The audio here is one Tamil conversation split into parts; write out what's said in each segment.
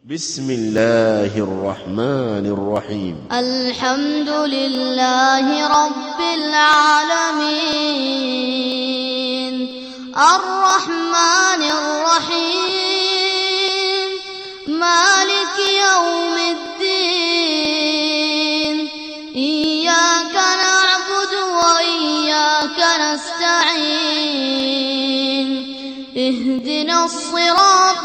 بسم الله الرحمن الرحيم الحمد لله رب العالمين الرحمن الرحيم مالك يوم الدين إياك نعبد وإياك نستعين اهدنا الصراط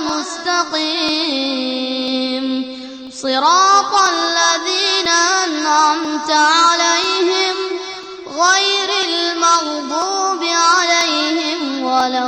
المستقيم صراط الذين أنعمت عليهم غير المغضوب عليهم ولا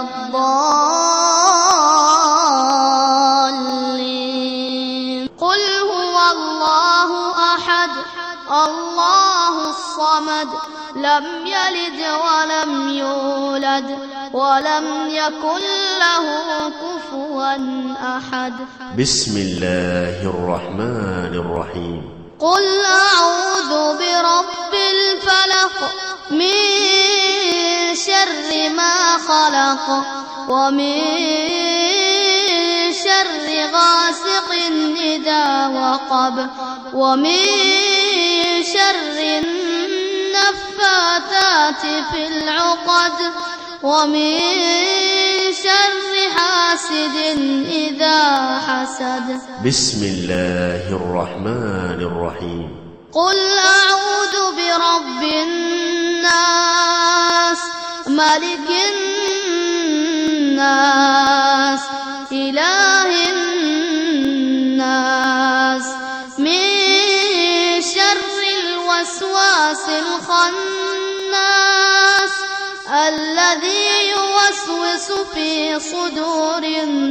الضالين قل هو الله أحد الله الصمد لم يلد ولم يولد ولم يكن له كفوا أحد بسم الله الرحمن الرحيم قل أعوذ برب الفلق من شر ما خلق ومن شر غاسق إذا وقب ومن شر النفاثات في العقد ومن شر حاسد إذا حسد بسم الله الرحمن الرحيم قل أعوذ برب الناس ملك الناس إله الناس من شر الوسواس الخناس الذي يوسوس في صدور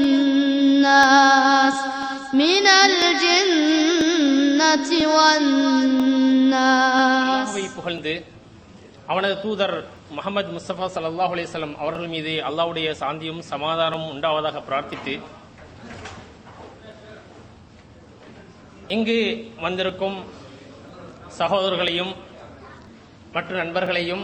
الناس من الجنة والناس அல்லாஹ்வை புகழ்ந்து அவனது தூதர் முகமது முஸ்தபா ஸல்லல்லாஹு அலைஹி வஸல்லம் அவர்கள் மீது அல்லாஹ்வுடைய சாந்தியும் சமாதானமும் உண்டாவதாக பிரார்த்தித்து இங்கு வந்திருக்கும் சகோதரர்களையும் மற்ற நண்பர்களையும்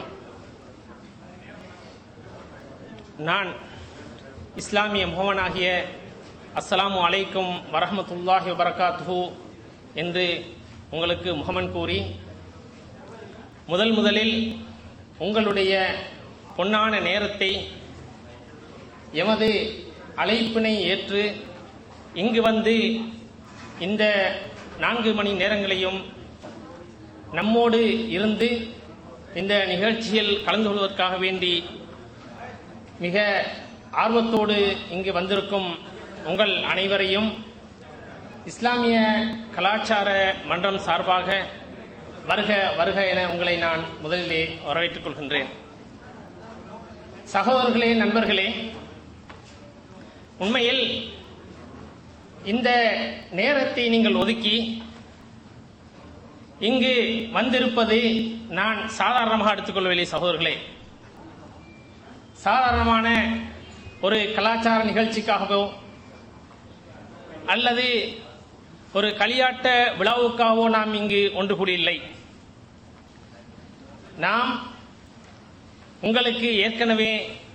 நான் இஸ்லாமிய முகமனாகிய அஸ்ஸலாமு அலைக்கும் வரஹ்மத்துல்லாஹி வபரகாத்துஹு என்று உங்களுக்கு முகமன் கூறி முதல் முதலில் உங்களுடைய பொன்னான நேரத்தை எமது அழைப்பினை ஏற்று இங்கு வந்து இந்த நான்கு மணி நேரங்களையும் நம்மோடு இருந்து இந்த நிகழ்ச்சியில் கலந்து கொள்வதற்காக வேண்டி மிக ஆர்வத்தோடு இங்கு வந்திருக்கும் உங்கள் அனைவரையும் இஸ்லாமிய கலாச்சார மன்றம் சார்பாக வருக வருக என உங்களை நான் முதலிலே வரவேற்றுக் கொள்கின்றேன் சகோதரர்களே நண்பர்களே உண்மையில் இந்த நேரத்தை நீங்கள் ஒதுக்கி இங்கு வந்திருப்பது நான் சாதாரணமாக எடுத்துக்கொள்ளவில்லை சகோதரர்களே சாதாரணமான ஒரு கலாச்சார நிகழ்ச்சிக்காகவோ அல்லது ஒரு களியாட்ட விழாவுக்காகவோ நாம் இங்கு ஒன்று கூடியில்லை நாம் உங்களுக்கு ஏற்கனவே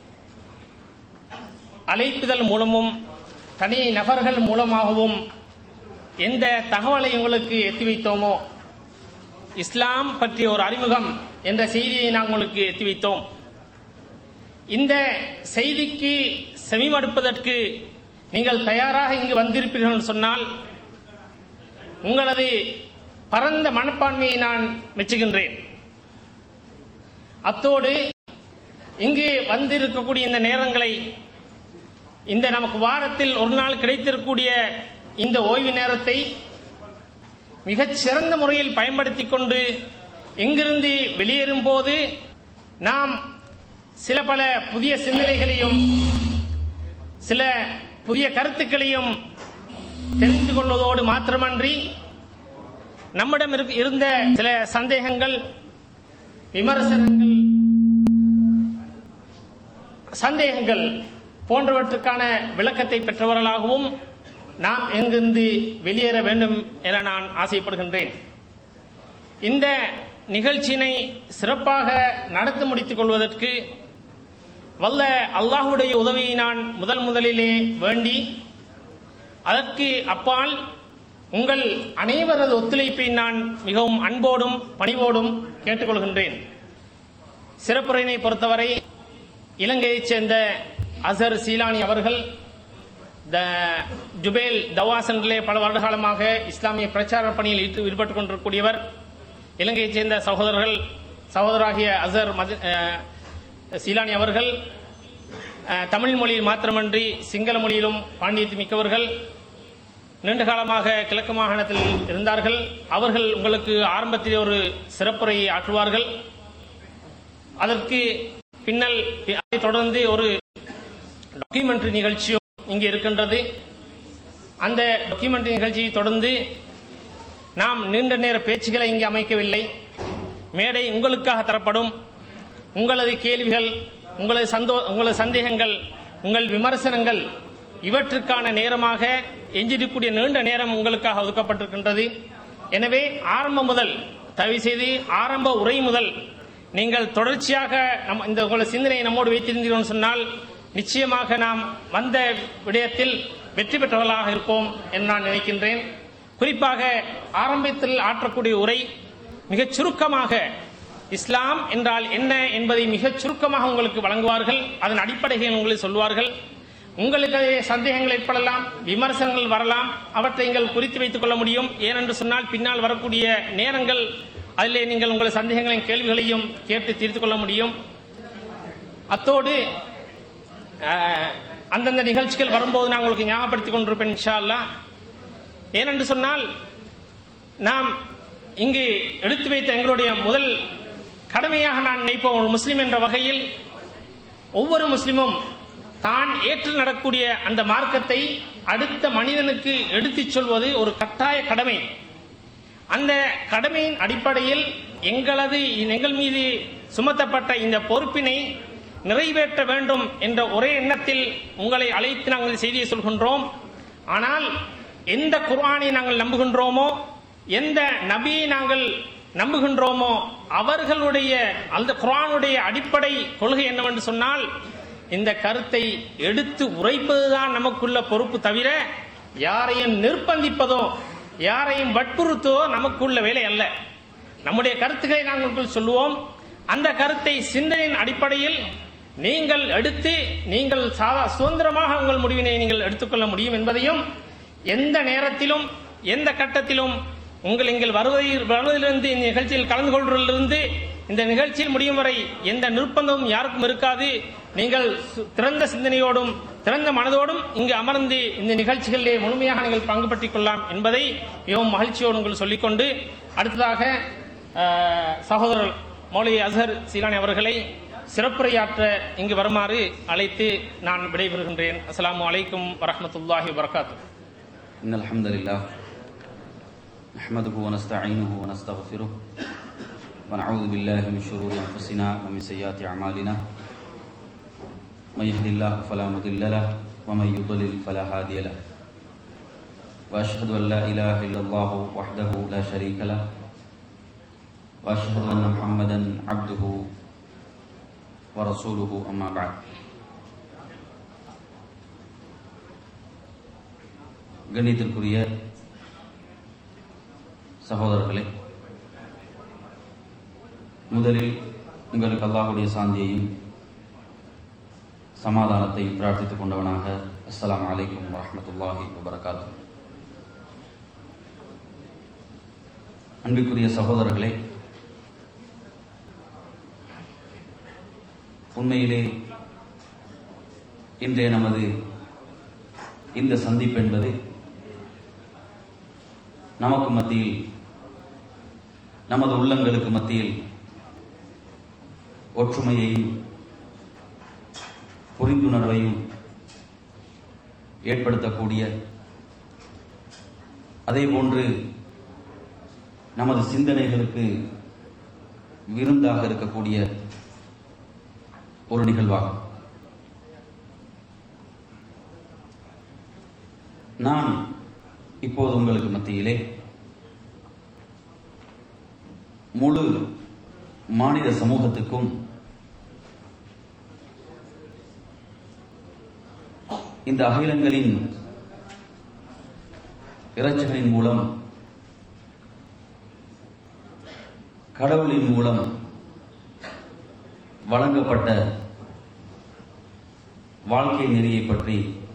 அழைப்புதல் மூலமும் தனி நபர்கள் மூலமாகவும் எந்த தகவலை உங்களுக்கு எத்தி வைத்தோமோ இஸ்லாம் பற்றிய ஒரு அறிமுகம் என்ற செய்தியை நாம் உங்களுக்கு எத்தி வைத்தோம் இந்த செய்திக்கு செவிமடுப்பதற்கு நீங்கள் தயாராக இங்கு வந்திருப்பீர்கள் என்று சொன்னால் உங்களது பரந்த மனப்பான்மையை நான் மெச்சுகின்றேன் அத்தோடு இங்கு வந்திருக்கக்கூடிய இந்த நேரங்களை இந்த நமக்கு வாரத்தில் ஒரு நாள் கிடைத்திருக்கக்கூடிய இந்த ஓய்வு நேரத்தை மிகச் சிறந்த முறையில் பயன்படுத்திக் கொண்டு இங்கிருந்து வெளியேறும் போது நாம் சில பல புதிய சிந்தனைகளையும் சில புதிய கருத்துக்களையும் தெரிந்து கொள்வதோடு மாத்திரமன்றி நம்மிடம் இருக்க- இருந்த சில சந்தேகங்கள் விமர்சனங்கள் சந்தேகங்கள் போன்றவற்றுக்கான விளக்கத்தை பெற்றவர்களாகவும் நாம் எங்கிருந்து வெளியேற வேண்டும் என நான் ஆசைப்படுகின்றேன் இந்த நிகழ்ச்சியினை சிறப்பாக நடத்தி முடித்துக் கொள்வதற்கு வல்ல அல்லாஹுடைய உதவியை நான் முதல் முதலிலே வேண்டி அதற்கு அப்பால் உங்கள் அனைவரது ஒத்துழைப்பை நான் மிகவும் அன்போடும் பணிவோடும் கேட்டுக்கொள்கின்றேன் சிறப்புரையினை பொறுத்தவரை இலங்கையைச் சேர்ந்த அசர் சீலானி அவர்கள் த ஜுபேல் தவாசன்களே பல வருடகாலமாக இஸ்லாமிய பிரச்சார பணியில் ஈட்டு- ஈடுபட்டுக் கொண்டிருக்கூடியவர் இலங்கையைச் சேர்ந்த சகோதரர்கள் சகோதராகிய அசர் மத அஹ், சீலானி அவர்கள் அஹ், தமிழ் மொழியில் மாத்திரமன்றி சிங்கள மொழியிலும் பாண்டியத்து மிக்கவர்கள் நீண்ட காலமாக கிழக்கு மாகாணத்தில் இருந்தார்கள் அவர்கள் உங்களுக்கு ஆரம்பத்தில் ஒரு சிறப்புரையை ஆற்றுவார்கள் அதற்கு பின்னல் அதைத் தொடர்ந்து ஒரு டாக்குமெண்ட்ரி நிகழ்ச்சியும் இங்கு இருக்கின்றது அந்த டாக்குமெண்ட்ரி நிகழ்ச்சியை தொடர்ந்து நாம் நீண்ட நேர பேச்சுகளை இங்கு அமைக்கவில்லை மேடை உங்களுக்காக தரப்படும் உங்களது கேள்விகள் உங்களது சந்தோ உங்களது சந்தேகங்கள் உங்கள் விமர்சனங்கள் இவற்றுக்கான நேரமாக எஞ்சிருக்கக்கூடிய நீண்ட நேரம் உங்களுக்காக ஒதுக்கப்பட்டிருக்கின்றது எனவே ஆரம்பம் முதல் தயவு செய்து ஆரம்ப உரை முதல் நீங்கள் தொடர்ச்சியாக நம் இந்த உங்களது சிந்தனையை நம்மோடு வைத்திருந்தீர்கள் சொன்னால் நிச்சயமாக நாம் வந்த விடயத்தில் வெற்றி பெற்றவர்களாக இருப்போம் என்று நான் நினைக்கின்றேன் குறிப்பாக ஆரம்பத்தில் ஆற்றக்கூடிய உரை மிகச் சுருக்கமாக இஸ்லாம் என்றால் என்ன என்பதை மிகச் சுருக்கமாக உங்களுக்கு வழங்குவார்கள் அதன் அடிப்படைகள் உங்களுக்கு சொல்வார்கள் உங்களுக்கு அதிலே சந்தேகங்கள் ஏற்படலாம் விமர்சனங்கள் வரலாம் அவற்றை நீங்கள் குறித்து வைத்துக் கொள்ள முடியும் ஏனென்று சொன்னால் பின்னால் வரக்கூடிய நேரங்கள் அதிலே நீங்கள் உங்கள் சந்தேகங்களையும் கேள்விகளையும் கேட்டு தீர்த்துக் கொள்ள முடியும் அத்தோடு அஹ், அந்தந்த நிகழ்ச்சிகள் வரும்போது நான் உங்களுக்கு ஞாபகப்படுத்திக் கொண்டிருப்பேன் இன்ஷா அல்லாஹ் ஏனென்று சொன்னால் நாம் இங்கு எடுத்து வைத்த எங்களுடைய முதல் கடமையாக நான் நினைப்போம் ஒரு முஸ்லிம் என்ற வகையில் ஒவ்வொரு முஸ்லிமும் தான் ஏற்று நடக்கூடிய அந்த மார்க்கத்தை அடுத்த மனிதனுக்கு எடுத்துச் சொல்வது ஒரு கட்டாய கடமை அந்த கடமையின் அடிப்படையில் எங்களது எங்கள் மீது சுமத்தப்பட்ட இந்த பொறுப்பினை நிறைவேற்ற வேண்டும் என்ற ஒரே எண்ணத்தில் உங்களை அழைத்து நாங்கள் இந்த செய்தியை சொல்கின்றோம் ஆனால் எந்த குர்ஆனை நாங்கள் நம்புகின்றோமோ எந்த நபியை நாங்கள் நம்புகின்றோமோ அவர்களுடைய அந்த குர்ஆனுடைய அடிப்படை கொள்கை என்னவென்று சொன்னால் இந்த கருத்தை எடுத்து உரைப்பதுதான் நமக்குள்ள பொறுப்பு தவிர யாரையும் நிர்பந்திப்பதோ யாரையும் வற்புறுத்துவதோ நமக்குள்ள வேலை அல்ல நம்முடைய கருத்துக்களை நாங்கள் சொல்லுவோம் அந்த கருத்தை சிந்தனையின் அடிப்படையில் நீங்கள் எடுத்து நீங்கள் சாதா சுதந்திரமாக உங்கள் முடிவினை நீங்கள் எடுத்துக்கொள்ள முடியும் என்பதையும் எந்த நேரத்திலும் எந்த கட்டத்திலும் உங்கள் இங்கள் வருவதில் வருவதிலிருந்து இந்த நிகழ்ச்சியில் கலந்து கொள்வதிலிருந்து இந்த நிகழ்ச்சியில் முடியும் வரை எந்த நிர்பந்தமும் யாருக்கும் இருக்காது நீங்கள் சு- திறந்த சிந்தனையோடும் திறந்த மனதோடும் இங்கு அமர்ந்து இந்த நிகழ்ச்சிகளிலே முழுமையாக நீங்கள் பங்கு பற்றிக் கொள்ளலாம் என்பதை மிகவும் மகிழ்ச்சியோடு உங்களுக்கு சொல்லிக்கொண்டு அடுத்ததாக அஹ், சகோதரர் மௌலி அசர் சீலானி அவர்களை சிறப்புரையாற்ற இங்கு வருமாறு அழைத்து நான் விடைபெறுகின்றேன் அஸ்ஸலாமு அலைக்கும் வரஹ்மத்துல்லாஹி வபரகாத்துஹு إن الحمد لله نحمده ونستعينه ونستغفره ونعوذ بالله من شرور أنفسنا ومن سيئات أعمالنا من يهد الله فلا مضل له ومن يضلل فلا هادي له وأشهد أن لا إله إلا الله وحده لا شريك له وأشهد أن محمدا عبده ورسوله أما بعد கண்ணியத்திற்குரிய சகோதரர்களே முதலில் உங்களுக்கு அல்லாஹுடைய சாந்தியையும் சமாதானத்தையும் பிரார்த்தித்துக் கொண்டவனாக அஸ்ஸலாமு அலைக்கும் வரஹ்மத்துல்லாஹி வபரகாத்து அன்பிற்குரிய சகோதரர்களே உண்மையிலே இன்றைய நமது இந்த சந்திப்பு என்பது நமக்கு மத்தியில் நமது உள்ளங்களுக்கு மத்தியில் ஒற்றுமையையும் புரிந்துணர்வையும் ஏற்படுத்தக்கூடிய அதே போன்று நமது சிந்தனைகளுக்கு விருந்தாக இருக்கக்கூடிய ஒரு நிகழ்வாகும் நான் இப்போது உங்களுக்கு மத்தியிலே முழு மாநில சமூகத்துக்கும் இந்த அகிலங்களின் இறைச்சலின் மூலம் கடவுளின் மூலம் வழங்கப்பட்ட வாழ்க்கை நெறியை பற்றி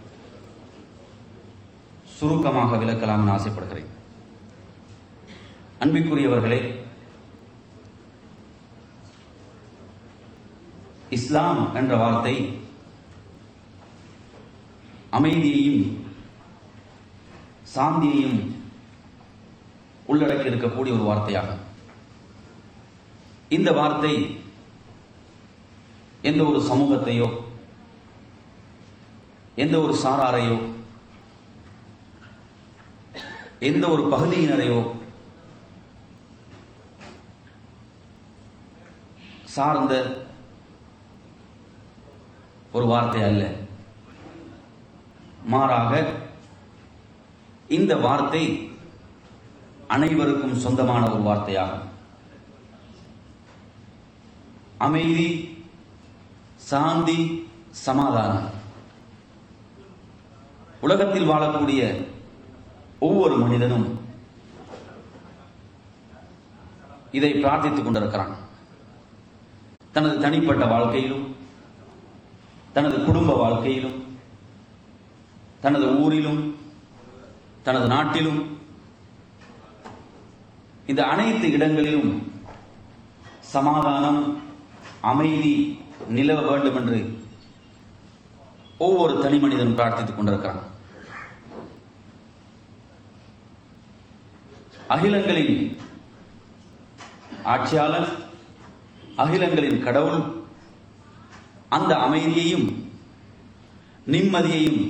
சுருக்கமாக விளக்கலாம் ஆசைப்படுகிறேன் அன்பிற்குரியவர்களே இஸ்லாம் என்ற வார்த்தை அமைதியையும் சாந்தியையும் உள்ளடக்கி இருக்கக்கூடிய ஒரு வார்த்தையாகும் இந்த வார்த்தை எந்த ஒரு சமூகத்தையோ எந்த ஒரு சாராரையோ எந்த ஒரு பகுதியினரையோ சார்ந்த ஒரு வார்த்தை அல்ல மாறாக இந்த வார்த்தை அனைவருக்கும் சொந்தமான ஒரு வார்த்தையாகும் அமைதி சாந்தி சமாதானம் உலகத்தில் வாழக்கூடிய ஒவ்வொரு மனிதனும் இதை பிரார்த்தித்துக் கொண்டிருக்கிறான் தனது தனிப்பட்ட வாழ்க்கையிலும் தனது குடும்ப வாழ்க்கையிலும் தனது ஊரிலும் தனது நாட்டிலும் இந்த அனைத்து இடங்களிலும் சமாதானம் அமைதி நிலவ வேண்டும் என்று ஒவ்வொரு தனி மனிதனும் பிரார்த்தித்துக் கொண்டிருக்கிறான் அகிலங்களின் ஆட்சியாளர் அகிலங்களின் கடவுள் அந்த அமைதியையும் நிம்மதியையும்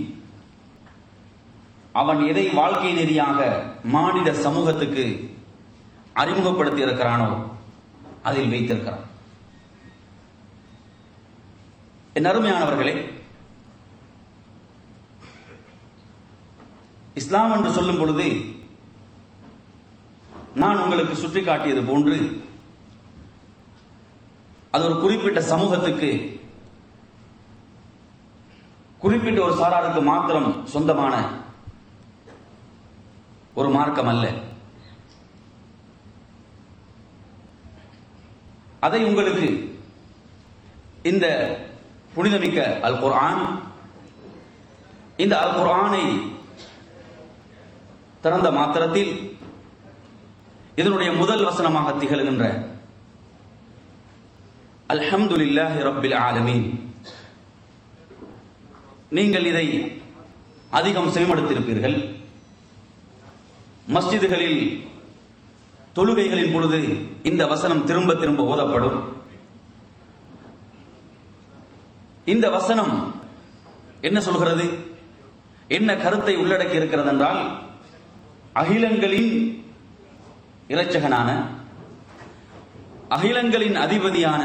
அவன் எதை வாழ்க்கை நெறியாக மானிட சமூகத்துக்கு அறிமுகப்படுத்தி இருக்கிறானோ அதில் வைத்திருக்கிறான் என் அருமையானவர்களே இஸ்லாம் என்று சொல்லும் பொழுது நான் உங்களுக்கு சுட்டி காட்டியது போன்று அது ஒரு குறிப்பிட்ட சமூகத்துக்கு குறிப்பிட்ட ஒரு சாராருக்கு மாத்திரம் சொந்தமான ஒரு மார்க்கம் அல்ல அதை உங்களுக்கு இந்த புனிதமிக்க அல் குர்ஆன் இந்த அல் குர்ஆனை திறந்த மாத்திரத்தில் இதனுடைய முதல் வசனமாக திகழ்கின்ற அல்ஹம்துலில்லாஹி ரப்பில் ஆலமீன் நீங்கள் இதை அதிகம் செவிமடுத்திருப்பீர்கள் மஸ்ஜிதுகளில் தொழுகைகளின் பொழுது இந்த வசனம் திரும்ப திரும்ப ஓதப்படும் இந்த வசனம் என்ன சொல்கிறது என்ன கருத்தை உள்ளடக்கி இருக்கிறது என்றால் அகிலங்களின் இரட்சகனான அகிலங்களின் அதிபதியான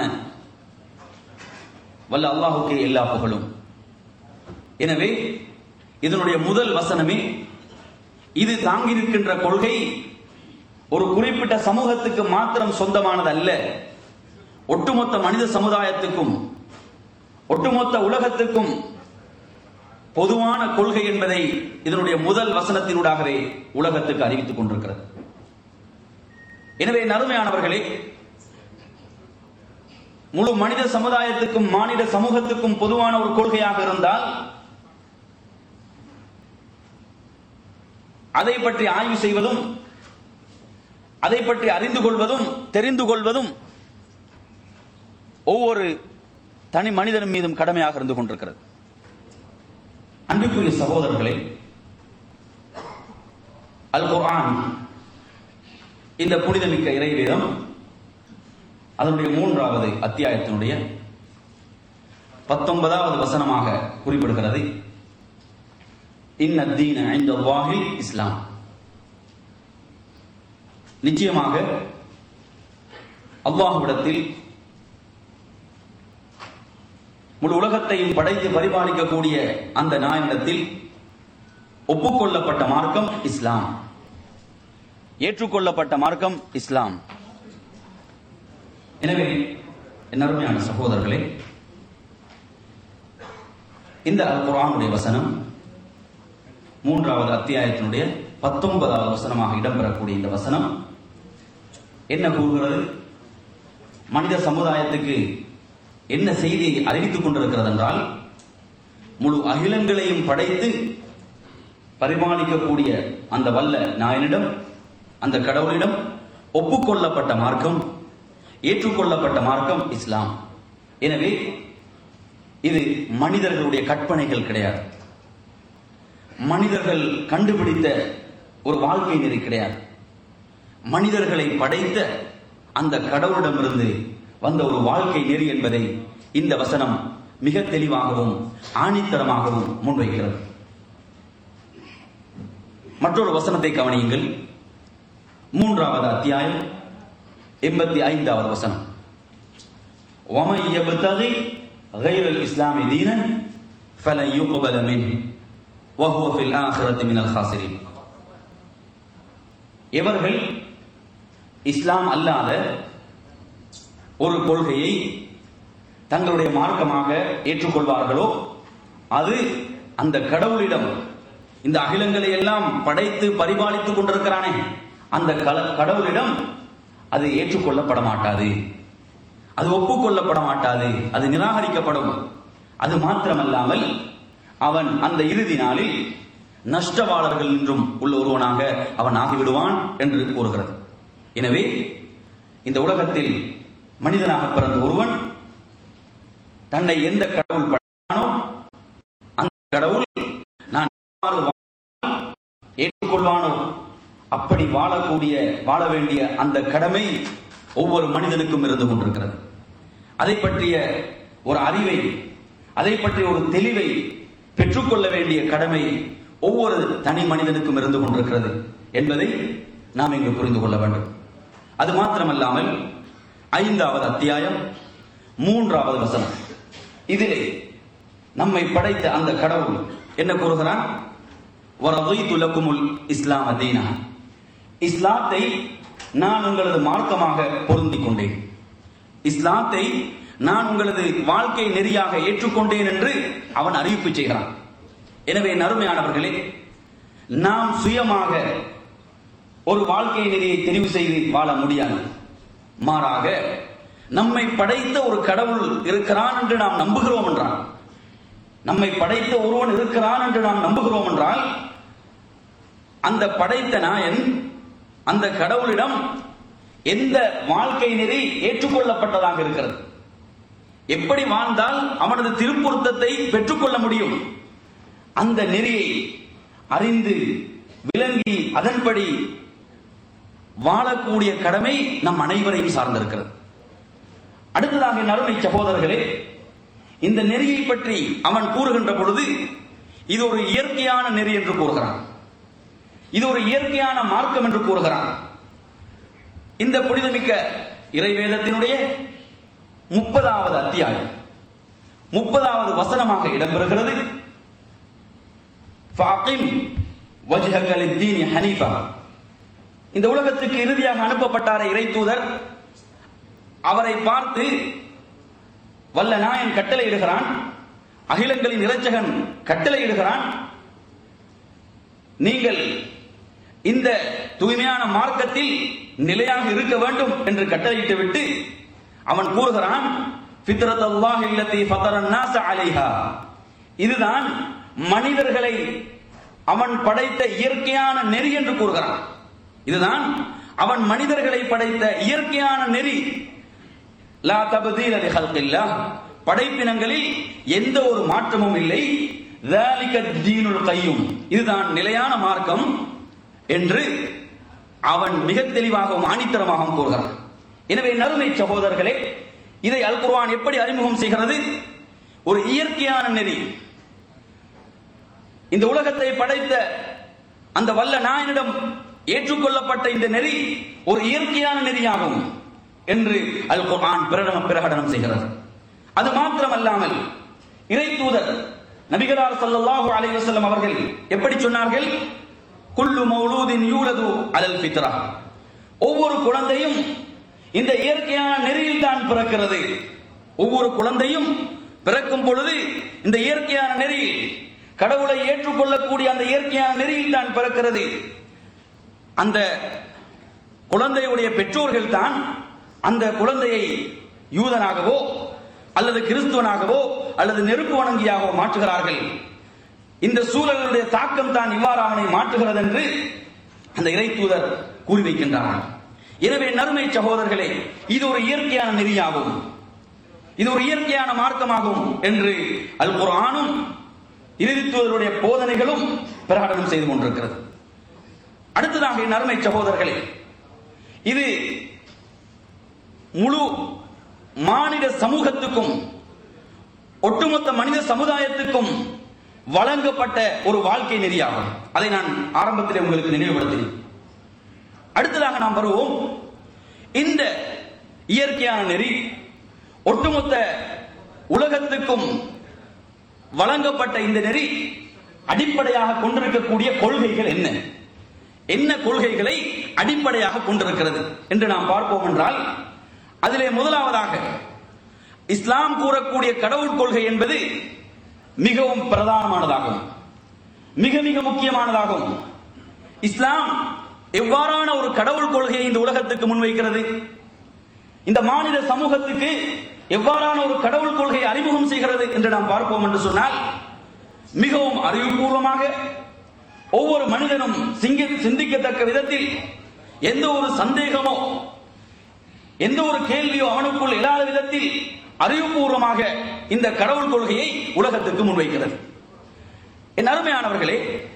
வல்ல அல்லாஹுக்கே எல்லா புகழும் எனவே இதனுடைய முதல் வசனமே இது தாங்கியிருக்கின்ற கொள்கை ஒரு குறிப்பிட்ட சமூகத்துக்கு மாத்திரம் சொந்தமானது அல்ல ஒட்டுமொத்த மனித சமுதாயத்துக்கும் ஒட்டுமொத்த உலகத்துக்கும் பொதுவான கொள்கை என்பதை இதனுடைய முதல் வசனத்தினூடாகவே உலகத்துக்கு அறிவித்துக் கொண்டிருக்கிறது எனவே நறுமையானவர்களே முழு மனித சமுதாயத்துக்கும் மானிட சமூகத்துக்கும் பொதுவான ஒரு கொள்கையாக இருந்தால் அதை பற்றி ஆய்வு செய்வதும் அதை பற்றி அறிந்து கொள்வதும் தெரிந்து கொள்வதும் ஒவ்வொரு தனி மனிதனும் மீதும் கடமையாக இருந்து கொண்டிருக்கிறது அன்புக்குரிய சகோதரர்களே அல் குர்ஆன் இந்த புனிதமிக்க இறைவேதம் அதனுடைய மூன்றாவது அத்தியாயத்தினுடைய பத்தொன்பதாவது வசனமாக குறிப்பிடுகிறது இன்னத்தீன ஐந்த வாஹில் இஸ்லாம் நிச்சயமாக அல்லாஹ்விடத்தில் முழு உலகத்தையும் படைத்து பரிபாலிக்கக்கூடிய அந்த நாயனிடத்தில் ஒப்புக்கொள்ளப்பட்ட மார்க்கம் இஸ்லாம் ஏற்றுக்கொள்ளப்பட்ட மார்க்கம் இஸ்லாம் எனவே என் அருமையான சகோதரர்களே இந்த அல் குர்ஆனுடைய வசனம் மூன்றாவது அத்தியாயத்தினுடைய பத்தொன்பதாவது வசனமாக இடம்பெறக்கூடிய இந்த வசனம் என்ன கூறுகிறது மனித சமுதாயத்துக்கு என்ன செய்தியை அறிவித்துக் கொண்டிருக்கிறது என்றால் முழு அகிலங்களையும் படைத்து பரிமாணிக்கக்கூடிய அந்த வல்ல நாயனிடம் அந்த கடவுளிடம் ஒப்புக்கொள்ளப்பட்ட மார்க்கம் ஏற்றுக்கொள்ளப்பட்ட மார்க்கம் இஸ்லாம் எனவே இது மனிதர்களுடைய கற்பனைகள் கிடையாது மனிதர்கள் கண்டுபிடித்த ஒரு வாழ்க்கை நெறி கிடையாது மனிதர்களை படைத்த அந்த கடவுளிடமிருந்து வந்த ஒரு வாழ்க்கை நெறி என்பதை இந்த வசனம் மிக தெளிவாகவும் ஆணித்தரமாகவும் முன்வைக்கிறது மற்றொரு வசனத்தை கவனியுங்கள் மூன்றாவது அத்தியாயம் எண்பத்தி ஐந்தாவது வசனம் وَمَنْ يَبْتَغِي غَيْرَ الْإِسْلَامِ دِينًا فَلَنْ يُقْبَلَ مِنْهُ وَهُوَ فِي الْآخِرَةِ مِنَ الْخَاسِرِينَ எவர்கள் இஸ்லாம் அல்லாத ஒரு கொள்கையை தங்களுடைய மார்க்கமாக ஏற்றுக்கொள்வார்களோ அது அந்த கடவுளிடம் இந்த அகிலங்களை எல்லாம் படைத்து பரிபாலித்துக் கொண்டிருக்கிறானே அந்த கல- கடவுளிடம் அது ஏற்றுக்கொள்ளப்பட மாட்டாது அது ஒப்புக்கொள்ளப்பட மாட்டாது அது நிராகரிக்கப்படும் அது மாத்திரமல்லாமல் அவன் அந்த இறுதி நாளில் நஷ்டவாளர்கள் என்றும் உள்ள ஒருவனாக அவன் ஆகிவிடுவான் என்று கூறுகிறது எனவே இந்த உலகத்தில் மனிதனாக பிறந்த ஒருவன் தன்னை எந்த கடவுள் படைத்தானோ அந்த கடவுள் நான் எவ்வாறு வாழ்ந்தால் ஏற்றுக்கொள்வானோ அப்படி வாழக்கூடிய வாழ வேண்டிய அந்த கடமை ஒவ்வொரு மனிதனுக்கும் இருந்து கொண்டிருக்கிறது அதை பற்றிய ஒரு அறிவை அதை பற்றிய ஒரு தெளிவை பெற்றுக்கொள்ள வேண்டிய கடமை ஒவ்வொரு தனி மனிதனுக்கும் இருந்து கொண்டிருக்கிறது என்பதை நாம் இங்கு புரிந்து கொள்ள வேண்டும் அது மாத்திரமல்லாமல் ஐந்தாவது அத்தியாயம் மூன்றாவது வசனம் இதிலே நம்மை படைத்த அந்த கடவுள் என்ன கூறுகிறான் وَرَضِيتُ لَكُمُ الْإِسْلَامَ دِينًا இஸ்லாத்தை நான் உங்களது மார்க்கமாக பொருந்திக் கொண்டேன் இஸ்லாத்தை நான் உங்களது வாழ்க்கை நெறியாக ஏற்றுக்கொண்டேன் என்று அவன் அறிவிப்பு செய்கிறான் எனவே என் அருமையானவர்களே நாம் சுயமாக ஒரு வாழ்க்கை நெறியை தெரிவு செய்து வாழ முடியாது மாறாக நம்மை படைத்த ஒரு கடவுள் இருக்கிறான் என்று நாம் நம்புகிறோம் என்றால் நம்மை படைத்த ஒருவன் இருக்கிறான் என்று நாம் நம்புகிறோம் என்றால் அந்த படைத்த நாயன் அந்த கடவுளிடம் எந்த வாழ்க்கை நெறி ஏற்றுக்கொள்ளப்பட்டதாக இருக்கிறது எப்படி வாழ்ந்தால் அவனது திருப்பொருத்தத்தை பெற்றுக்கொள்ள முடியும் அந்த நெறியை அறிந்து விளங்கி அதன்படி வாழக்கூடிய கடமை நம் அனைவரையும் சார்ந்திருக்கிறது அடுத்ததாக என் அருமை சகோதரர்களே இந்த நெறியை பற்றி அவன் கூறுகின்ற பொழுது இது ஒரு இயற்கையான நெறி என்று கூறுகிறான் இது ஒரு இயற்கையான மார்க்கம் என்று கூறுகிறான் இந்த புனிதமிக்க இறைவேதத்தினுடைய முப்பதாவது அத்தியாயம் முப்பதாவது வசனமாக இடம்பெறுகிறது ஃபாகிம் வஜ்ஹக லித்தீனி ஹனீஃபா இந்த உலகத்துக்கு இறுதியாக அனுப்பப்பட்டார இறை தூதர் அவரை பார்த்து வல்ல நாயன் கட்டளையிடுகிறான் அகிலங்களின் இறைச்சகன் கட்டளையிடுகிறான் நீங்கள் இந்த தூய்மையான மார்க்கத்தில் நிலையாக இருக்க வேண்டும் என்று கட்டளையிட்டு விட்டு அவன் கூறுகிறான் ஃபித்ரத் அல்லாஹ் இல்லத்தி ஃபதரன் நாஸ அலைஹா இதுதான் மனிதர்களை அவன் படைத்த இயற்கையான நெறி என்று கூறுகிறான் இதுதான் அவன் மனிதர்களை படைத்த இயற்கையான நெறி லா தபதீல லிஹல்கில்லாஹ் படைப்பினங்களில் எந்த ஒரு மாற்றமும் இல்லை ذَلِكَ الدِّينُ الْقَيِّمُ இதுதான் நிலையான மார்க்கம் என்று அவன் மிக தெளிவாகவும் ஆணித்தரமாகவும் கூறுகிறான் எனவே நறுமை சகோதரர்களே இதை அல் குர்ஆன் எப்படி அறிமுகம் செய்கிறது ஒரு இயற்கையான நெறி இந்த உலகத்தை படைத்த அந்த வல்ல நாயனிடம் ஏற்றுக்கொள்ளப்பட்ட இந்த நெறி ஒரு இயற்கையான நெறியாகும் என்று அல் குர்ஆன் பிரகடனம் பிரகடனம் செய்கிறது அது மாத்திரமல்லாமல் இறை தூதர் நபிகளார் ஸல்லல்லாஹு அலைஹி வஸல்லம் அவர்கள் எப்படி சொன்னார்கள் குல்லு மௌலூதின் யூலது அலல் ஃபித்ரா ஒவ்வொரு குழந்தையும் இந்த இயற்கையான நெறியில் தான் பிறக்கிறது ஒவ்வொரு குழந்தையும் பிறக்கும் பொழுது இந்த இயற்கையான நெறியில் கடவுளை ஏற்றுக்கொள்ளக்கூடிய அந்த இயற்கையான நெறியில் தான் பிறக்கிறது அந்த குழந்தையுடைய பெற்றோர்கள் தான் அந்த குழந்தையை யூதனாகவோ அல்லது கிறிஸ்துவனாகவோ அல்லது நெருப்பு வணங்கியாகவோ மாற்றுகிறார்கள் இந்த சூழலுடைய தாக்கம் தான் இவ்வாறு அவனை மாற்றுகிறது என்று அந்த இறை தூதர் கூறி வைக்கின்றார் எனவே நறுமை சகோதரர்களே இது ஒரு இயற்கையான நெறியாகும் இது ஒரு இயற்கையான மார்க்கமாகும் என்று அல் குர்ஆனும் இறுதி தூதருடைய போதனைகளும் பிரகடனம் செய்து கொண்டிருக்கிறது அடுத்ததாக என் அருமை சகோதரர்களே இது முழு மாநில சமூகத்துக்கும் ஒட்டுமொத்த மனித சமுதாயத்துக்கும் வழங்கப்பட்ட ஒரு வாழ்க்கை நெறியாகும் அதை நான் ஆரம்பத்தில் உங்களுக்கு நினைவுபடுத்தினேன் அடுத்ததாக நாம் வருவோம் இந்த இயற்கையான நெறி ஒட்டுமொத்த உலகத்துக்கும் வழங்கப்பட்ட இந்த நெறி அடிப்படையாக கொண்டிருக்கக்கூடிய கொள்கைகள் என்ன என்ன கொள்கைகளை அடிப்படையாக கொண்டிருக்கிறது என்று நாம் பார்ப்போம் என்றால் அதிலே முதலாவதாக இஸ்லாம் கூறக்கூடிய கடவுள் கொள்கை என்பது மிகவும் பிரதானமானதாகும் மிக மிக முக்கியமானதாகும் இஸ்லாம் எவ்வாறான ஒரு கடவுள் கொள்கையை இந்த உலகத்துக்கு முன்வைக்கிறது இந்த மாநில சமூகத்துக்கு எவ்வாறான ஒரு கடவுள் கொள்கையை அறிமுகம் செய்கிறது என்று நாம் பார்ப்போம் என்று சொன்னால் மிகவும் அறிவுபூர்வமாக ஒவ்வொரு மனிதனும் சிங்க சிந்திக்கத்தக்க விதத்தில் எந்த ஒரு சந்தேகமோ எந்த ஒரு கேள்வியோ அவனுக்குள் இல்லாத விதத்தில் அறிவுபூர்வமாக இந்த கடவுள் கொள்கையை உலகத்துக்கு முன்வைக்கிறது என் அருமையானவர்களே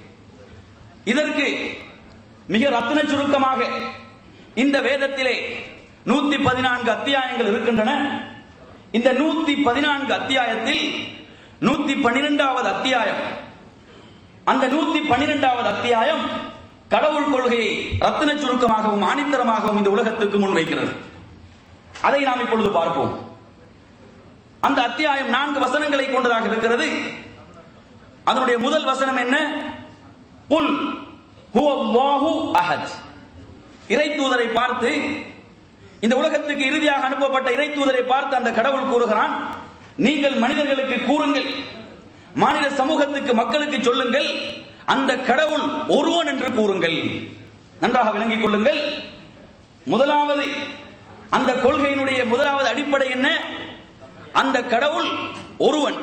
இதற்கு மிக ரத்தின சுருக்கமாக இந்த வேதத்திலே நூத்தி பதினான்கு அத்தியாயங்கள் இருக்கின்றன இந்த நூத்தி பதினான்கு அத்தியாயத்தில் நூத்தி பன்னிரெண்டாவது அத்தியாயம் அந்த நூத்தி பன்னிரெண்டாவது அத்தியாயம் கடவுள் கொள்கையை ரத்தின சுருக்கமாகவும் ஆணித்தரமாகவும் இந்த உலகத்துக்கு முன்வைக்கிறது அதை நாம் இப்பொழுது பார்ப்போம் அந்த அத்தியாயம் நான்கு வசனங்களை கொண்டதாக இருக்கிறது அதனுடைய முதல் வசனம் என்ன புல் ஹுவல்லாஹு அஹத் இறை தூதரை பார்த்து இந்த உலகத்துக்கு இறுதியாக அனுப்பப்பட்ட இறை தூதரை பார்த்து அந்த கடவுள் கூறுகிறான் நீங்கள் மனிதர்களுக்கு கூறுங்கள் மாநில சமூகத்துக்கு மக்களுக்கு சொல்லுங்கள் அந்த கடவுள் ஒருவன் என்று கூறுங்கள் நன்றாக விளங்கிக் கொள்ளுங்கள் முதலாவது அந்த கொள்கையினுடைய முதலாவது அடிப்படை என்ன அந்த கடவுள் ஒருவன்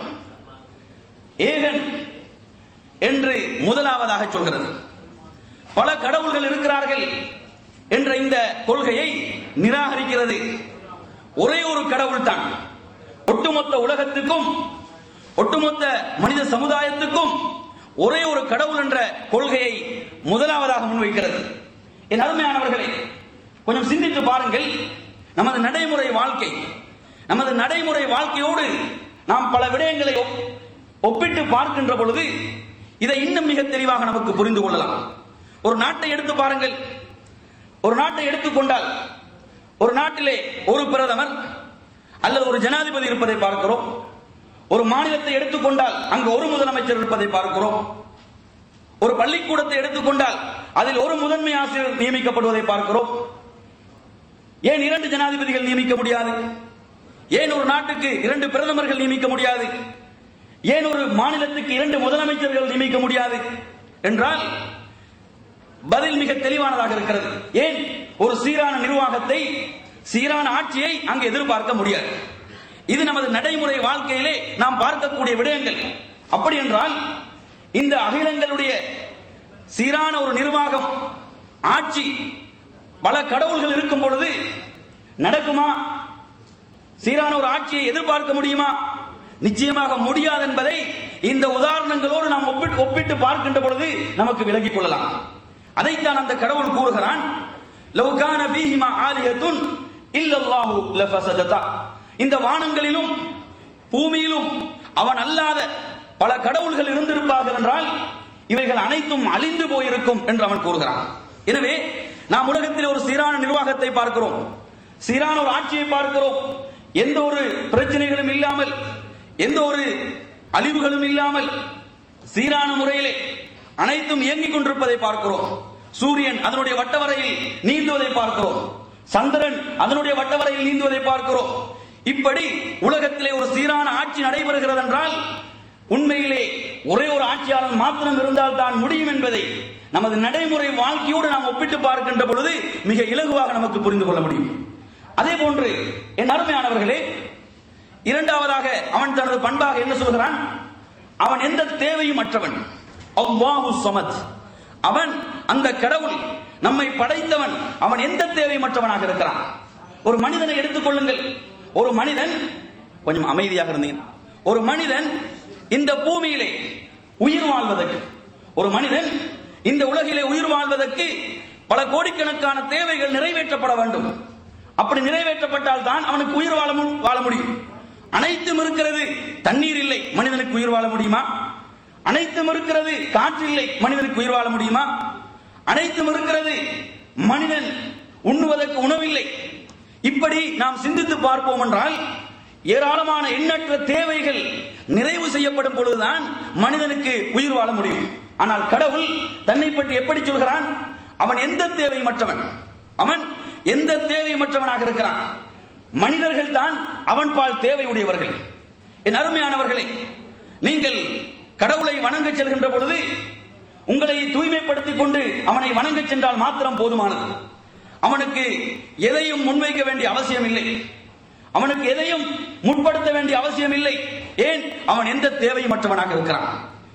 ஏகன் என்று முதலாவதாக சொல்கிறது பல கடவுள்கள் இருக்கிறார்கள் என்ற இந்த கொள்கையை நிராகரிக்கிறது ஒரே ஒரு கடவுள் தான் ஒட்டுமொத்த உலகத்துக்கும் ஒட்டுமொத்த மனித சமுதாயத்துக்கும் ஒரே ஒரு கடவுள் என்ற கொள்கையை முதலாவதாக முன்வைக்கிறது என் அருமையானவர்களே கொஞ்சம் சிந்தித்து பாருங்கள் நமது நடைமுறை வாழ்க்கை நமது நடைமுறை வாழ்க்கையோடு நாம் பல விடயங்களை ஒப்- ஒப்பிட்டு பார்க்கின்ற பொழுது இதை இன்னும் மிக தெளிவாக நமக்கு புரிந்து கொள்ளலாம் ஒரு நாட்டை எடுத்து பாருங்கள் ஒரு நாட்டை எடுத்துக்கொண்டால் ஒரு நாட்டிலே ஒரு பிரதமர் அல்லது ஒரு ஜனாதிபதி இருப்பதை பார்க்கிறோம் ஒரு மாநிலத்தை எடுத்துக்கொண்டால் அங்கு ஒரு முதலமைச்சர் இருப்பதை பார்க்கிறோம் ஒரு பள்ளிக்கூடத்தை எடுத்துக்கொண்டால் அதில் ஒரு முதன்மை ஆசிரியர் நியமிக்கப்படுவதை பார்க்கிறோம் ஏன் இரண்டு ஜனாதிபதிகள் நியமிக்க முடியாது ஏன் ஒரு நாட்டுக்கு இரண்டு பிரதமர்கள் நியமிக்க முடியாது ஏன் ஒரு மாநிலத்துக்கு இரண்டு முதலமைச்சர்கள் நியமிக்க முடியாது என்றால் பதில் மிக தெளிவானதாக இருக்கிறது ஏன் ஒரு சீரான நிர்வாகத்தை சீரான ஆட்சியை அங்கு எதிர்பார்க்க முடியாது இது நமது நடைமுறை வாழ்க்கையிலே நாம் பார்க்கக்கூடிய விடயங்கள் அப்படி என்றால் இந்த அகிலங்களுடைய சீரான ஒரு நிர்வாகம் ஆட்சி பல கடவுள்கள் இருக்கும் பொழுது நடக்குமா சீரான ஒரு ஆட்சியை எதிர்பார்க்க முடியுமா நிச்சயமாக முடியாது என்பதை இந்த உதாரணங்களோடு நாம் ஒப்பிட்டு ஒப்பிட்டு பார்க்கின்ற பொழுது நமக்கு விளங்கிக் கொள்ளலாம் அதைத்தான் அந்த கடவுள் கூறுகிறான் லவ்கான பீஹிமா ஆலியத்துன் இல்லல்லாஹு லஃபஸததா இந்த வானங்களிலும் பூமியிலும் அவன் அல்லாத பல கடவுள்கள் இருந்திருப்பார்கள் என்றால் இவைகள் அனைத்தும் அழிந்து போயிருக்கும் என்று அவன் கூறுகிறான் எனவே நாம் உலகத்தில் ஒரு சீரான நிர்வாகத்தை பார்க்கிறோம் சீரான ஒரு ஆட்சியை பார்க்கிறோம் எந்த ஒரு பிரச்சனைகளும் இல்லாமல் எந்த ஒரு அழிவுகளும் இல்லாமல் சீரான முறையிலே அனைத்தும் இயங்கிக் கொண்டிருப்பதை பார்க்கிறோம் சூரியன் அதனுடைய வட்டவரையில் நீந்துவதை பார்க்கிறோம் சந்திரன் அதனுடைய வட்டவரையில் நீந்துவதை பார்க்கிறோம் இப்படி உலகத்திலே ஒரு சீரான ஆட்சி நடைபெறுகிறது என்றால் உண்மையிலே ஒரே ஒரு ஆட்சியாளன் மாத்திரம் இருந்தால் தான் முடியும் என்பதை நமது நடைமுறை வாழ்க்கையோடு நாம் ஒப்பிட்டு பார்க்கின்ற பொழுது மிக இலகுவாக நமக்கு புரிந்து கொள்ள முடியும் அதே போன்று என் அருமையானவர்களே இரண்டாவதாக அவன் தனது பண்பாக என்ன சொல்கிறான் அவன் எந்த தேவையும் அற்றவன் அல்லாஹு சமத் அவன் அந்த கடவுள் நம்மை படைத்தவன் அவன் எந்த தேவையும் அற்றவனாக இருக்கிறான் ஒரு மனிதனை எடுத்துக்கொள்ளுங்கள் ஒரு மனிதன் கொஞ்சம் அமைதியாக இருந்தீங்க ஒரு மனிதன் இந்த பூமியிலே உயிர் வாழ்வதற்கு ஒரு மனிதன் இந்த உலகிலே உயிர் வாழ்வதற்கு பல கோடிக்கணக்கான தேவைகள் நிறைவேற்றப்பட வேண்டும் அப்படி நிறைவேற்றப்பட்டால் தான் அவனுக்கு உயிர் வாழ மு- வாழ முடியும் அனைத்தும் இருக்கிறது தண்ணீர் இல்லை மனிதனுக்கு உயிர் வாழ முடியுமா அனைத்தும் இருக்கிறது காற்று இல்லை மனிதனுக்கு உயிர் வாழ முடியுமா அனைத்தும் இருக்கிறது மனிதன் உண்ணுவதற்கு உணவில்லை இப்படி நாம் சிந்தித்து பார்ப்போம் என்றால் ஏராளமான எண்ணற்ற தேவைகள் நிறைவு செய்யப்படும் பொழுதுதான் மனிதனுக்கு உயிர் வாழ முடியும் ஆனால் கடவுள் தன்னை பற்றி எப்படி சொல்கிறான் அவன் எந்த தேவையமற்றவன் அவன் எந்த தேவையமற்றவனாக இருக்கிறான் மனிதர்கள் தான் அவன் பால் தேவை உடையவர்கள் என் அருமையானவர்களே நீங்கள் கடவுளை வணங்க செல்கின்ற பொழுது உங்களை தூய்மைப்படுத்திக் கொண்டு அவனை வணங்க சென்றால் மாத்திரம் போதுமானது அவனுக்கு எதையும் முன்வைக்க வேண்டிய அவசியம் இல்லை அவனுக்கு எதையும் முற்படுத்த வேண்டிய அவசியம் இல்லை ஏன் அவன் எந்த தேவையமற்றவனாக இருக்கிறான்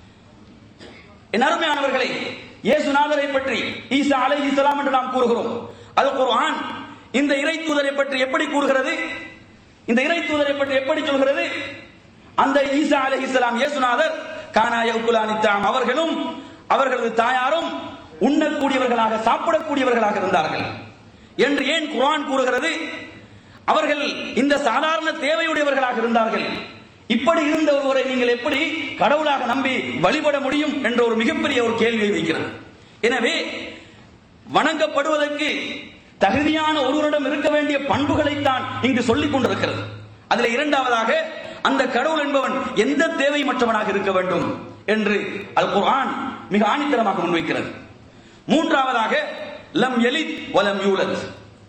என் அருமையானவர்களே இயேசுநாதரை பற்றி ஈசா அலை இஸ்லாம் என்று நாம் கூறுகிறோம் அது குர்ஆன் இந்த இறை தூதரை பற்றி எப்படி கூறுகிறது இந்த இறை தூதரை பற்றி எப்படி சொல்கிறது அந்த ஈசா அலை இஸ்லாம் இயேசுநாதர் கானாய உக்குலானித்தாம் அவர்களும் அவர்களது தாயாரும் உண்ணக்கூடியவர்களாக சாப்பிடக்கூடியவர்களாக இருந்தார்கள் என்று ஏன் குர்ஆன் கூறுகிறது அவர்கள் இந்த சாதாரண தேவையுடையவர்களாக இருந்தார்கள் இப்படி இருந்த ஒருவரை நீங்கள் எப்படி கடவுளாக நம்பி வழிபட முடியும் என்ற ஒரு மிகப்பெரிய ஒரு கேள்வியை வைக்கிறது எனவே வணங்கப்படுவதற்கு தகுதியான ஒருவரிடம் இருக்க வேண்டிய பண்புகளைத்தான் இங்கு சொல்லிக் கொண்டிருக்கிறது அதில் இரண்டாவதாக அந்த கடவுள் என்பவன் எந்த தேவைமற்றவனாக இருக்க வேண்டும் என்று அல் குர்ஆன் மிக ஆணித்தரமாக முன்வைக்கிறது மூன்றாவதாக லம் எலித் வலம் யூலத்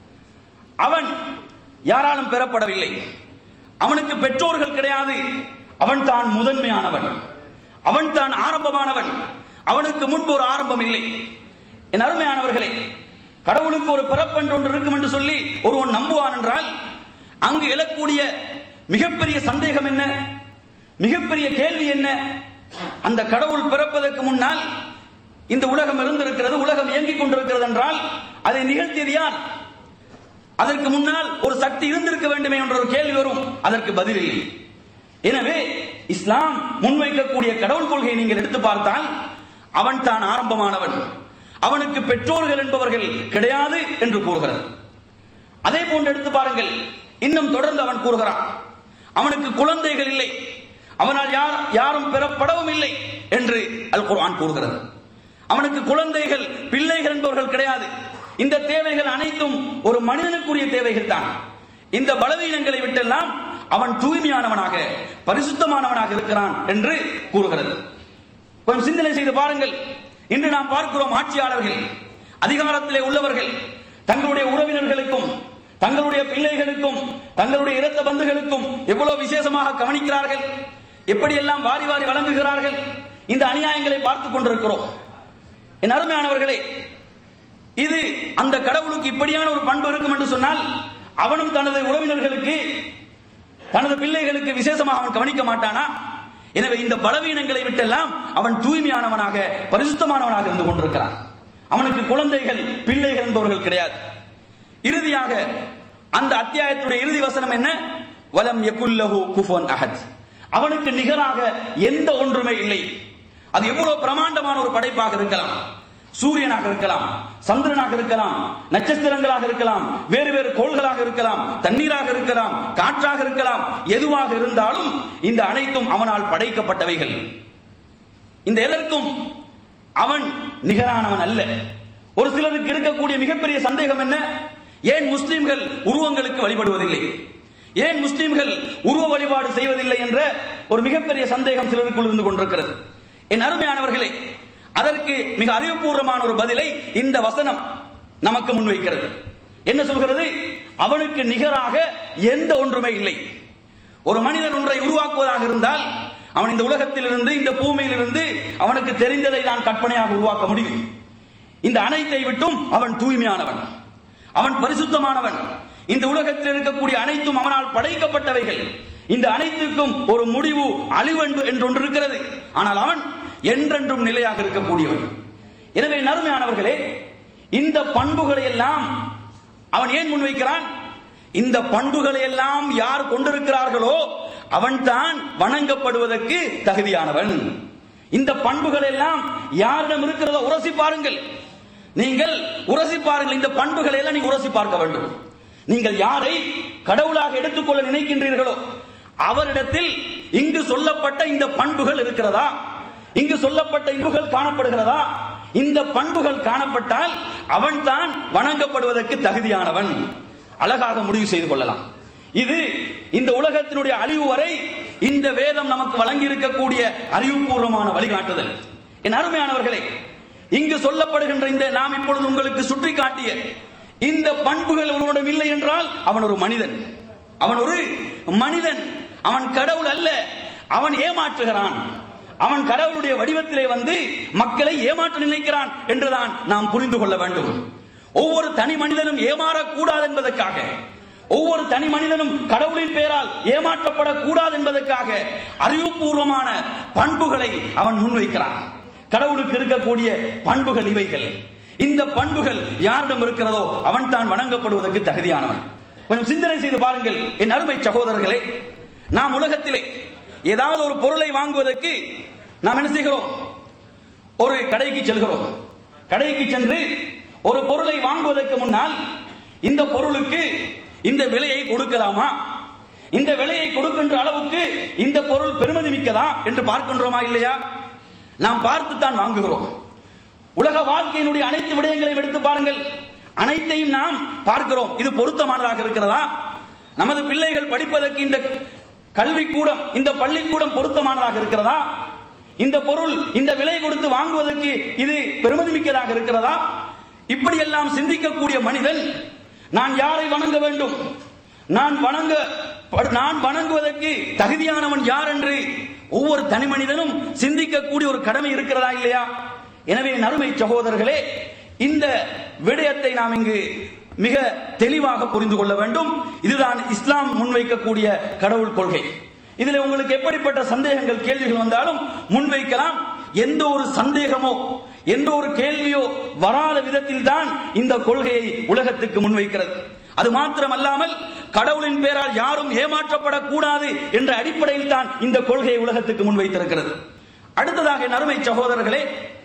அவன் யாராலும் பெறப்படவில்லை அவனுக்கு பெற்றோர்கள் கிடையாது அவன் தான் முதன்மையானவன் அவன் தான் ஆரம்பமானவன் அவனுக்கு முன்பு ஒரு ஆரம்பம் இல்லை என் அருமையானவர்களே கடவுளுக்கு ஒரு பிறப்பென்று ஒன்று இருக்கும் என்று சொல்லி ஒருவன் நம்புவான் என்றால் அங்கு எழக்கூடிய மிகப்பெரிய சந்தேகம் என்ன மிகப்பெரிய கேள்வி என்ன அந்த கடவுள் பிறப்பதற்கு முன்னால் இந்த உலகம் இருந்திருக்கிறது உலகம் இயங்கிக் கொண்டிருக்கிறது என்றால் அதை நிகழ்த்தியது யார் அதற்கு முன்னால் ஒரு சக்தி இருந்திருக்க வேண்டுமே என்ற ஒரு கேள்வி வரும் அதற்கு பதில் இல்லை எனவே இஸ்லாம் முன்வைக்கக்கூடிய கடவுள் கொள்கையை நீங்கள் எடுத்து பார்த்தால் அவன் தான் ஆரம்பமானவன் அவனுக்கு பெற்றோர்கள் என்பவர்கள் கிடையாது என்று கூறுகிறது அதே போன்று எடுத்து பாருங்கள் இன்னும் தொடர்ந்து அவன் கூறுகிறான் அவனுக்கு குழந்தைகள் இல்லை அவனால் யார் யாரும் பெறப்படவும் இல்லை என்று அல் குர்ஆன் கூறுகிறது அவனுக்கு குழந்தைகள் பிள்ளைகள் என்பவர்கள் கிடையாது இந்த தேவைகள் அனைத்தும் ஒரு மனிதனுக்குரிய தேவைகள் தான் இந்த பலவீனங்களை விட்டெல்லாம் அவன் தூய்மையானவனாக பரிசுத்தமானவனாக இருக்கிறான் என்று கூறுகிறது கொஞ்சம் சிந்தனை செய்து பாருங்கள் இன்று நாம் பார்க்கிறோம் ஆட்சியாளர்கள் அதிகாரத்திலே உள்ளவர்கள் தங்களுடைய உறவினர்களுக்கும் தங்களுடைய பிள்ளைகளுக்கும் தங்களுடைய இரத்த பந்துகளுக்கும் எவ்வளவு விசேஷமாக கவனிக்கிறார்கள் எப்படியெல்லாம் வாரி வாரி வழங்குகிறார்கள் இந்த அநியாயங்களை பார்த்துக் கொண்டிருக்கிறோம் என் அருமையானவர்களே இது அந்த கடவுளுக்கு இப்படியான ஒரு பண்பு இருக்கும் என்று சொன்னால் அவனும் தனது உறவினர்களுக்கு தனது பிள்ளைகளுக்கு விசேஷமாக அவன் கவனிக்க மாட்டானா எனவே இந்த பலவீனங்களை விட்டெல்லாம் அவன் தூய்மையானவனாக பரிசுத்தமானவனாக இருந்து கொண்டிருக்கிறான் அவனுக்கு குழந்தைகள் பிள்ளைகள் என்பவர்கள் கிடையாது இறுதியாக அந்த அத்தியாயத்துடைய இறுதி வசனம் என்ன வலம் யகுல்லஹு குஃபுவன் அஹத் அவனுக்கு நிகராக எந்த ஒன்றுமே இல்லை அது எவ்வளவு பிரமாண்டமான ஒரு படைப்பாக இருக்கலாம் சூரியனாக இருக்கலாம் சந்திரனாக இருக்கலாம் நட்சத்திரங்களாக இருக்கலாம் வேறு வேறு கோள்களாக இருக்கலாம் தண்ணீராக இருக்கலாம் காற்றாக இருக்கலாம் எதுவாக இருந்தாலும் இந்த அனைத்தும் அவனால் படைக்கப்பட்டவைகள் இந்த எதற்கும் அவன் நிகரானவன் அல்ல ஒரு சிலருக்கு இருக்கக்கூடிய மிகப்பெரிய சந்தேகம் என்ன ஏன் முஸ்லிம்கள் உருவங்களுக்கு வழிபடுவதில்லை ஏன் முஸ்லிம்கள் உருவ வழிபாடு செய்வதில்லை என்ற ஒரு மிகப்பெரிய சந்தேகம் சிலருக்குள் இருந்து கொண்டிருக்கிறது என் அருமையானவர்களே அதற்கு மிக அறிவுபூர்வமான ஒரு பதிலை இந்த வசனம் நமக்கு முன்வைக்கிறது என்ன சொல்கிறது அவனுக்கு நிகராக எந்த ஒன்றுமே இல்லை ஒரு மனிதன் ஒன்றை உருவாக்குவதாக இருந்தால் அவன் இந்த உலகத்திலிருந்து இந்த பூமியிலிருந்து அவனுக்கு தெரிந்ததை நான் கற்பனையாக உருவாக்க முடியும் இந்த அனைத்தை விட்டும் அவன் தூய்மையானவன் அவன் பரிசுத்தமானவன் இந்த உலகத்தில் இருக்கக்கூடிய அனைத்தும் அவனால் படைக்கப்பட்டவைகள் இந்த அனைத்துக்கும் ஒரு முடிவு அழிவென்று என்றொன்று இருக்கிறது ஆனால் அவன் என்றென்றும் நிலையாக இருக்கக்கூடியவன் எனவே நறுமையானவர்களே இந்த பண்புகளை எல்லாம் அவன் ஏன் முன்வைக்கிறான் இந்த பண்புகளை எல்லாம் யார் கொண்டிருக்கிறார்களோ அவன்தான் வணங்கப்படுவதற்கு தகுதியானவன் இந்த பண்புகள் எல்லாம் யாரிடம் இருக்கிறதோ உரசி பாருங்கள் நீங்கள் உரசி பாருங்கள் இந்த பண்புகளை எல்லாம் நீங்க உரசி பார்க்க வேண்டும் நீங்கள் யாரை கடவுளாக எடுத்துக்கொள்ள நினைக்கின்றீர்களோ அவரிடத்தில் இங்கு சொல்லப்பட்ட இந்த பண்புகள் இருக்கிறதா இங்கு சொல்லப்பட்ட இன்புகள் காணப்படுகிறதா இந்த பண்புகள் காணப்பட்டால் அவன்தான் வணங்கப்படுவதற்கு தகுதியானவன் அழகாக முடிவு செய்து கொள்ளலாம் இது இந்த உலகத்தினுடைய அழிவு வரை இந்த வேதம் நமக்கு வழங்கி இருக்கக்கூடிய அறிவுபூர்வமான வழிகாட்டுதல் என் அருமையானவர்களே இங்கு சொல்லப்படுகின்ற இந்த நாம் இப்பொழுது உங்களுக்கு சுட்டி காட்டிய இந்த பண்புகள் ஒருவனிடம் இல்லை என்றால் அவன் ஒரு மனிதன் அவன் ஒரு மனிதன் அவன் கடவுள் அல்ல அவன் ஏமாற்றுகிறான் அவன் கடவுளுடைய வடிவத்திலே வந்து மக்களை ஏமாற்ற நினைக்கிறான் என்றுதான் நாம் புரிந்து கொள்ள வேண்டும் ஒவ்வொரு தனி மனிதனும் ஏமாறக்கூடாது என்பதற்காக ஒவ்வொரு தனி மனிதனும் கடவுளின் பெயரால் ஏமாற்றப்படக்கூடாது என்பதற்காக அறிவுபூர்வமான பண்புகளை அவன் முன்வைக்கிறான் கடவுளுக்கு இருக்கக்கூடிய பண்புகள் இவைகள் இந்த பண்புகள் யாரிடம் இருக்கிறதோ அவன் தான் வணங்கப்படுவதற்கு தகுதியானவன் கொஞ்சம் சிந்தனை செய்து பாருங்கள் என் அருமை சகோதரர்களே நாம் உலகத்திலே ஏதாவது ஒரு பொருளை வாங்குவதற்கு நாம் என்ன செய்கிறோம் ஒரு கடைக்கு செல்கிறோம் கடைக்கு சென்று ஒரு பொருளை வாங்குவதற்கு முன்னால் இந்த பொருளுக்கு இந்த விலையை கொடுக்கலாமா இந்த விலையை கொடுக்கின்ற அளவுக்கு இந்த பொருள் பெருமதி மிக்கதா என்று பார்க்கின்றோமா இல்லையா நாம் பார்த்து தான் வாங்குகிறோம் உலக வாழ்க்கையினுடைய அனைத்து விடயங்களையும் எடுத்து பாருங்கள் அனைத்தையும் நாம் பார்க்கிறோம் இது பொருத்தமானதாக இருக்கிறதா நமது பிள்ளைகள் படிப்பதற்கு இந்த கல்விக்கூடம் இந்த பள்ளிக்கூடம் பொருத்தமானதாக இருக்கிறதா இந்த பொருள் இந்த விலை கொடுத்து வாங்குவதற்கு இது பெருமதி மிக்கதாக இருக்கிறதா இப்படி எல்லாம் சிந்திக்கக்கூடிய மனிதன் நான் யாரை வணங்க வேண்டும் நான் வணங்க நான் வணங்குவதற்கு தகுதியானவன் யார் என்று ஒவ்வொரு தனி மனிதனும் சிந்திக்கக்கூடிய ஒரு கடமை இருக்கிறதா இல்லையா எனவே நறுமை சகோதரர்களே இந்த விடயத்தை நாம் இங்கு மிக தெளிவாக புரிந்து கொள்ள வேண்டும் இதுதான் இஸ்லாம் முன்வைக்கக்கூடிய கடவுள் கொள்கை இதுல உங்களுக்கு எப்படிப்பட்ட சந்தேகங்கள் கேள்விகள் வந்தாலும் முன்வைக்கலாம் எந்த ஒரு சந்தேகமோ எந்த ஒரு கேள்வியோ வராத விதத்தில் தான் இந்த கொள்கையை உலகத்துக்கு முன்வைக்கிறது அது மாத்திரமல்லாமல் கடவுளின் பேரால் யாரும் ஏமாற்றப்படக்கூடாது என்ற அடிப்படையில் தான் இந்த கொள்கையை உலகத்துக்கு முன்வைத்திருக்கிறது அடுத்ததாக நறுமை சகோதரர்களே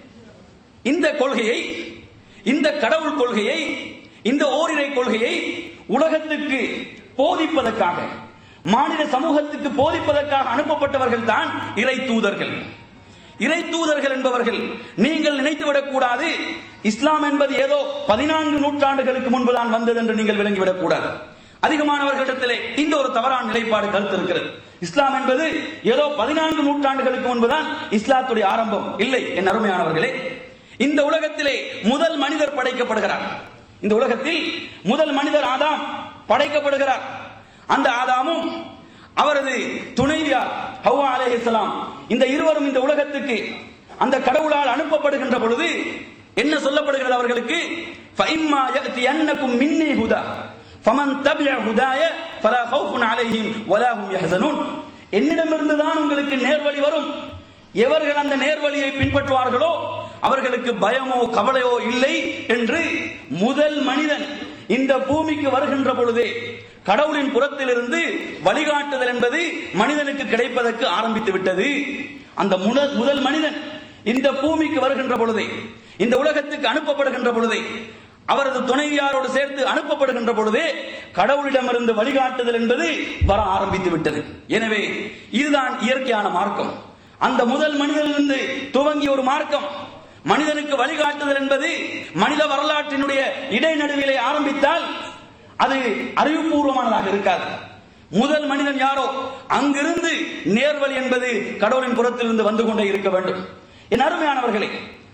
இந்த கொள்கையை இந்த கடவுள் கொள்கையை இந்த ஓரிரை கொள்கையை உலகத்துக்கு போதிப்பதற்காக மாநில சமூகத்துக்கு போதிப்பதற்காக அனுப்பப்பட்டவர்கள் தான் இறை தூதர்கள் இறை தூதர்கள் என்பவர்கள் நீங்கள் நினைத்துவிடக் கூடாது இஸ்லாம் என்பது ஏதோ பதினான்கு நூற்றாண்டுகளுக்கு முன்புதான் வந்தது என்று நீங்கள் விளங்கிவிடக் கூடாது அதிகமானவர்களிடத்திலே இந்த ஒரு தவறான நிலைப்பாடு கருத்து இருக்கிறது இஸ்லாம் என்பது ஏதோ பதினான்கு நூற்றாண்டுகளுக்கு முன்புதான் இஸ்லாத்துடைய ஆரம்பம் இல்லை என் அருமையானவர்களே இந்த உலகத்திலே முதல் மனிதர் படைக்கப்படுகிறார் இந்த உலகத்தில் முதல் மனிதர் ஆதாம் படைக்கப்படுகிறார் அந்த ஆதாமும் அவரது துணைவியார் ஹவ்வா அலைஹிஸ்ஸலாம் இந்த இருவரும் இந்த உலகத்துக்கு அந்த கடவுளால் அனுப்பப்படுகின்ற பொழுது என்ன சொல்லப்படுகிறது அவர்களுக்கு ஃபைம்மா யஅத்தியன்னக்கும் மின்னி ஹுதா ஃபமன் தபிய ஹுதாய ஃபலா ஹவுஃபுன் அலைஹிம் வலா ஹும் யஹ்சனூன் என்னிடமிருந்து தான் உங்களுக்கு நேர்வழி வரும் எவர்கள் அந்த நேர்வழியை பின்பற்றுவார்களோ அவர்களுக்கு பயமோ கவலையோ இல்லை என்று முதல் மனிதன் இந்த பூமிக்கு வருகின்ற பொழுதே கடவுளின் புறத்திலிருந்து வழிகாட்டுதல் என்பது மனிதனுக்கு கிடைப்பதற்கு ஆரம்பித்து விட்டது அந்த முதல் முதல் மனிதன் இந்த பூமிக்கு வருகின்ற பொழுதே இந்த உலகத்துக்கு அனுப்பப்படுகின்ற பொழுதே அவரது துணைவியாரோடு சேர்த்து அனுப்பப்படுகின்ற பொழுதே கடவுளிடமிருந்து வழிகாட்டுதல் என்பது வர ஆரம்பித்து விட்டது எனவே இதுதான் இயற்கையான மார்க்கம் அந்த முதல் மனிதனிலிருந்து துவங்கிய ஒரு மார்க்கம் மனிதனுக்கு வழிகாட்டுதல் என்பது மனித வரலாற்றினுடைய இடைநடுவிலே ஆரம்பித்தால் அது அறிவுபூர்வமானதாக இருக்காது முதல் மனிதன் யாரோ அங்கிருந்து நேர்வழி என்பது கடவுளின் புறத்திலிருந்து வந்து கொண்டே இருக்க வேண்டும் என் அருமையானவர்களே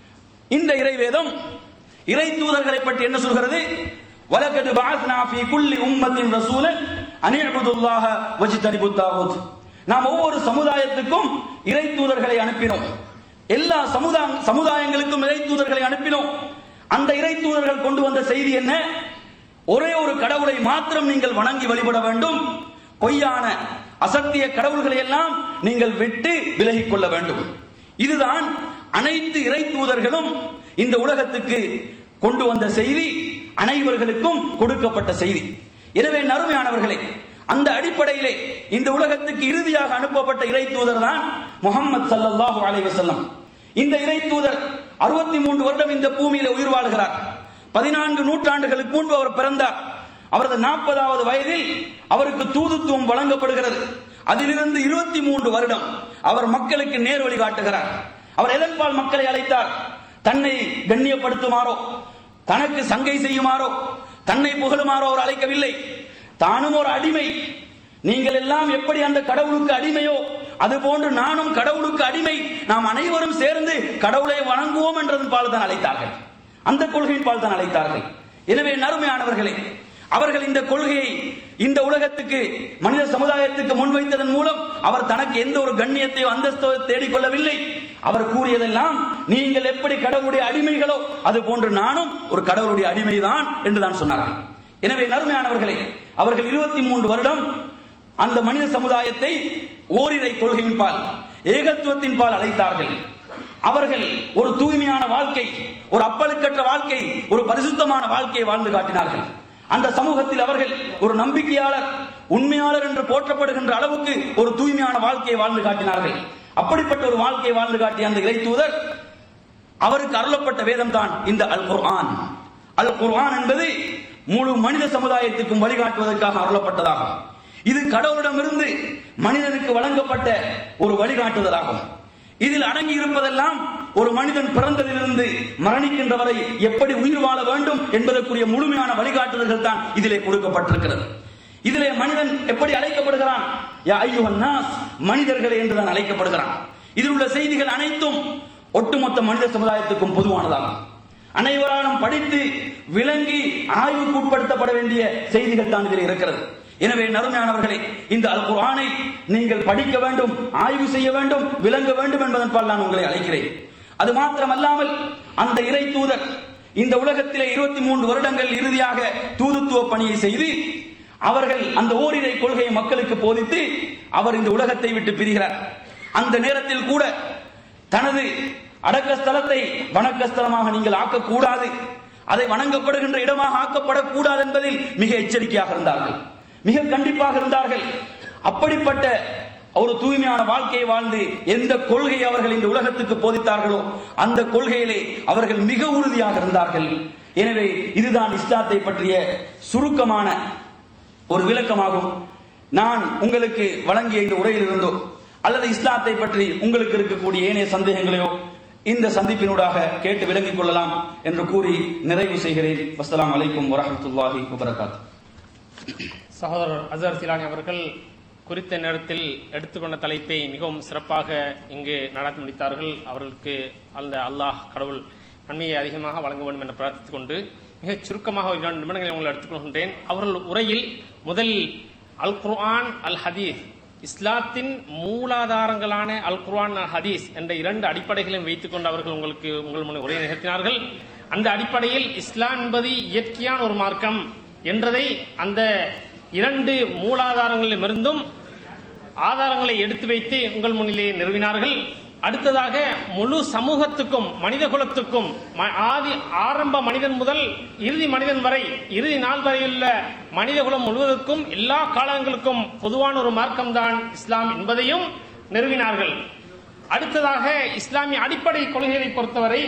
இந்த இறைவேதம் இறை தூதர்களை பற்றி என்ன சொல்கிறது வலக்கது பாஸ்னா ஃபீ குல்லி உம்மத்தின் ரசூலன் அனிஅபுதுல்லாஹ வஜ்தனிபுத் தாகூத் நாம் ஒவ்வொரு சமுதாயத்துக்கும் இறை தூதர்களை அனுப்பினோம் எல்லா சமுதாய சமுதாயங்களுக்கும் இறை தூதர்களை அனுப்பினோம் அந்த இறை தூதர்கள் கொண்டு வந்த செய்தி என்ன ஒரே ஒரு கடவுளை மாத்திரம் நீங்கள் வணங்கி வழிபட வேண்டும் பொய்யான அசத்திய கடவுள்களை எல்லாம் நீங்கள் விட்டு விலகிக் கொள்ள வேண்டும் இதுதான் அனைத்து இறை தூதர்களும் இந்த உலகத்துக்கு கொண்டு வந்த செய்தி அனைவர்களுக்கும் கொடுக்கப்பட்ட செய்தி எனவே நறுமையானவர்களே அந்த அடிப்படையிலே இந்த உலகத்துக்கு இறுதியாக அனுப்பப்பட்ட இறை தூதர் தான் முகமது சல்லல்லாஹு அலைஹி வஸல்லம் இந்த இறை தூதர் அறுபத்தி மூன்று வருடம் இந்த பூமியில உயிர் வாழ்கிறார் பதினான்கு நூற்றாண்டுகளுக்கு முன்பு அவர் பிறந்தார் அவரது நாற்பதாவது வயதில் அவருக்கு தூதுத்துவம் வழங்கப்படுகிறது அதிலிருந்து இருபத்தி மூன்று வருடம் அவர் மக்களுக்கு நேர் வழி காட்டுகிறார் அவர் எதன்பால் மக்களை அழைத்தார் தன்னை கண்ணியப்படுத்துமாறோ தனக்கு சங்கை செய்யுமாறோ தன்னை புகழுமாறோ அவர் அழைக்கவில்லை தானும் ஒரு அடிமை நீங்கள் எல்லாம் எப்படி அந்த கடவுளுக்கு அடிமையோ அது போன்று நானும் கடவுளுக்கு அடிமை நாம் அனைவரும் சேர்ந்து கடவுளை வணங்குவோம் என்றதன் பால் தான் அழைத்தார்கள் அந்த கொள்கையின் பால் தான் அழைத்தார்கள் எனவே நறுமையானவர்களே அவர்கள் இந்த கொள்கையை இந்த உலகத்துக்கு மனித சமுதாயத்துக்கு முன்வைத்ததன் மூலம் அவர் தனக்கு எந்த ஒரு கண்ணியத்தையோ அந்தஸ்தோ தேடிக்கொள்ளவில்லை அவர் கூறியதெல்லாம் நீங்கள் எப்படி கடவுளுடைய அடிமைகளோ அது போன்று நானும் ஒரு கடவுளுடைய அடிமைதான் என்று தான் சொன்னார்கள் எனவே நறுமையானவர்களே அவர்கள் இருபத்தி மூன்று வருடம் அந்த மனித சமுதாயத்தை ஓரிரை கொள்கையின் பால் ஏகத்துவத்தின் பால் அழைத்தார்கள் அவர்கள் ஒரு தூய்மையான வாழ்க்கை ஒரு அப்பழுக்கற்ற வாழ்க்கை ஒரு பரிசுத்தமான வாழ்க்கையை வாழ்ந்து காட்டினார்கள் அந்த சமூகத்தில் அவர்கள் ஒரு நம்பிக்கையாளர் உண்மையாளர் என்று போற்றப்படுகின்ற அளவுக்கு ஒரு தூய்மையான வாழ்க்கையை வாழ்ந்து காட்டினார்கள் அப்படிப்பட்ட ஒரு வாழ்க்கையை வாழ்ந்து காட்டிய அந்த இறை தூதர் அவருக்கு அருளப்பட்ட வேதம் தான் இந்த அல் குர்ஆன் அல் குர்ஆன் என்பது முழு மனித சமுதாயத்துக்கும் வழிகாட்டுவதற்காக அருளப்பட்டதாகும் இது கடவுளிடமிருந்து மனிதனுக்கு வழங்கப்பட்ட ஒரு வழிகாட்டுதலாகும் இதில் அடங்கி இருப்பதெல்லாம் ஒரு மனிதன் பிறந்ததிலிருந்து மரணிக்கின்ற வரை எப்படி உயிர் வாழ வேண்டும் என்பதற்குரிய முழுமையான வழிகாட்டுதல்கள் தான் இதிலே கொடுக்கப்பட்டிருக்கிறது இதிலே மனிதன் எப்படி அழைக்கப்படுகிறான் யா ஐயுஹன் நாஸ் மனிதர்களே என்றுதான் அழைக்கப்படுகிறான் இதில் உள்ள செய்திகள் அனைத்தும் ஒட்டுமொத்த மனித சமுதாயத்துக்கும் பொதுவானதாகும் அனைவராலும் படித்து விளங்கி ஆய்வுக்கு உட்படுத்தப்பட வேண்டிய செய்திகள் தான் இதில் இருக்கிறது எனவே நறுமையானவர்களே இந்த அல் குர்ஆனை நீங்கள் படிக்க வேண்டும் ஆய்வு செய்ய வேண்டும் விளங்க வேண்டும் என்பதன் பால் நான் உங்களை அழைக்கிறேன் அது மாத்திரமல்லாமல் அந்த இறை தூதர் இந்த உலகத்திலே இருபத்தி மூன்று வருடங்கள் இறுதியாக தூதுத்துவ பணியை செய்து அவர்கள் அந்த ஓரிரை கொள்கையை மக்களுக்கு போதித்து அவர் இந்த உலகத்தை விட்டு பிரிகிறார் அந்த நேரத்தில் கூட தனது அடக்க ஸ்தலத்தை வணக்க ஸ்தலமாக நீங்கள் ஆக்கக்கூடாது அதை வணங்கப்படுகின்ற இடமாக ஆக்கப்படக்கூடாது என்பதில் மிக எச்சரிக்கையாக இருந்தார்கள் மிக கண்டிப்பாக இருந்தார்கள் அப்படிப்பட்ட ஒரு தூய்மையான வாழ்க்கையை வாழ்ந்து எந்த கொள்கை அவர்கள் இந்த உலகத்துக்கு போதித்தார்களோ அந்த கொள்கையிலே அவர்கள் மிக உறுதியாக இருந்தார்கள் எனவே இதுதான் இஸ்லாத்தை பற்றிய சுருக்கமான ஒரு விளக்கமாகும் நான் உங்களுக்கு வழங்கிய இந்த உரையில் இருந்தோ அல்லது இஸ்லாத்தை பற்றி உங்களுக்கு இருக்கக்கூடிய ஏனைய சந்தேகங்களையோ இந்த சந்திப்பினூடாக கேட்டு விளங்கிக் கொள்ளலாம் என்று கூறி நிறைவு செய்கிறேன் வஸ்ஸலாமு அலைக்கும் வரஹ்மத்துல்லாஹி வபரகாத்துஹு சகோதரர் அசர் சிலானி அவர்கள் குறித்த நேரத்தில் எடுத்துக்கொண்ட தலைப்பை மிகவும் சிறப்பாக இங்கு நடத்தி முடித்தார்கள் அவர்களுக்கு அந்த அல்லாஹ் கடவுள் நன்மையை அதிகமாக வழங்க வேண்டும் என்று பிரார்த்தித்துக் கொண்டு மிகச் சுருக்கமாக ஒரு இரண்டு நிமிடங்களை உங்களை எடுத்துக்கொள்கின்றேன் அவர்கள் உரையில் முதலில் அல் குர்ஆன் அல் ஹதீஸ் இஸ்லாத்தின் மூலாதாரங்களான அல் குர்ஆன் அல் ஹதீஸ் என்ற இரண்டு அடிப்படைகளையும் வைத்துக்கொண்டு அவர்கள் உங்களுக்கு உங்கள் முன் உரை நிகழ்த்தினார்கள் அந்த அடிப்படையில் இஸ்லாம் என்பது இயற்கையான ஒரு மார்க்கம் என்றதை அந்த இரண்டு மூலாதாரங்களிலிருந்தும் ஆதாரங்களை எடுத்து வைத்து உங்கள் முன்னிலே நிறுவினார்கள் அடுத்ததாக முழு சமூகத்துக்கும் மனித குலத்துக்கும் ம- ஆதி ஆரம்ப மனிதன் முதல் இறுதி மனிதன் வரை இறுதி நாள் வரையுள்ள மனித குலம் முழுவதற்கும் எல்லா காலங்களுக்கும் பொதுவான ஒரு மார்க்கம்தான் இஸ்லாம் என்பதையும் நிறுவினார்கள் அடுத்ததாக இஸ்லாமிய அடிப்படை கொள்கைகளை பொறுத்தவரை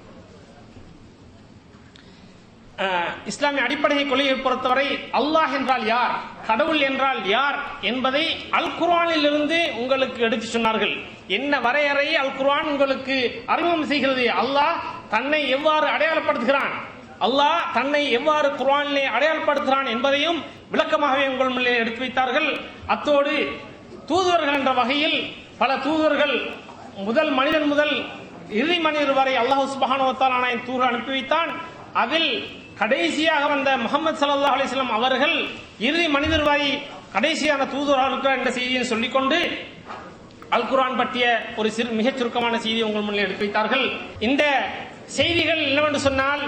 அஹ், இஸ்லாமிய அடிப்படை கொள்கையை பொறுத்தவரை அல்லாஹ் என்றால் யார் கடவுள் என்றால் யார் என்பதை அல் குர்ஆனில் இருந்து உங்களுக்கு எடுத்து சொன்னார்கள் என்ன வரையறையை அல் குர்ஆன் உங்களுக்கு அறிமுகம் செய்கிறது அல்லாஹ் தன்னை எவ்வாறு அடையாளப்படுத்துகிறான் அல்லாஹ் தன்னை எவ்வாறு குர்ஆனிலே அடையாளப்படுத்துகிறான் என்பதையும் விளக்கமாகவே உங்கள் முன்னே எடுத்து வைத்தார்கள் அத்தோடு தூதுவர்கள் என்ற வகையில் பல தூதுவர்கள் முதல் மனிதன் முதல் இறுதி மனிதர் வரை அல்லாஹ் சுபஹானுவத்தாலான தூர் அனுப்பி வைத்தான் அதில் கடைசியாக வந்த முகமது ஸல்லல்லாஹு அலைஹி வஸல்லம் அவர்கள் இறுதி மனிதர் வரை கடைசியான தூதுவர்களுக்கு என்ற செய்தியை சொல்லிக்கொண்டு அல் குர்ஆன் பற்றிய ஒரு சிறு மிகச் சுருக்கமான செய்தியை உங்கள் முன்னில் எடுத்து வைத்தார்கள் இந்த செய்திகள் என்னவென்று சொன்னால்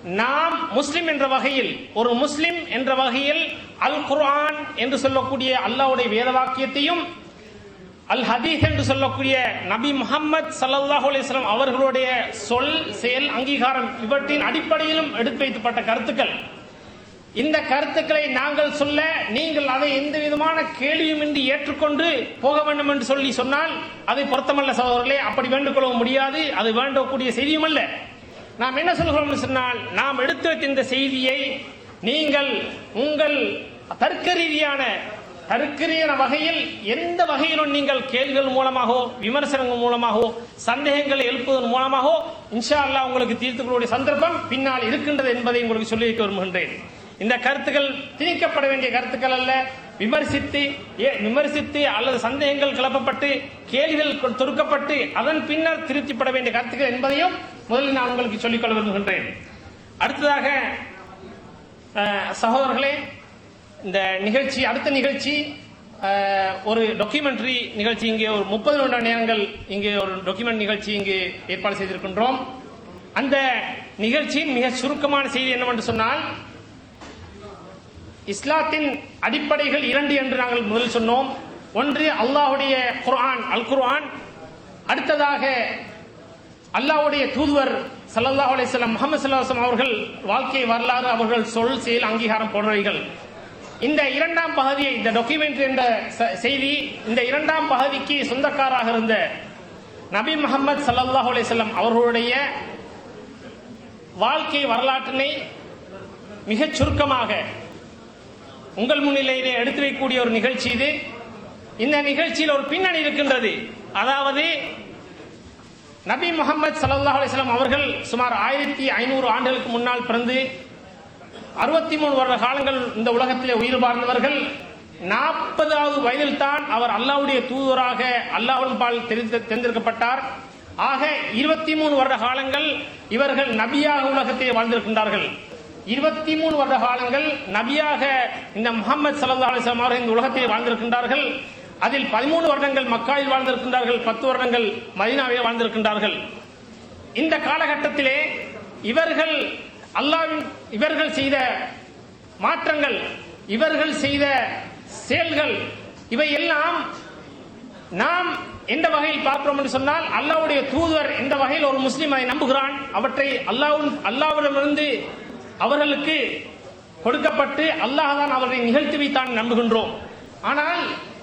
நாம் முஸ்லிம் என்ற வகையில் ஒரு முஸ்லிம் என்ற வகையில் அல் குர்ஆன் என்று சொல்லக்கூடிய அல்லாஹ்வுடைய வேத வாக்கியத்தையும் அல் ஹதீஸ் என்று சொல்லக்கூடிய நபி முஹம்மது ஸல்லல்லாஹு அலைஹி வஸல்லம் அவர்களுடைய சொல் செயல் அங்கீகாரம் இவற்றின் அடிப்படையிலும் எடுத்து வைக்கப்பட்ட கருத்துக்கள் இந்த கருத்துக்களை நாங்கள் சொல்ல நீங்கள் அதை எந்த விதமான கேள்வியுமின்றி ஏற்றுக்கொண்டு போக வேண்டும் என்று சொல்லி சொன்னால் அது பொருத்தமல்ல சகோதரர்களே அப்படி வேண்டுகொள்ள முடியாது அது வேண்டக்கூடிய செய்தியும் அல்ல நாம் என்ன சொல்கிறோம் என்று சொன்னால் நாம் எடுத்து வைத்த இந்த செய்தியை நீங்கள் உங்கள் தர்க்க ரீதியான தர்க்கரீதியான வகையில் எந்த வகையிலும் நீங்கள் கேள்விகள் மூலமாகவோ விமர்சனங்கள் மூலமாகவோ சந்தேகங்களை எழுப்புவதன் மூலமாகவோ இன்ஷா அல்லாஹ் உங்களுக்கு தீர்த்துக்கூடிய சந்தர்ப்பம் பின்னால் இருக்கின்றது என்பதை உங்களுக்கு சொல்லி வைக்க விரும்புகின்றேன் இந்த கருத்துக்கள் திணிக்கப்பட வேண்டிய கருத்துக்கள் அல்ல விமர்சித்து ஏ- விமர்சித்து அல்லது சந்தேகங்கள் கிளப்பப்பட்டு கேள்விகள் தொடுக்கப்பட்டு அதன் பின்னர் திருத்திப்பட வேண்டிய கருத்துக்கள் என்பதையும் முதலில் நான் உங்களுக்கு சொல்லிக்கொள்ள விரும்புகின்றேன் அடுத்ததாக அஹ், சகோதரர்களே இந்த நிகழ்ச்சி அடுத்த நிகழ்ச்சி அஹ், ஒரு டாக்குமெண்ட்ரி நிகழ்ச்சி இங்கே ஒரு முப்பது நிமிட நேரங்கள் இங்கே ஒரு டாக்குமெண்ட் நிகழ்ச்சி இங்கு ஏற்பாடு செய்திருக்கின்றோம் அந்த நிகழ்ச்சியின் மிக சுருக்கமான செய்தி என்னவென்று சொன்னால் இஸ்லாத்தின் அடிப்படைகள் இரண்டு என்று நாங்கள் முதல் சொன்னோம் ஒன்று அல்லாஹ்வுடைய குர்ஆன் அல் குர்ஆன் அடுத்ததாக அல்லாஹ்வுடைய தூதுவர் ஸல்லல்லாஹு அலைஹி வஸல்லம் முஹம்மது ஸல்லல்லாஹு அலைஹி வஸல்லம் அவர்கள் வாழ்க்கை வரலாறு அவர்கள் சொல் செயல் அங்கீகாரம் போன்றவைகள் இந்த இரண்டாம் பகுதியை இந்த டாக்குமெண்ட்ரி என்ற ச- செய்தி இந்த இரண்டாம் பகுதிக்கு சொந்தக்காராக இருந்த நபி முஹம்மது ஸல்லல்லாஹு அலைஹி வஸல்லம் அவர்களுடைய வாழ்க்கை வரலாற்றினை மிகச் சுருக்கமாக உங்கள் முன்னிலையிலே எடுத்து வைக்கக்கூடிய ஒரு நிகழ்ச்சி இது இந்த நிகழ்ச்சியில் ஒரு பின்னணி இருக்கின்றது அதாவது நபி முகமது ஸல்லல்லாஹு அலைஹி வஸல்லம் அவர்கள் சுமார் ஆயிரத்தி ஐநூறு ஆண்டுகளுக்கு முன்னால் பிறந்து அறுபத்தி மூணு வருட காலங்கள் இந்த உலகத்திலே உயிர் வாழ்ந்தவர்கள் நாற்பதாவது வயதில் தான் அவர் அல்லாஹ்வுடைய தூதராக அல்லாஹ்வின் பால் தெரிந்து- தேர்ந்தெடுக்கப்பட்டார் ஆக இருபத்தி மூணு வருட காலங்கள் இவர்கள் நபியாக உலகத்திலே வாழ்ந்திருக்கின்றார்கள் இருபத்தி மூணு வருட காலங்கள் நபியாக இந்த முகமது ஸல்லல்லாஹு அலைஹி வஸல்லம் அவர்கள் இந்த உலகத்திலே வாழ்ந்திருக்கின்றார்கள் அதில் பதிமூணு வருடங்கள் மக்காவில் வாழ்ந்திருக்கின்றார்கள் பத்து வருடங்கள் மதீனாவில் வாழ்ந்திருக்கின்றார்கள் இந்த காலகட்டத்திலே இவர்கள் அல்லாவின் இவர்கள் செய்த மாற்றங்கள் இவர்கள் செய்த செயல்கள் இவை எல்லாம் நாம் எந்த வகையில் பார்க்கிறோம் என்று சொன்னால் அல்லாஹ்வுடைய தூதுவர் எந்த வகையில் ஒரு முஸ்லிம் அதை நம்புகிறான் அவற்றை அல்லாஹ்வின் அல்லாஹ்விடமிருந்து அவர்களுக்கு கொடுக்கப்பட்டு அல்லாஹ் தான் அவர்களை நிகழ்த்தி வைத்தான் நம்புகின்றோம் ஆனால்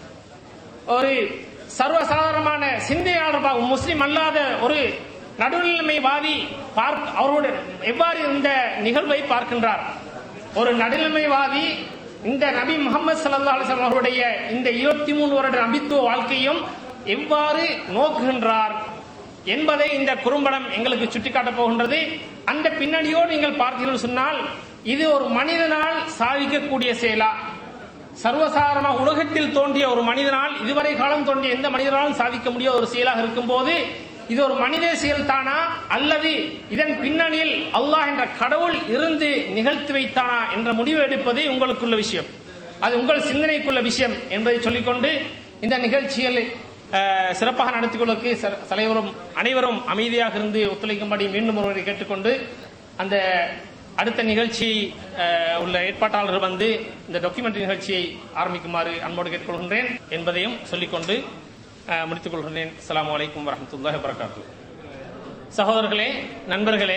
ஒரு சர்வசாதாரணமான சிந்தையாளர் பா- முஸ்லிம் அல்லாத ஒரு நடுநிலைமைவாதி பார்க்க அவரோட எவ்வாறு இந்த நிகழ்வை பார்க்கின்றார் ஒரு நடுநிலைமைவாதி இந்த நபி முகமது ஸல்லல்லாஹு அலைஹி வஸல்லம் அவருடைய இந்த இருபத்தி மூணு வருட நபித்துவ வாழ்க்கையும் எவ்வாறு நோக்குகின்றார் என்பதை இந்த குறும்படம் எங்களுக்கு சுட்டிக்காட்டப் போகின்றது அந்த பின்னணியோடு நீங்கள் பார்த்தீர்கள் சொன்னால் இது ஒரு மனிதனால் சாதிக்கக்கூடிய செயலா சர்வசாதாரணமாக உலகத்தில் தோன்றிய ஒரு மனிதனால் இதுவரை காலம் தோன்றிய எந்த மனிதனாலும் சாதிக்க முடியாத ஒரு செயலாக இருக்கும்போது இது ஒரு மனித செயல் தானா அல்லது இதன் பின்னணியில் அல்லாஹ் என்ற கடவுள் இருந்து நிகழ்த்தி வைத்தானா என்ற முடிவு எடுப்பது உங்களுக்குள்ள விஷயம் அது உங்கள் சிந்தனைக்குள்ள விஷயம் என்பதை சொல்லிக்கொண்டு இந்த நிகழ்ச்சியில் அஹ், சிறப்பாக நடத்தி கொள்வதற்கு ச- தலைவரும் அனைவரும் அமைதியாக இருந்து ஒத்துழைக்கும்படி மீண்டும் ஒருவரை கேட்டுக்கொண்டு அந்த அடுத்த நிகழ்ச்சி அஹ், உள்ள ஏற்பாட்டாளர் வந்து இந்த டாக்குமெண்ட்ரி நிகழ்ச்சியை ஆரம்பிக்குமாறு அன்போடு கேட்டுக்கொள்கின்றேன் என்பதையும் சொல்லிக்கொண்டு அஹ், முடித்துக் கொள்கின்றேன் அஸ்ஸலாமு அலைக்கும் வரஹ்மத்துல்லாஹி வபரகாத்துஹு சகோதரர்களே நண்பர்களே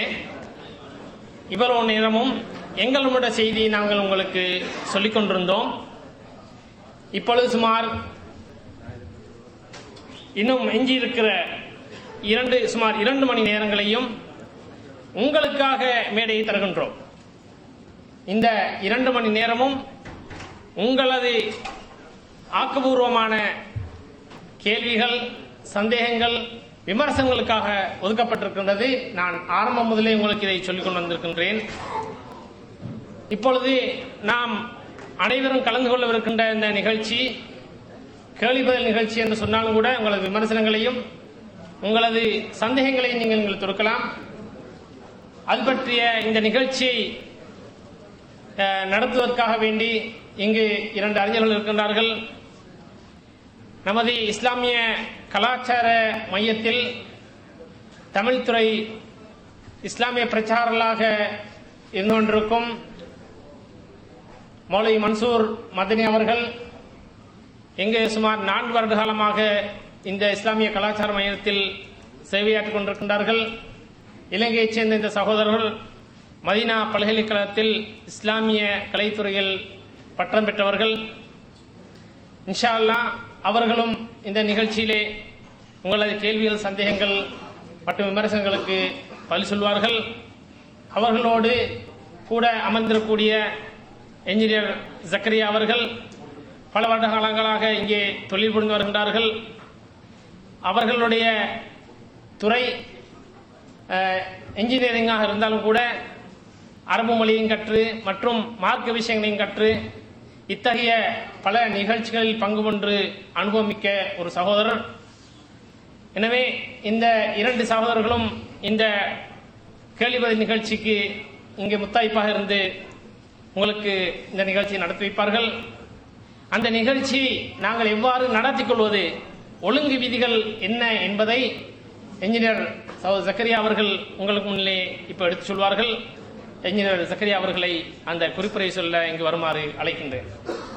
இவ்வளவு நேரமும் எங்களுடைய செய்தியை நாங்கள் உங்களுக்கு சொல்லிக் கொண்டிருந்தோம் இப்பொழுது சுமார் இன்னும் எஞ்சி இருக்கிற இரண்டு சுமார் இரண்டு மணி நேரங்களையும் உங்களுக்காக மேடையை தருகின்றோம் இந்த இரண்டு மணி நேரமும் உங்களது ஆக்கபூர்வமான கேள்விகள் சந்தேகங்கள் விமர்சனங்களுக்காக ஒதுக்கப்பட்டிருக்கின்றது நான் ஆரம்பம் முதலே உங்களுக்கு இதை சொல்லிக் கொண்டு வந்திருக்கின்றேன் இப்பொழுது நாம் அனைவரும் கலந்து கொள்ளவிருக்கின்ற இந்த நிகழ்ச்சி கேள்வி பதில் நிகழ்ச்சி என்று சொன்னாலும் கூட உங்களது விமர்சனங்களையும் உங்களது சந்தேகங்களையும் நீங்கள் நீங்கள் தொடுக்கலாம் அது பற்றிய இந்த நிகழ்ச்சியை அஹ், நடத்துவதற்காக வேண்டி இங்கு இரண்டு அறிஞர்கள் இருக்கின்றார்கள் நமது இஸ்லாமிய கலாச்சார மையத்தில் தமிழ்துறை இஸ்லாமிய பிரச்சாரலாக இருந்து கொண்டிருக்கும் மௌலவி மன்சூர் மதனி அவர்கள் இங்கு சுமார் நான்கு வருட காலமாக இந்த இஸ்லாமிய கலாச்சார மையத்தில் சேவையாற்றிக் கொண்டிருக்கின்றார்கள் இலங்கையைச் சேர்ந்த இந்த சகோதரர்கள் மதீனா பல்கலைக்கழகத்தில் இஸ்லாமிய கலைத்துறையில் பட்டம் பெற்றவர்கள் இன்ஷா அல்லாஹ் அவர்களும் இந்த நிகழ்ச்சியிலே உங்களது கேள்விகள் சந்தேகங்கள் மற்றும் விமர்சனங்களுக்கு பதில் சொல்வார்கள் அவர்களோடு கூட அமர்ந்திருக்கக்கூடிய என்ஜினியர் ஜக்கரியா அவர்கள் பல வருட காலங்களாக இங்கே தொழில் புரிந்து வருகின்றார்கள் அவர்களுடைய துறை என்ஜினியரிங்காக இருந்தாலும் கூட அரபு மொழியும் கற்று மற்றும் மார்க்க விஷயங்களையும் கற்று இத்தகைய பல நிகழ்ச்சிகளில் பங்கு கொண்டு அனுபவமிக்க ஒரு சகோதரர் எனவே இந்த இரண்டு சகோதரர்களும் இந்த கேள்விபதி நிகழ்ச்சிக்கு இங்கே முத்தாய்ப்பாக இருந்து உங்களுக்கு இந்த நிகழ்ச்சியை நடத்தி வைப்பார்கள் அந்த நிகழ்ச்சி நாங்கள் எவ்வாறு நடத்திக் கொள்வது ஒழுங்கு விதிகள் என்ன என்பதை என்ஜினியர் சகோதரர் ஜக்கரியா அவர்கள் உங்களுக்கு முன்னே இப்ப எடுத்து சொல்வார்கள் என்ஜினியர் ஜக்கரியா அவர்களை அந்த குறிப்புரை சொல்ல இங்கு வருமாறு அழைக்கின்றேன்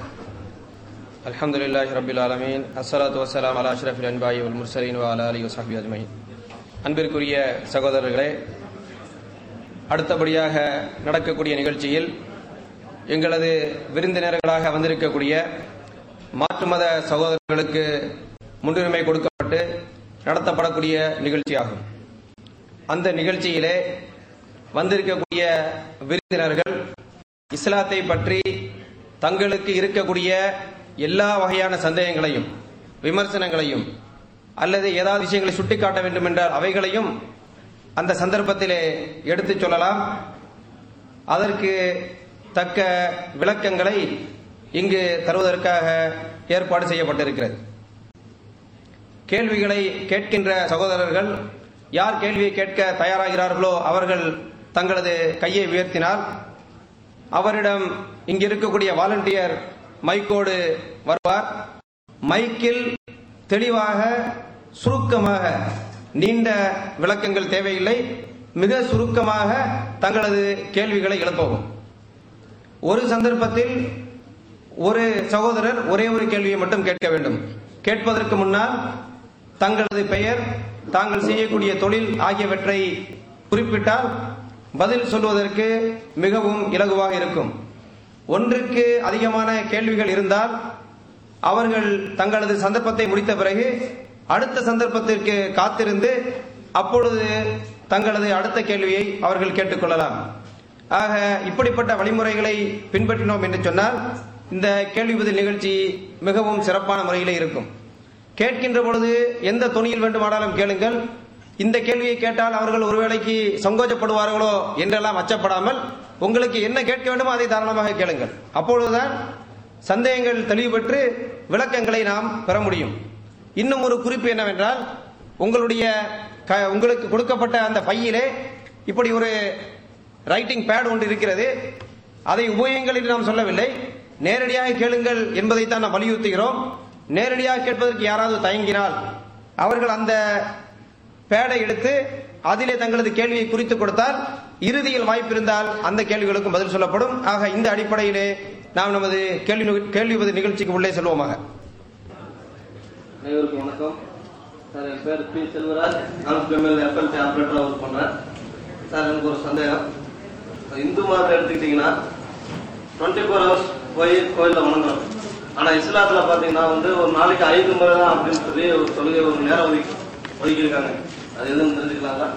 الحمد لله رب العالمين الصلاة والسلام على أشرف الأنبياء والمرسلين وعلى آله وصحبه أجمعين அன்பிற்குரிய சகோதரர்களே அடுத்தபடியாக நடக்கக்கூடிய நிகழ்ச்சியில் எங்களது விருந்தினர்களாக வந்திருக்கக்கூடிய மாற்று மத சகோதரர்களுக்கு முன்னுரிமை கொடுக்கப்பட்டு நடத்தப்படக்கூடிய நிகழ்ச்சியாகும் அந்த நிகழ்ச்சியிலே வந்திருக்கக்கூடிய விருந்தினர்கள் இஸ்லாத்தை பற்றி தங்களுக்கு இருக்கக்கூடிய எல்லா வகையான சந்தேகங்களையும் விமர்சனங்களையும் அல்லது ஏதாவது விஷயங்களை சுட்டிக்காட்ட வேண்டும் என்றால் அவைகளையும் அந்த சந்தர்ப்பத்திலே எடுத்துச் சொல்லலாம் அதற்கு தக்க விளக்கங்களை இங்கு தருவதற்காக ஏற்பாடு செய்யப்பட்டிருக்கிறது கேள்விகளை கேட்கின்ற சகோதரர்கள் யார் கேள்வியை கேட்க தயாராகிறார்களோ அவர்கள் தங்களது கையை உயர்த்தினால் அவரிடம் இங்கு இருக்கக்கூடிய வாலண்டியர் மைக்கோடு வருவார் மைக்கில் தெளிவாக சுருக்கமாக நீண்ட விளக்கங்கள் தேவையில்லை மிக சுருக்கமாக தங்களது கேள்விகளை எழுப்பவும் ஒரு சந்தர்ப்பத்தில் ஒரு சகோதரர் ஒரே ஒரு கேள்வியை மட்டும் கேட்க வேண்டும் கேட்பதற்கு முன்னால் தங்களது பெயர் தாங்கள் செய்யக்கூடிய தொழில் ஆகியவற்றை குறிப்பிட்டால் பதில் சொல்வதற்கு மிகவும் இலகுவாக இருக்கும் ஒன்றுக்கு அதிகமான கேள்விகள் இருந்தால் அவர்கள் தங்களது சந்தர்ப்பத்தை முடித்த பிறகு அடுத்த சந்தர்ப்பத்திற்கு காத்திருந்து அப்பொழுது தங்களது அடுத்த கேள்வியை அவர்கள் கேட்டுக்கொள்ளலாம் ஆக இப்படிப்பட்ட வழிமுறைகளை பின்பற்றினோம் என்று சொன்னால் இந்த கேள்வி பதில் நிகழ்ச்சி மிகவும் சிறப்பான முறையிலே இருக்கும் கேட்கின்ற பொழுது எந்த துணியில் வேண்டுமானாலும் கேளுங்கள் இந்த கேள்வியை கேட்டால் அவர்கள் ஒருவேளைக்கு சங்கோச்சப்படுவார்களோ என்றெல்லாம் அச்சப்படாமல் உங்களுக்கு என்ன கேட்க வேண்டுமோ அதை தாராளமாக கேளுங்கள் அப்பொழுதுதான் சந்தேகங்கள் தெளிவு பெற்று விளக்கங்களை நாம் பெற முடியும் இன்னும் ஒரு குறிப்பு என்னவென்றால் உங்களுடைய க- உங்களுக்கு கொடுக்கப்பட்ட அந்த பையிலே இப்படி ஒரு ரைட்டிங் பேட் ஒன்று இருக்கிறது அதை உபயோகங்கள் என்று நாம் சொல்லவில்லை நேரடியாக கேளுங்கள் என்பதைத்தான் நாம் வலியுறுத்துகிறோம் நேரடியாக கேட்பதற்கு யாராவது தயங்கினால் அவர்கள் அந்த பேடை எடுத்து அதிலே தங்களது கேள்வியை குறித்து கொடுத்தால் இறுதியில் வாய்ப்பு இருந்தால் அந்த கேள்விகளுக்கும் பதில் சொல்லப்படும் ஆக இந்த அடிப்படையிலே நாம் நமது கேள்வி கேள்வி பதில் நிகழ்ச்சிக்கு உள்ளே செல்வோமாக அனைவருக்கும் வணக்கம் சார் என் பேர் பி செல்வராஜ் நான் பிஎம்எல் எஃப்எல்டி ஆப்ரேட்டராக ஒர்க் பண்ணுறேன் சார் எனக்கு ஒரு சந்தேகம் இந்து மதத்தை எடுத்துக்கிட்டிங்கன்னா டுவெண்ட்டி ஃபோர் ஹவர்ஸ் போய் கோயிலில் வணங்குறோம் ஆனால் இஸ்லாத்தில் பார்த்தீங்கன்னா வந்து ஒரு நாளைக்கு ஐந்து முறை தான் அப்படின்னு சொல்லி ஒரு தொழுகை ஒரு நேரம் ஒதுக்கி ஒதுக்கியிருக்காங்க அது எதுவும் தெரிஞ்சுக்கலாங்களா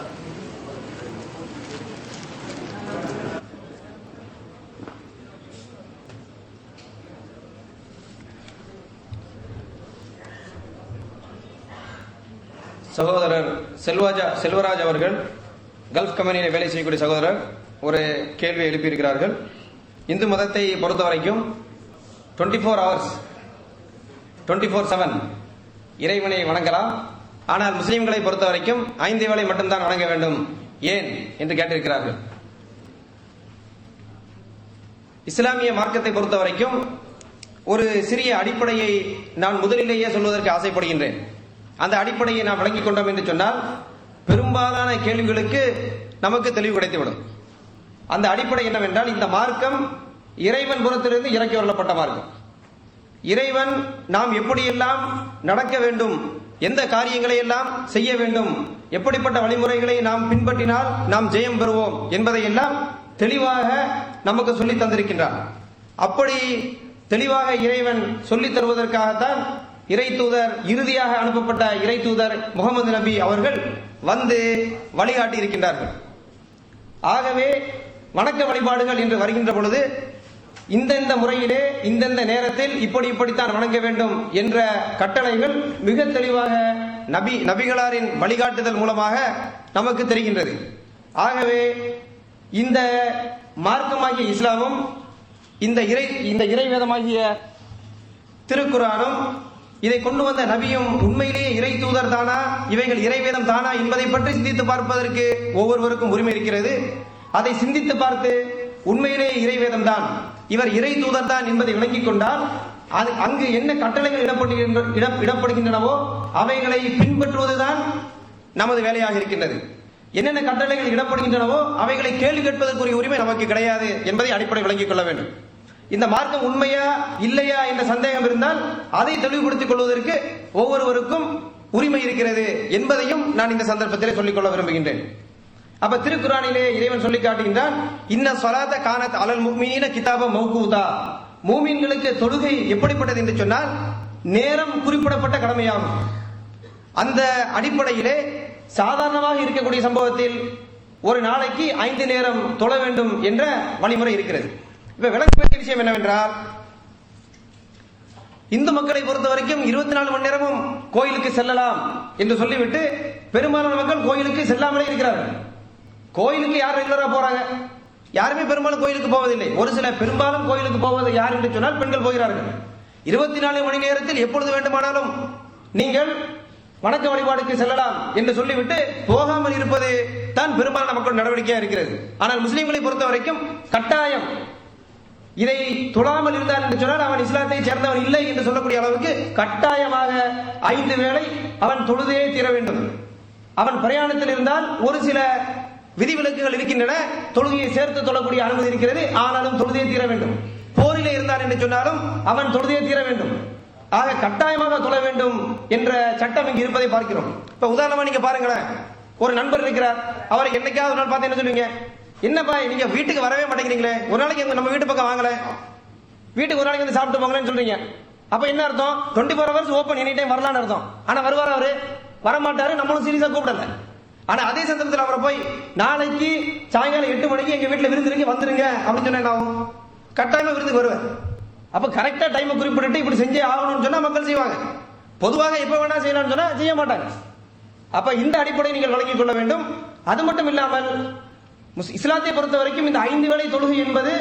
சகோதரர் செல்வாஜா செல்வராஜ் அவர்கள் கல்ஃப் கம்பெனியில் வேலை செய்யக்கூடிய சகோதரர் ஒரு கேள்வியை எழுப்பியிருக்கிறார்கள் இந்து மதத்தை பொறுத்த வரைக்கும் twenty four hours twenty four seven இறைவனை வணங்கலாம் ஆனால் முஸ்லிம்களை பொறுத்த வரைக்கும் ஐந்து வேளை மட்டும்தான் வணங்க வேண்டும் ஏன் என்று கேட்டிருக்கிறார்கள் இஸ்லாமிய மார்க்கத்தை பொறுத்த வரைக்கும் ஒரு சிறிய அடிப்படையை நான் முதலிலேயே சொல்வதற்கு ஆசைப்படுகின்றேன் அந்த அடிப்படையை நாம் விளங்கிக் கொண்டோம் என்று சொன்னால் பெரும்பாலான கேள்விகளுக்கு நமக்கு தெளிவு கிடைத்துவிடும் அந்த அடிப்படை என்னவென்றால் இந்த மார்க்கம் இறைவன் புறத்திலிருந்து இறக்கி வரப்பட்ட மார்க்கம் இறைவன் நாம் எப்படியெல்லாம் நடக்க வேண்டும் எந்த காரியங்களை எல்லாம் செய்ய வேண்டும் எப்படிப்பட்ட வழிமுறைகளை நாம் பின்பற்றினால் நாம் ஜெயம் பெறுவோம் என்பதை எல்லாம் தெளிவாக நமக்கு சொல்லி தந்திருக்கின்றார் அப்படி தெளிவாக இறைவன் சொல்லித் தருவதற்காகத்தான் இறை தூதர் இறுதியாக அனுப்பப்பட்ட இறை தூதர் முகமது நபி அவர்கள் வந்து வழிகாட்டி இருக்கின்றார்கள் ஆகவே வணக்க வழிபாடுகள் என்று வருகின்ற பொழுது இந்தந்த முறையிலே இந்தந்த நேரத்தில் இப்படி இப்படித்தான் வணங்க வேண்டும் என்ற கட்டளைகள் மிக தெளிவாக நபி நபிகளாரின் வழிகாட்டுதல் மூலமாக நமக்கு தெரிகின்றது ஆகவே இந்த மார்க்கமாகிய இஸ்லாமும் இந்த இறை இந்த இறைவேதமாகிய திருக்குறானும் இதை கொண்டு வந்த நபியும் உண்மையிலேயே இறை தூதர் தானா இவைகள் இறைவேதம் தானா என்பதை பற்றி சிந்தித்து பார்ப்பதற்கு ஒவ்வொருவருக்கும் உரிமை இருக்கிறது அதை சிந்தித்து பார்த்து உண்மையிலேயே இறைவேதம் தான் இவர் இறை தூதர் தான் என்பதை விளங்கிக் கொண்டால் அது அங்கு என்ன கட்டளைகள் இடப்படுகின்ற இட- இடப்படுகின்றனவோ அவைகளை பின்பற்றுவதுதான் நமது வேலையாக இருக்கின்றது என்னென்ன கட்டளைகள் இடப்படுகின்றனவோ அவைகளை கேள்வி கேட்பதற்குரிய உரிமை நமக்கு கிடையாது என்பதை அடிப்படை விளங்கிக் கொள்ள வேண்டும் இந்த மார்க்கம் உண்மையா இல்லையா என்ற சந்தேகம் இருந்தால் அதை தெளிவுபடுத்திக் கொள்வதற்கு ஒவ்வொருவருக்கும் உரிமை இருக்கிறது என்பதையும் நான் இந்த சந்தர்ப்பத்திலே சொல்லிக்கொள்ள விரும்புகின்றேன் அப்ப திருக்குறானிலே இறைவன் சொல்லி காட்டுகின்றான் இன்ன சொலாத்த கானத் அலல் முக்மீன கிதாப மௌகூதா மூமின்களுக்கு தொழுகை எப்படிப்பட்டது என்று சொன்னால் நேரம் குறிப்பிடப்பட்ட கடமையாகும் அந்த அடிப்படையிலே சாதாரணமாக இருக்கக்கூடிய சம்பவத்தில் ஒரு நாளைக்கு ஐந்து நேரம் தொழ வேண்டும் என்ற வழிமுறை இருக்கிறது இப்ப விளக்க வேண்டிய விஷயம் என்னவென்றால் இந்து மக்களை பொறுத்த வரைக்கும் இருபத்தி நாலு மணி நேரமும் கோயிலுக்கு செல்லலாம் என்று சொல்லிவிட்டு பெரும்பாலான மக்கள் கோயிலுக்கு செல்லாமலே இருக்கிறார்கள் கோயிலுக்கு யார் ரெகுலரா போறாங்க யாருமே பெரும்பாலும் கோயிலுக்கு போவதில்லை ஒரு சில பெரும்பாலும் கோயிலுக்கு போவது யார் என்று சொன்னால் பெண்கள் போகிறார்கள் இருபத்தி நாலு மணி நேரத்தில் எப்பொழுது வேண்டுமானாலும் நீங்கள் வணக்க வழிபாடுக்கு செல்லலாம் என்று சொல்லிவிட்டு போகாமல் இருப்பது தான் பெரும்பாலான மக்கள் நடவடிக்கையா இருக்கிறது ஆனால் முஸ்லிம்களை பொறுத்த வரைக்கும் கட்டாயம் இதை தொழாமல் இருந்தான் என்று சொன்னால் அவன் இஸ்லாத்தை சேர்ந்தவன் இல்லை என்று சொல்லக்கூடிய அளவுக்கு கட்டாயமாக ஐந்து வேளை அவன் தொழுதே தீர வேண்டும் அவன் பிரயாணத்தில் இருந்தால் ஒரு சில விதிவிலக்குகள் இருக்கின்றன தொழுகையை சேர்த்து தொழக்கூடிய அனுமதி இருக்கிறது ஆனாலும் தொழுதே தீர வேண்டும் போரிலே இருந்தான் என்று சொன்னாலும் அவன் தொழுதே தீர வேண்டும் ஆக கட்டாயமாக தொழ வேண்டும் என்ற சட்டம் இங்கு இருப்பதை பார்க்கிறோம் இப்ப உதாரணமா நீங்க பாருங்களேன் ஒரு நண்பர் இருக்கிறார் அவரை என்னைக்காவது ஒரு நாள் பார்த்து என்ன சொல்லுவீங்க என்னப்பா நீங்க வீட்டுக்கு வரவே மாட்டேங்கிறீங்களே ஒரு நாளைக்கு எங்க நம்ம வீட்டு பக்கம் வாங்கல வீட்டுக்கு ஒரு நாளைக்கு வந்து சாப்பிட்டு போங்களேன்னு சொல்றீங்க அப்ப என்ன அர்த்தம் twenty four hours open any time வரலாம்னு அர்த்தம் ஆனா வருவார் அவரு வரமாட்டாரு நம்மளும் சீரியஸா கூப்பிடல ஆனா அதே சந்தர்ப்பத்தில் அவரை போய் நாளைக்கு சாயங்காலம் எட்டு மணிக்கு எங்க வீட்டுல விருந்து இருக்கு வந்துருங்க அப்படின்னு சொன்னா என்ன ஆகும் கட்டாயமா விருந்துக்கு வருவார் அப்ப கரெக்டா டைமை குறிப்பிட்டு இப்படி செஞ்சே ஆகணும்னு சொன்னா மக்கள் செய்வாங்க பொதுவாக எப்ப வேணா செய்யலாம்னு சொன்னா செய்ய மாட்டாங்க அப்ப இந்த அடிப்படை நீங்கள் வழங்கிக் கொள்ள வேண்டும் அது மட்டும் இல்லாமல் முஸ்- இஸ்லாத்தை பொறுத்த வரைக்கும் இந்த ஐந்து வேளை தொழுகை என்பது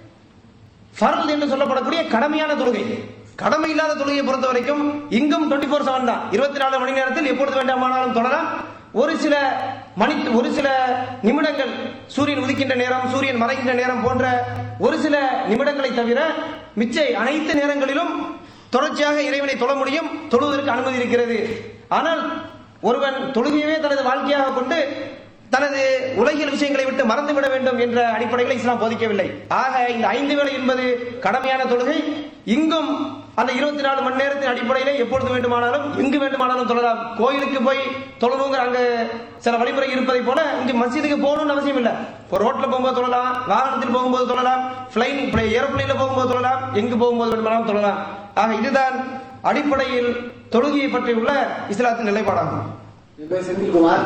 ஃபர்ல் என்று சொல்லப்படக்கூடிய கடமையான தொழுகை கடமை இல்லாத தொழுகையை பொறுத்த வரைக்கும் இங்கும் டுவெண்ட்டி ஃபோர் செவன் தான் இருபத்தி நாலு மணி நேரத்தில் எப்பொழுது வேண்டாமானாலும் தொடரலாம் ஒரு சில மணி ஒரு சில நிமிடங்கள் சூரியன் உதிக்கின்ற நேரம் சூரியன் மறைகின்ற நேரம் போன்ற ஒரு சில நிமிடங்களை தவிர மிச்ச அனைத்து நேரங்களிலும் தொடர்ச்சியாக இறைவனை தொழ முடியும் தொழுவதற்கு அனுமதி இருக்கிறது ஆனால் ஒருவன் தொழுகையவே தனது வாழ்க்கையாக கொண்டு தனது உலகியல் விஷயங்களை விட்டு மறந்து விட வேண்டும் என்ற அடிப்படையில் இஸ்லாம் போதிக்கவில்லை ஆக இந்த ஐந்து வேளை என்பது கடமையான தொழுகை இங்கும் அந்த இருபத்தி நாலு மணி நேரத்தின் அடிப்படையிலே எப்பொழுது வேண்டுமானாலும் எங்கு வேண்டுமானாலும் தொழலாம் கோயிலுக்கு போய் தொழணுங்கிற அங்க சில வழிமுறை இருப்பதை போல இங்கு மசீதுக்கு போகணும்னு அவசியம் இல்லை ஒரு ரோட்ல போகும்போது தொழலாம் வாகனத்தில் போகும்போது தொழலாம் பிளைன் ஏரோப்ளைன்ல போகும்போது தொழலாம் எங்கு போகும்போது வேண்டுமானாலும் தொழலாம் ஆக இதுதான் அடிப்படையில் தொழுகையை பற்றியுள்ள இஸ்லாத்தின் நிலைப்பாடாகும் என் பேர் செந்தில்குமார்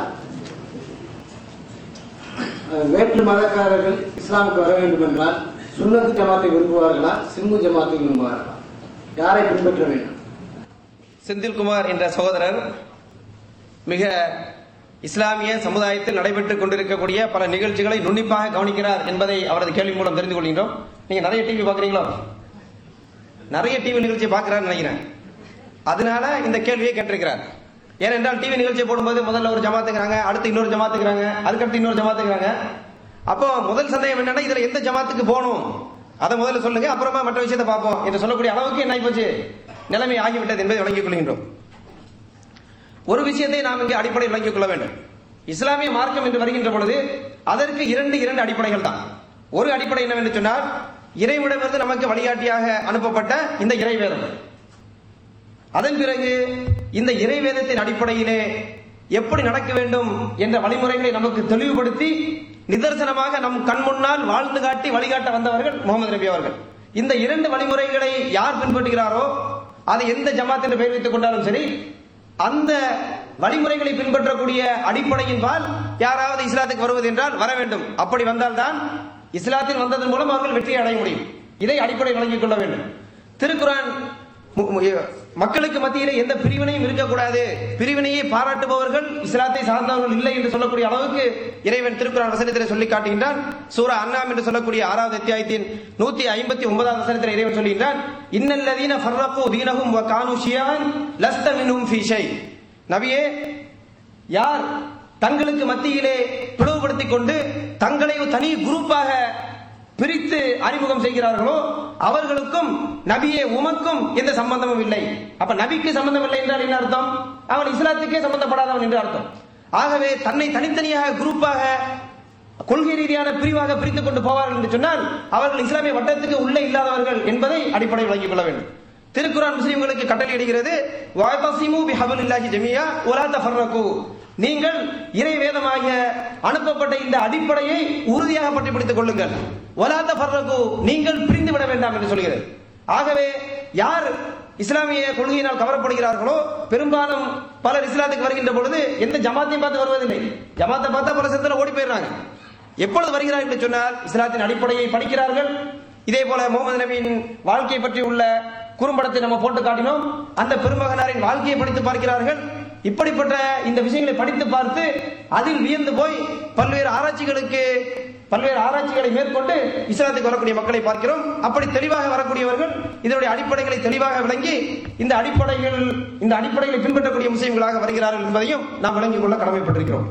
அஹ், வேற்று மதக்காரர்கள் இஸ்லாமுக்கு வர வேண்டும் என்றால் சுன்னத்து ஜமாத்தை விரும்புவார்களா சிம்மு ஜமாத்தை விரும்புவார்களா யாரை பின்பற்ற வேண்டும் செந்தில்குமார் என்ற சகோதரர் மிக இஸ்லாமிய சமுதாயத்தில் நடைபெற்றுக் கொண்டிருக்கக்கூடிய பல நிகழ்ச்சிகளை நுண்ணிப்பாக கவனிக்கிறார் என்பதை அவரது கேள்வி மூலம் தெரிந்து கொள்கின்றோம் நீங்க நிறைய டிவி பாக்குறீங்களோ நிறைய டிவி நிகழ்ச்சியை பார்க்கிறார் நினைக்கிறேன் அதனால இந்த கேள்வியை கேட்டிருக்கிறார் ஏனென்றால் டிவி நிகழ்ச்சியை போடும்போது முதல்ல ஒரு ஜமாத்துக்கிறாங்க அடுத்து இன்னொரு ஜமாத்துக்கிறாங்க அதுக்கடுத்து இன்னொரு ஜமாத்துக்கிறாங்க அப்போ முதல் சந்தேகம் என்னன்னா இதுல எந்த ஜமாத்துக்கு போகணும் அதை முதல்ல சொல்லுங்க அப்புறமா மற்ற விஷயத்தை பார்ப்போம் என்று சொல்லக்கூடிய அளவுக்கு என்ன ஆகிப்போச்சு நிலைமை ஆகிவிட்டது என்பதை விளங்கிக் கொள்கின்றோம் ஒரு விஷயத்தை நாம் இங்கே அடிப்படை விளங்கிக் கொள்ள வேண்டும் இஸ்லாமிய மார்க்கம் என்று வருகின்ற பொழுது அதற்கு இரண்டு இரண்டு அடிப்படைகள் தான் ஒரு அடிப்படை என்னவென்று சொன்னால் இறைவிடமிருந்து நமக்கு வழிகாட்டியாக அனுப்பப்பட்ட இந்த இறைவேதம் அதன் பிறகு இந்த இறைவேதத்தின் அடிப்படையிலே எப்படி நடக்க வேண்டும் என்ற வழிமுறைகளை நமக்கு தெளிவுபடுத்தி நிதர்சனமாக நம் கண் முன்னால் வாழ்ந்து காட்டி வழிகாட்ட வந்தவர்கள் முகமது நபி அவர்கள் இந்த இரண்டு வழிமுறைகளை யார் பின்பற்றுகிறாரோ அதை எந்த ஜமாத் என்று பெயர் வைத்துக் கொண்டாலும் சரி அந்த வழிமுறைகளை பின்பற்றக்கூடிய அடிப்படையின் பால் யாராவது இஸ்லாத்துக்கு வருவது என்றால் வர வேண்டும் அப்படி வந்தால்தான் இஸ்லாத்தில் வந்ததன் மூலம் அவர்கள் வெற்றியை அடைய முடியும் இதை அடிப்படை வழங்கிக் கொள்ள வேண்டும் திருக்குரான் மு- மு- மக்களுக்கு மத்தியிலே எந்த பிரிவினையும் இருக்கக்கூடாது பிரிவினையை பாராட்டுபவர்கள் இஸ்லாத்தை சார்ந்தவர்கள் இல்லை என்று சொல்லக்கூடிய அளவுக்கு இறைவன் திருக்குறான் வசனத்திலே சொல்லி காட்டுகின்றான் சூரா அன்னாம் என்று சொல்லக்கூடிய ஆறாவது அத்தியாயத்தின் நூத்தி ஐம்பத்தி ஒன்பதாவது வசனத்தில் இறைவன் சொல்லுகின்றான் இன்னல்லதீன ஃபர்ரகு தீனஹும் வ கானு ஷியான் லஸ்த மின்ஹும் ஃபீ ஷை நபியே யார் தங்களுக்கு மத்தியிலே பிளவுபடுத்திக் கொண்டு தங்களை ஒரு தனி குரூப்பாக பிரித்து அறிமுகம் செய்கிறார்களோ அவர்களுக்கும் நபியே உமக்கும் எந்த சம்பந்தமும் இல்லை அப்ப நபிக்கு சம்பந்தம் இல்லை என்றால் என்ன அர்த்தம் அவன் இஸ்லாத்துக்கே சம்பந்தப்படாதவன் என்று அர்த்தம் ஆகவே தன்னை தனித்தனியாக குரூப்பாக கொள்கை ரீதியான பிரிவாக பிரித்துக் கொண்டு போவார்கள் என்று சொன்னால் அவர்கள் இஸ்லாமிய வட்டத்துக்கு உள்ளே இல்லாதவர்கள் என்பதை அடிப்படை விளங்கிக் கொள்ள வேண்டும் திருக்குரான் முஸ்லிம்களுக்கு கட்டளையிடுகிறது வாய்தசிமு பிஹபிலில்லாஹி ஜமியா ஒலா தஃபர்ரகு நீங்கள் இறை வேதமாகிய அனுப்பப்பட்ட இந்த அடிப்படையை உறுதியாக பற்றி பிடித்துக் கொள்ளுங்கள் ஒலா தஃபர்ரகு நீங்கள் பிரிந்து விட வேண்டாம் என்று சொல்கிறது ஆகவே யார் இஸ்லாமிய கொள்கையினால் கவரப்படுகிறார்களோ பெரும்பாலும் பலர் இஸ்லாத்துக்கு வருகின்ற பொழுது எந்த ஜமாத்தையும் பார்த்து வருவதில்லை ஜமாத்தை பார்த்தா பல சிந்தனை ஓடி போயிடுறாங்க எப்பொழுது வருகிறார்கள் என்று சொன்னால் இஸ்லாத்தின் அடிப்படையை படிக்கிறார்கள் இதே போல முகமது நபியின் வாழ்க்கையை பற்றி உள்ள குறும்படத்தை நம்ம போட்டு காட்டினோம் அந்த பெருமகனாரின் வாழ்க்கையை படித்து பார்க்கிறார்கள் இப்படிப்பட்ட இந்த விஷயங்களை படித்து பார்த்து அதில் வியந்து போய் பல்வேறு ஆராய்ச்சிகளுக்கு பல்வேறு ஆராய்ச்சிகளை மேற்கொண்டு இஸ்லாத்துக்கு வரக்கூடிய மக்களை பார்க்கிறோம் அப்படி தெளிவாக வரக்கூடியவர்கள் இதனுடைய அடிப்படைகளை தெளிவாக விளங்கி இந்த அடிப்படைகள் இந்த அடிப்படைகளை பின்பற்றக்கூடிய முஸ்லிம்களாக வருகிறார்கள் என்பதையும் நாம் விளங்கிக் கொள்ள கடமைப்பட்டிருக்கிறோம்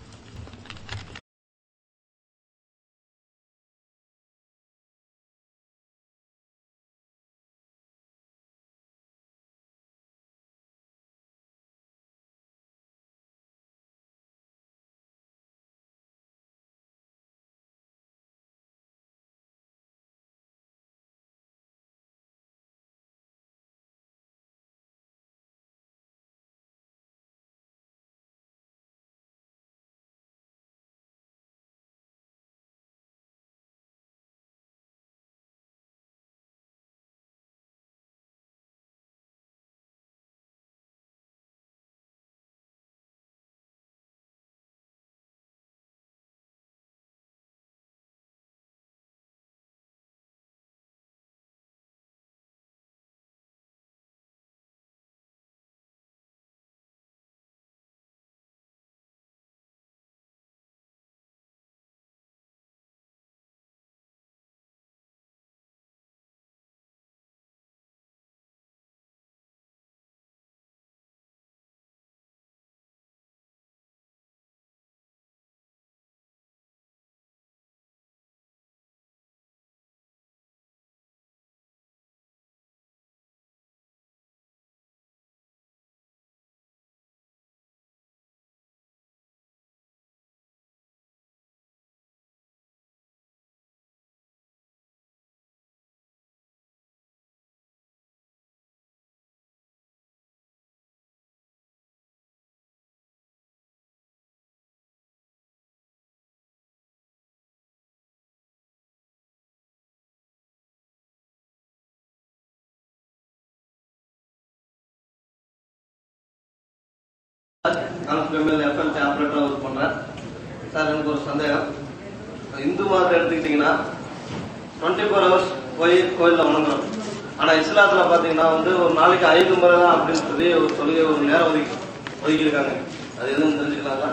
நான் ஃபெமில் எஃப்எம்சி ஆப்ரேட்டராக ஒர்க் பண்ணுறேன் சார் எனக்கு ஒரு சந்தேகம் இந்து மதத்தை எடுத்துக்கிட்டிங்கன்னா டுவெண்ட்டி ஃபோர் ஹவர்ஸ் போய் கோயிலில் வணங்குறோம் ஆனால் இஸ்லாத்தில் பார்த்தீங்கன்னா வந்து ஒரு நாளைக்கு ஐந்து முறை தான் அப்படின்னு சொல்லி ஒரு சொல்லி ஒரு நேரம் ஒதுக்கி ஒதுக்கியிருக்காங்க அது எதுவும் தெரிஞ்சுக்கலாங்களா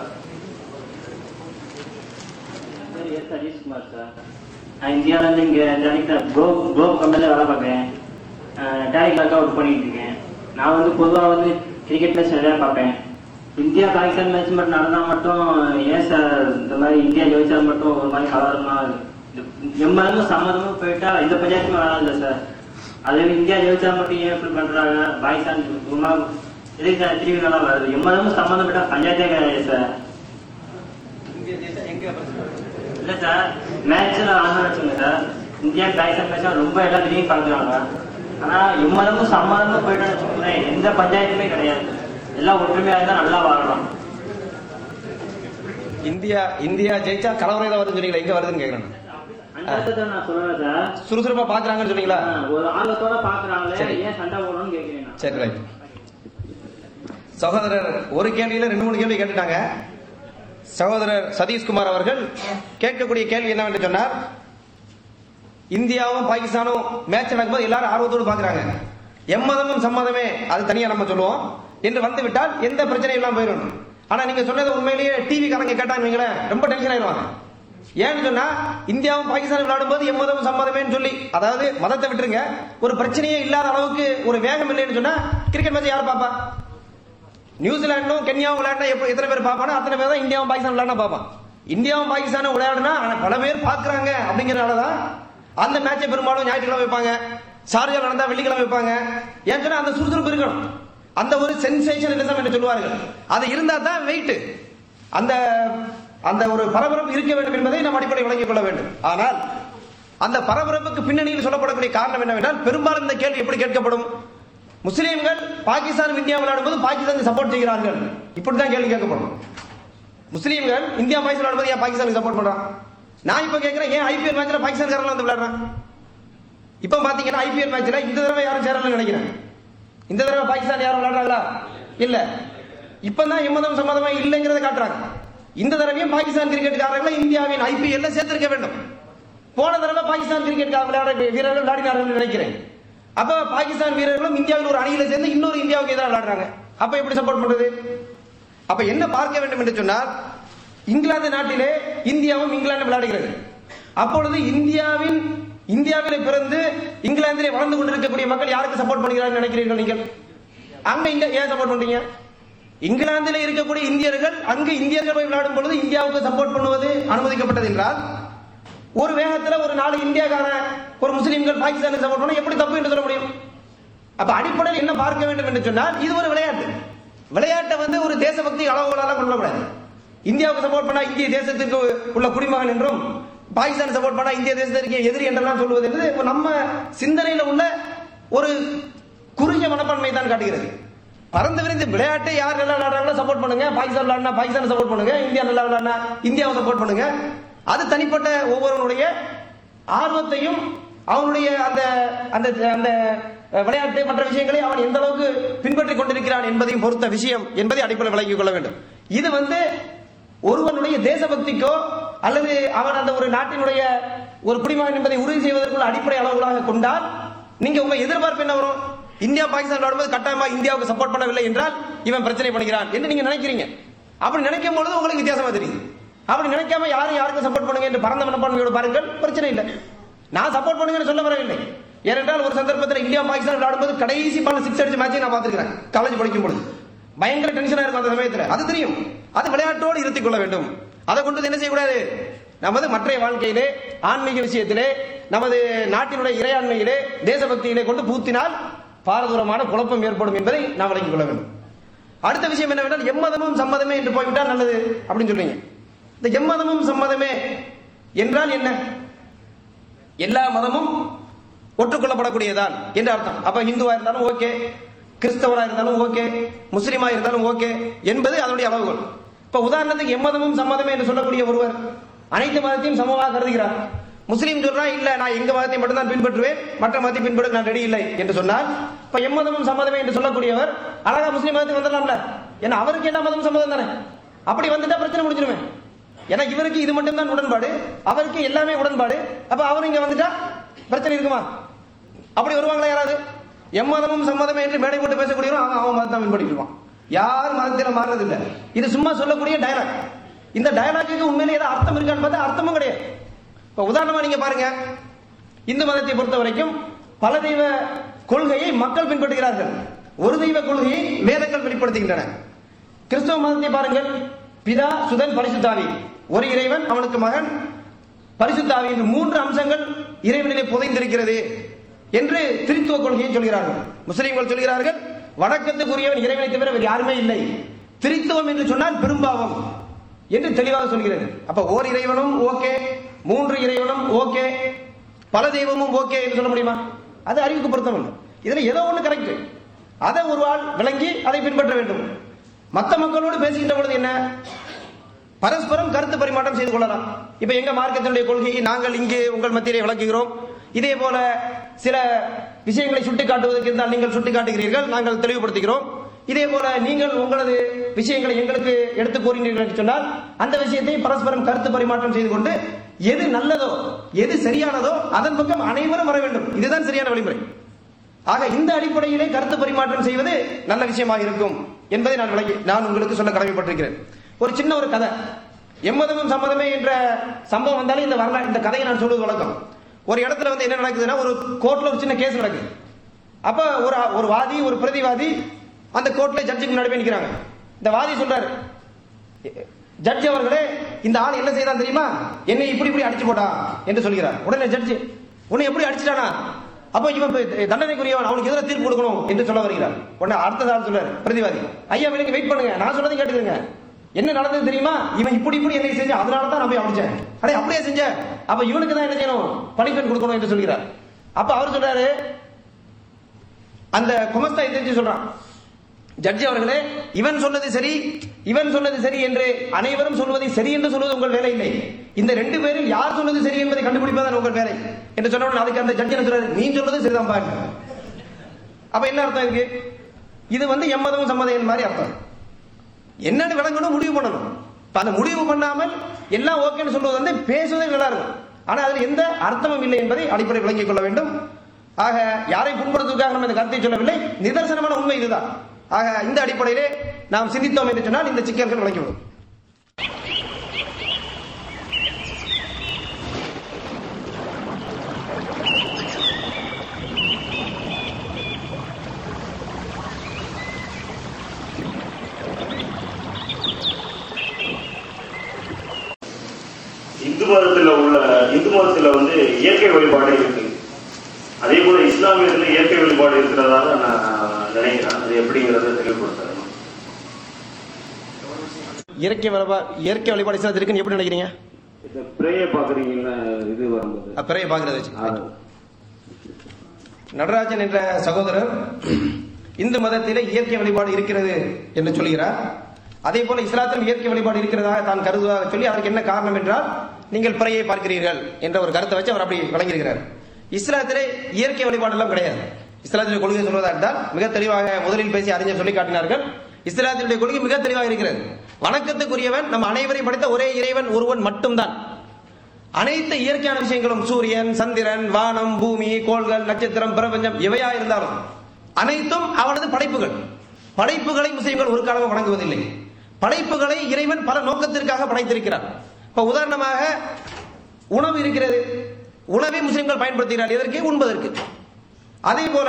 பேர் எஸ் ஹரிஷ்குமார் சார் நான் இந்தியாவிலேருந்து இங்கே டேரக்டாக கோ கோ கம்பெனியில் வேலை பார்க்குறேன் டேரக்ட் கிளாக்காக ஒர்க் பண்ணிட்டு இருக்கேன் நான் வந்து பொதுவாக வந்து கிரிக்கெட் மேட்ச் நிறையா பார்ப்பேன் இந்தியா பாகிஸ்தான் மேட்ச் மட்டும் நடந்தால் மட்டும் ஏன் சார் இந்த மாதிரி இந்தியா ஜெயிச்சா மட்டும் ஒரு மாதிரி கலரமா எம்மதமும் சம்மதமும் போயிட்டா எந்த பஞ்சாயத்துமே வராது சார் அதே இந்தியா ஜெயிச்சா மட்டும் ஏன் இப்படி பண்றாங்க பாகிஸ்தான் சும்மா எதுக்கு சார் திரும்பி நல்லா வருது எம்மதமும் சம்மதம் போயிட்டா பஞ்சாயத்தே கிடையாது சார் இல்ல சார் மேட்ச்ல ஆனா வச்சுங்க சார் இந்தியா பாகிஸ்தான் மேட்ச் ரொம்ப எல்லாம் திரும்பி பார்க்குறாங்க ஆனா எம்மதமும் சம்மதமும் போயிட்டோம்னு வச்சுக்கோங்களேன் எந்த பஞ்சாயத்துமே கிடையாது எல்லாம் ஒற்றுமையா இருந்தா நல்லா வாழலாம் இந்தியா இந்தியா ஜெயிச்சா கலவரம் ஏதாவது வருதுன்னு சொன்னீங்களா எங்க வருதுன்னு கேக்குறேன் அந்த அர்த்தத்தை நான் சொல்றேன் சார் சுறுசுறுப்பா பாக்குறாங்கன்னு சொன்னீங்களா ஆ, ஒரு ஆர்வத்தோட பாக்குறாங்களே சரி. ஏன் சண்டை போடணும்னு கேக்குறேன் நான். சரி ரைட் சகோதரர் ஒரு கேள்வியில ரெண்டு மூணு கேள்வி கேட்டுட்டாங்க சகோதரர் சதீஷ்குமார் அவர்கள் கேட்கக்கூடிய கேள்வி என்னவென்று சொன்னார் இந்தியாவும் பாகிஸ்தானும் மேட்ச் நடக்கும்போது எல்லாரும் ஆர்வத்தோடு பாக்குறாங்க எம்மதமும் சம்மதமே அது தனியா நம்ம சொல்லுவோம் என்று வந்து விட்டால் எந்த பிரச்சனையும் இல்லாம போயிடும் ஆனா நீங்க சொன்னது உண்மையிலேயே டிவி காரங்க கேட்டாங்க வைங்களேன், ரொம்ப டென்ஷன் ஆயிடுவாங்க ஏன்னு சொன்னா இந்தியாவும் பாகிஸ்தானும் விளையாடும் போது எம்மதமும் சம்மதமேன்னு சொல்லி அதாவது மதத்தை விட்டுருங்க ஒரு பிரச்சனையே இல்லாத அளவுக்கு ஒரு வேகம் இல்லைன்னு சொன்னா கிரிக்கெட் மேட்ச் யார் பாப்பா நியூசிலாண்டும் கென்யாவும் விளையாடினா எப்போ எத்தனை பேர் பார்ப்பானோ அத்தனை பேர் தான் இந்தியாவும் பாகிஸ்தான் விளையாடினா பார்ப்பான் இந்தியாவும் பாகிஸ்தானும் விளையாடுனா ஆனா பல பேர் பார்க்கறாங்க அப்படிங்கறனால தான் அந்த மேட்சை பெரும்பாலும் ஞாயிற்றுக்கிழமை வைப்பாங்க சார்ஜா நடந்தா வெள்ளிக்கிழமை வைப்பாங்க ஏன் சொன்னா அந்த சுறுசுறுப்பு இருக்கணும் அந்த ஒரு சென்சேஷன் என்று சொல்லுவார்கள் அது இருந்தா தான் வெயிட் அந்த அந்த ஒரு பரபரப்பு இருக்க வேண்டும் என்பதை நாம் அடிப்படை விளங்கிக் கொள்ள வேண்டும் ஆனால் அந்த பரபரப்புக்கு பின்னணியில் சொல்லப்படக்கூடிய காரணம் என்னவென்றால் பெரும்பாலும் இந்த கேள்வி எப்படி கேட்கப்படும் முஸ்லீம்கள் பாகிஸ்தான் இந்தியா விளையாடும்போது பாகிஸ்தானுக்கு சப்போர்ட் செய்கிறார்கள் இப்படிதான் கேள்வி கேட்கப்படும் முஸ்லீம்கள் இந்தியா பாகிஸ்தான் விளையாடும்போது ஏன் பாகிஸ்தானுக்கு சப்போர்ட் பண்றான் நான் இப்ப கேட்கிறேன் ஏன் ஐபிஎல் மேட்ச்ல பாகிஸ்தான்காரன் வந்து விளையாடுறான் இப்ப பாத்தீங்கன்னா ஐபிஎல் மேட்ச்ல இந்த தடவை யாரும் சேரலன்னு நினைக்கிறேன் இந்த தடவை பாகிஸ்தான் யாரும் விளையாடுறாங்களா இல்ல இப்பதான் எம்மதம் சம்மதமா இல்லைங்கிறத காட்டுறாங்க இந்த தடவையும் பாகிஸ்தான் கிரிக்கெட்காரர்களை இந்தியாவின் ஐபிஎல்ல சேர்த்திருக்க வேண்டும் போன தடவை பாகிஸ்தான் கிரிக்கெட் விளையாட வீரர்கள் விளையாடினார்கள் நினைக்கிறேன் அப்ப பாகிஸ்தான் வீரர்களும் இந்தியாவில் ஒரு அணியில சேர்ந்து இன்னொரு இந்தியாவுக்கு எதிராக விளையாடுறாங்க அப்ப எப்படி சப்போர்ட் பண்றது அப்ப என்ன பார்க்க வேண்டும் என்று சொன்னால் இங்கிலாந்து நாட்டிலே இந்தியாவும் இங்கிலாந்து விளையாடுகிறது அப்பொழுது இந்தியாவின் இந்தியாவிலே பிறந்து இங்கிலாந்திலே வளர்ந்து கொண்டிருக்கக்கூடிய மக்கள் யாருக்கு சப்போர்ட் பண்ணுகிறார்கள் நினைக்கிறீர்கள் நீங்கள் அங்க இங்க ஏன் சப்போர்ட் பண்றீங்க இங்கிலாந்தில் இருக்கக்கூடிய இந்தியர்கள் அங்கு இந்தியர்கள் போய் விளையாடும் பொழுது இந்தியாவுக்கு சப்போர்ட் பண்ணுவது அனுமதிக்கப்பட்டது என்றால் ஒரு வேகத்துல ஒரு நாலு இந்தியாக்கார ஒரு முஸ்லீம்கள் பாகிஸ்தானுக்கு சப்போர்ட் பண்ண எப்படி தப்பு என்று சொல்ல முடியும் அப்ப அடிப்படையில் என்ன பார்க்க வேண்டும் என்று சொன்னால் இது ஒரு விளையாட்டு விளையாட்டை வந்து ஒரு தேசபக்தி அளவுகளால கொள்ளக்கூடாது இந்தியாவுக்கு சப்போர்ட் பண்ணா இந்திய தேசத்துக்கு உள்ள குடிமகன் என்றும் பாகிஸ்தான் சப்போர்ட் பண்ணா இந்திய தேசத்திற்கு எதிரி என்றெல்லாம் சொல்வது என்பது நம்ம சிந்தனையில உள்ள ஒரு குறுகிய மனப்பான்மை தான் காட்டுகிறது பறந்து விரிந்து விளையாட்டை யார் நல்லா விளையாடுறாங்களோ சப்போர்ட் பண்ணுங்க பாகிஸ்தான் விளையாடினா பாகிஸ்தான் சப்போர்ட் பண்ணுங்க இந்தியா நல்லா விளையாடினா இந்தியாவை சப்போர்ட் பண்ணுங்க அது தனிப்பட்ட ஒவ்வொருவருடைய ஆர்வத்தையும் அவனுடைய அந்த அந்த அந்த விளையாட்டு மற்ற விஷயங்களை அவன் எந்த அளவுக்கு பின்பற்றிக் கொண்டிருக்கிறான் என்பதையும் பொறுத்த விஷயம் என்பதை அடிப்படையில் விளங்கிக் கொள்ள வேண்டும் இது வந்து ஒருவனுடைய தேசபக்திக்கோ அல்லது அவன் அந்த ஒரு நாட்டினுடைய ஒரு குடிமகன் என்பதை உறுதி செய்வதற்குள்ள அடிப்படை அளவுகளாக கொண்டால் நீங்க உங்க எதிர்பார்ப்பு என்ன வரும் இந்தியா பாகிஸ்தான் விளையாடும்போது கட்டாயமா இந்தியாவுக்கு சப்போர்ட் பண்ணவில்லை என்றால் இவன் பிரச்சனை பண்ணுகிறான் என்று நீங்க நினைக்கிறீங்க அப்படி நினைக்கும் பொழுது உங்களுக்கு வித்தியாசமா தெரியுது அப்படி நினைக்காம யாரும் யாருக்கும் சப்போர்ட் பண்ணுங்க என்று பரந்த மனப்பான்மையோடு பாருங்கள் பிரச்சனை இல்லை நான் சப்போர்ட் பண்ணுங்கன்னு சொல்ல வரவில்லை ஏனென்றால் ஒரு சந்தர்ப்பத்தில் இந்தியா பாகிஸ்தான் விளையாடும்போது கடைசி பால் சிக்ஸ் அடிச்ச மேட்சை நான் பார்த்திருக்கிறேன் காலேஜ் படிக்கும் பொழுது பயங்கர டென்ஷனா இருக்கும் அந்த சமயத்துல அது தெரியும் அது விளையாட்டோடு இருத்திக் கொள்ள வேண்டும் அதை கொண்டு என்ன செய்யக்கூடாது நமது மற்ற வாழ்க்கையிலே ஆன்மீக விஷயத்திலே நமது நாட்டினுடைய இறையாண்மையிலே தேசபக்தியிலே கொண்டு பூத்தினால் பாரதூரமான குழப்பம் ஏற்படும் என்பதை நாம் விளங்கிக் கொள்ள வேண்டும் அடுத்த விஷயம் என்னவென்றால் எம்மதமும் சம்மதமே என்று போய்விட்டால் நல்லது அப்படின்னு சொல்றீங்க இந்த எம்மதமும் சம்மதமே என்றால் என்ன எல்லா மதமும் ஒற்றுக்கொள்ளப்படக்கூடியதான் என்று அர்த்தம் அப்ப ஹிந்துவா இருந்தாலும் ஓகே கிறிஸ்தவரா இருந்தாலும் ஓகே முஸ்லீமா இருந்தாலும் ஓகே என்பது அதனுடைய அளவுகள் இப்ப உதாரணத்துக்கு எம்மதமும் சம்மதமே என்று சொல்லக்கூடிய ஒருவர் அனைத்து மதத்தையும் சமமாக கருதுகிறார் முஸ்லீம் சொல்றா இல்ல நான் எங்க மதத்தை மட்டும் தான் பின்பற்றுவேன் மற்ற மதத்தை பின்பற்ற நான் ரெடி இல்லை என்று சொன்னால் இப்ப எம்மதமும் சம்மதமே என்று சொல்லக்கூடியவர் அழகா முஸ்லீம் மதத்துக்கு வந்துடலாம்ல ஏன்னா அவருக்கு எல்லா மதமும் சம்மதம் தானே அப்படி வந்துட்டா பிரச்சனை முடிஞ்சிருமே ஏன்னா இவருக்கு இது மட்டும் தான் உடன்பாடு அவருக்கு எல்லாமே உடன்பாடு அப்ப அவர் இங்க வந்துட்டா பிரச்சனை இருக்குமா அப்படி வருவாங்களா யாராவது எம்மதமும் சம்மதமே என்று மேடை போட்டு பேசக்கூடியவரும் அவன் அவன் மதத்தை பின்பற்றிட்டு இருப்பான் யார் மதத்தில மாறுறது இல்ல இது சும்மா சொல்லக்கூடிய டயலாக் இந்த டயலாக்கு உண்மையிலே ஏதாவது அர்த்தம் இருக்கான்னு பார்த்தா அர்த்தமும் கிடையாது இப்ப உதாரணமா நீங்க பாருங்க இந்து மதத்தை பொறுத்த வரைக்கும் பல தெய்வ கொள்கையை மக்கள் பின்பற்றுகிறார்கள் ஒரு தெய்வ கொள்கையை வேதங்கள் வெளிப்படுத்துகின்றன கிறிஸ்தவ மதத்தை பாருங்கள் பிதா சுதன் பரிசுத்தாவி ஒரு இறைவன் அவனுக்கு மகன் பரிசுத்தாவி என்று மூன்று அம்சங்கள் இறைவனிலே புதைந்திருக்கிறது என்று திருத்துவ கொள்கையை சொல்கிறார்கள் முஸ்லிம்கள் சொல்கிறார்கள் வணக்கத்துக்குரியவன் இறைவனை தவிர வேறு யாருமே இல்லை திருத்துவம் என்று சொன்னால் பெரும்பாவம் என்று தெளிவாக சொல்கிறது அப்ப ஓர் இறைவனும் ஓகே மூன்று இறைவனும் ஓகே பல தெய்வமும் ஓகே என்று சொல்ல முடியுமா அது அறிவுக்கு பொருத்தம் இல்லை இதுல ஏதோ ஒண்ணு கரெக்ட் அதை ஒரு ஆள் விளங்கி அதை பின்பற்ற வேண்டும் மத்த மக்களோடு பேசுகின்ற பொழுது என்ன பரஸ்பரம் கருத்து பரிமாற்றம் செய்து கொள்ளலாம் இப்ப எங்க மார்க்கத்தினுடைய கொள்கையை நாங்கள் இங்கே உங்கள் மத்தியிலே விளக்குகிறோம் இதே போல சில விஷயங்களை சுட்டிக்காட்டுவதற்கு இருந்தால் நீங்கள் சுட்டிக்காட்டுகிறீர்கள் நாங்கள் தெளிவுபடுத்துகிறோம் இதே போல நீங்கள் உங்களது விஷயங்களை எங்களுக்கு எடுத்து கூறினீர்கள் என்று சொன்னால் அந்த விஷயத்தை பரஸ்பரம் கருத்து பரிமாற்றம் செய்து கொண்டு எது நல்லதோ எது சரியானதோ அதன் பக்கம் அனைவரும் வர வேண்டும் இதுதான் சரியான வழிமுறை ஆக இந்த அடிப்படையிலே கருத்து பரிமாற்றம் செய்வது நல்ல விஷயமாக இருக்கும் என்பதை நான் விளங்கி நான் உங்களுக்கு சொல்ல கடமைப்பட்டிருக்கிறேன் ஒரு சின்ன ஒரு கதை எம்மதமும் சம்மதமே என்ற சம்பவம் வந்தாலே இந்த வரலாறு இந்த கதையை நான் சொல்வது வழக்கம் ஒரு இடத்துல வந்து என்ன நடக்குதுன்னா ஒரு கோர்ட்ல ஒரு சின்ன கேஸ் நடக்குது அப்ப ஒரு ஒரு வாதி ஒரு பிரதிவாதி அந்த கோர்ட்ல ஜட்ஜுக்கு முன்னாடி போய் நிக்கிறாங்க இந்த வாதி சொல்றாரு ஜட்ஜ் அவர்களே இந்த ஆள் என்ன செய்தான் தெரியுமா என்னை இப்படி இப்படி அடிச்சு போட்டான் என்று சொல்கிறார் உடனே ஜட்ஜ் உன்னை எப்படி அடிச்சிட்டானா அப்ப இவன் இப்ப தண்டனைக்குரியவன் அவனுக்கு எதிராக தீர்ப்பு கொடுக்கணும் என்று சொல்ல வருகிறார் உடனே அடுத்த ஆள் சொல்றாரு பிரதிவாதி ஐயா நீங்க வெயிட் பண்ணுங்க நான் சொல்றதையும் கேட்டுக்கங்க என்ன நடந்தது தெரியுமா இவன் இப்படி இப்படி என்னை செஞ்ச அதனால தான் நான் போய் அடிச்சேன் அடே அப்படியே செஞ்ச அப்ப இவனுக்கு தான் என்ன செய்யணும் பனிஷ்மெண்ட் கொடுக்கணும் என்று சொல்கிறார் அப்ப அவர் சொல்றாரு அந்த குமஸ்தா எதிர்த்து சொல்றான் ஜட்ஜி அவர்களே இவன் சொன்னது சரி இவன் சொன்னது சரி என்று அனைவரும் சொல்வதை சரி என்று சொல்வது உங்கள் வேலை இல்லை இந்த ரெண்டு பேரில் யார் சொன்னது சரி என்பதை கண்டுபிடிப்பதான் உங்கள் வேலை என்று சொன்ன உடனே அதுக்கு அந்த ஜட்ஜி என்ன சொல்றாரு நீ சொல்றது சரிதான் பாருங்க அப்ப என்ன அர்த்தம் இருக்கு இது வந்து எம்மதமும் சம்மதம் மாதிரி அர்த்தம் என்னன்னு விளங்கணும் முடிவு பண்ணணும் இப்ப அந்த முடிவு பண்ணாமல் எல்லாம் ஓகேன்னு சொல்வது வந்து பேசுவதே நல்லா இருக்கும் ஆனா அதுல எந்த அர்த்தமும் இல்லை என்பதை அடிப்படை விளங்கிக் கொள்ள வேண்டும் ஆக யாரை புண்படுத்துவதற்காக நம்ம இந்த கருத்தை சொல்லவில்லை நிதர்சனமான உண்மை இதுதான் ஆக இந்த அடிப்படையிலே நாம் சிந்தித்தோம் என்று சொன்னால் இந்த சிக்கல்கள் விளங்கிவிடும் இந்து மதத்துல உள்ள இந்து மதத்துல வந்து இயற்கை வழிபாடு இருக்கு அதே போல இஸ்லாமியத்துல இயற்கை வழிபாடு இருக்கிறதாக நான் நினைக்கிறேன் அது எப்படிங்கிறத தெளிவுபடுத்தணும் இயற்கை வழிபா இயற்கை வழிபாடு இஸ்லாத்தில் இருக்குன்னு எப்படி நினைக்கிறீங்க இந்த பிரேய பாக்குறீங்கல்ல இது வரும்போது அப்பிறைய பாக்குறத வச்சு நடராஜன் என்ற சகோதரர் இந்து மதத்திலே இயற்கை வழிபாடு இருக்கிறது என்று சொல்கிறார் அதே போல இஸ்லாத்திலும் இயற்கை வழிபாடு இருக்கிறதாக தான் கருதுவதாக சொல்லி அதற்கு என்ன காரணம் என்றால் நீங்கள் பிறையை பார்க்கிறீர்கள் என்ற ஒரு கருத்தை வச்சு அவர் அப்படி வழங்கியிருக்கிறார் இஸ்லாத்திலே இயற்கை வழிபாடு எல்லாம் கிடையாது இஸ்லாத்தினுடைய கொள்கை சொல்வதா இருந்தால் மிக தெளிவாக முதலில் பேசி அறிஞர் சொல்லி காட்டினார்கள் இஸ்லாத்தினுடைய கொள்கை மிக தெளிவாக இருக்கிறது வணக்கத்துக்குரியவன் நம்ம அனைவரையும் படைத்த ஒரே இறைவன் ஒருவன் மட்டும்தான் அனைத்து இயற்கையான விஷயங்களும் சூரியன் சந்திரன் வானம் பூமி கோள்கள் நட்சத்திரம் பிரபஞ்சம் எவையா இருந்தாலும் அனைத்தும் அவனது படைப்புகள் படைப்புகளை முஸ்லிம்கள் ஒரு காலமும் வணங்குவதில்லை படைப்புகளை இறைவன் பல நோக்கத்திற்காக படைத்திருக்கிறார் இப்ப உதாரணமாக உணவு இருக்கிறது உணவை முஸ்லிம்கள் பயன்படுத்துகிறார் எதற்கு உண்பதற்கு அதே போல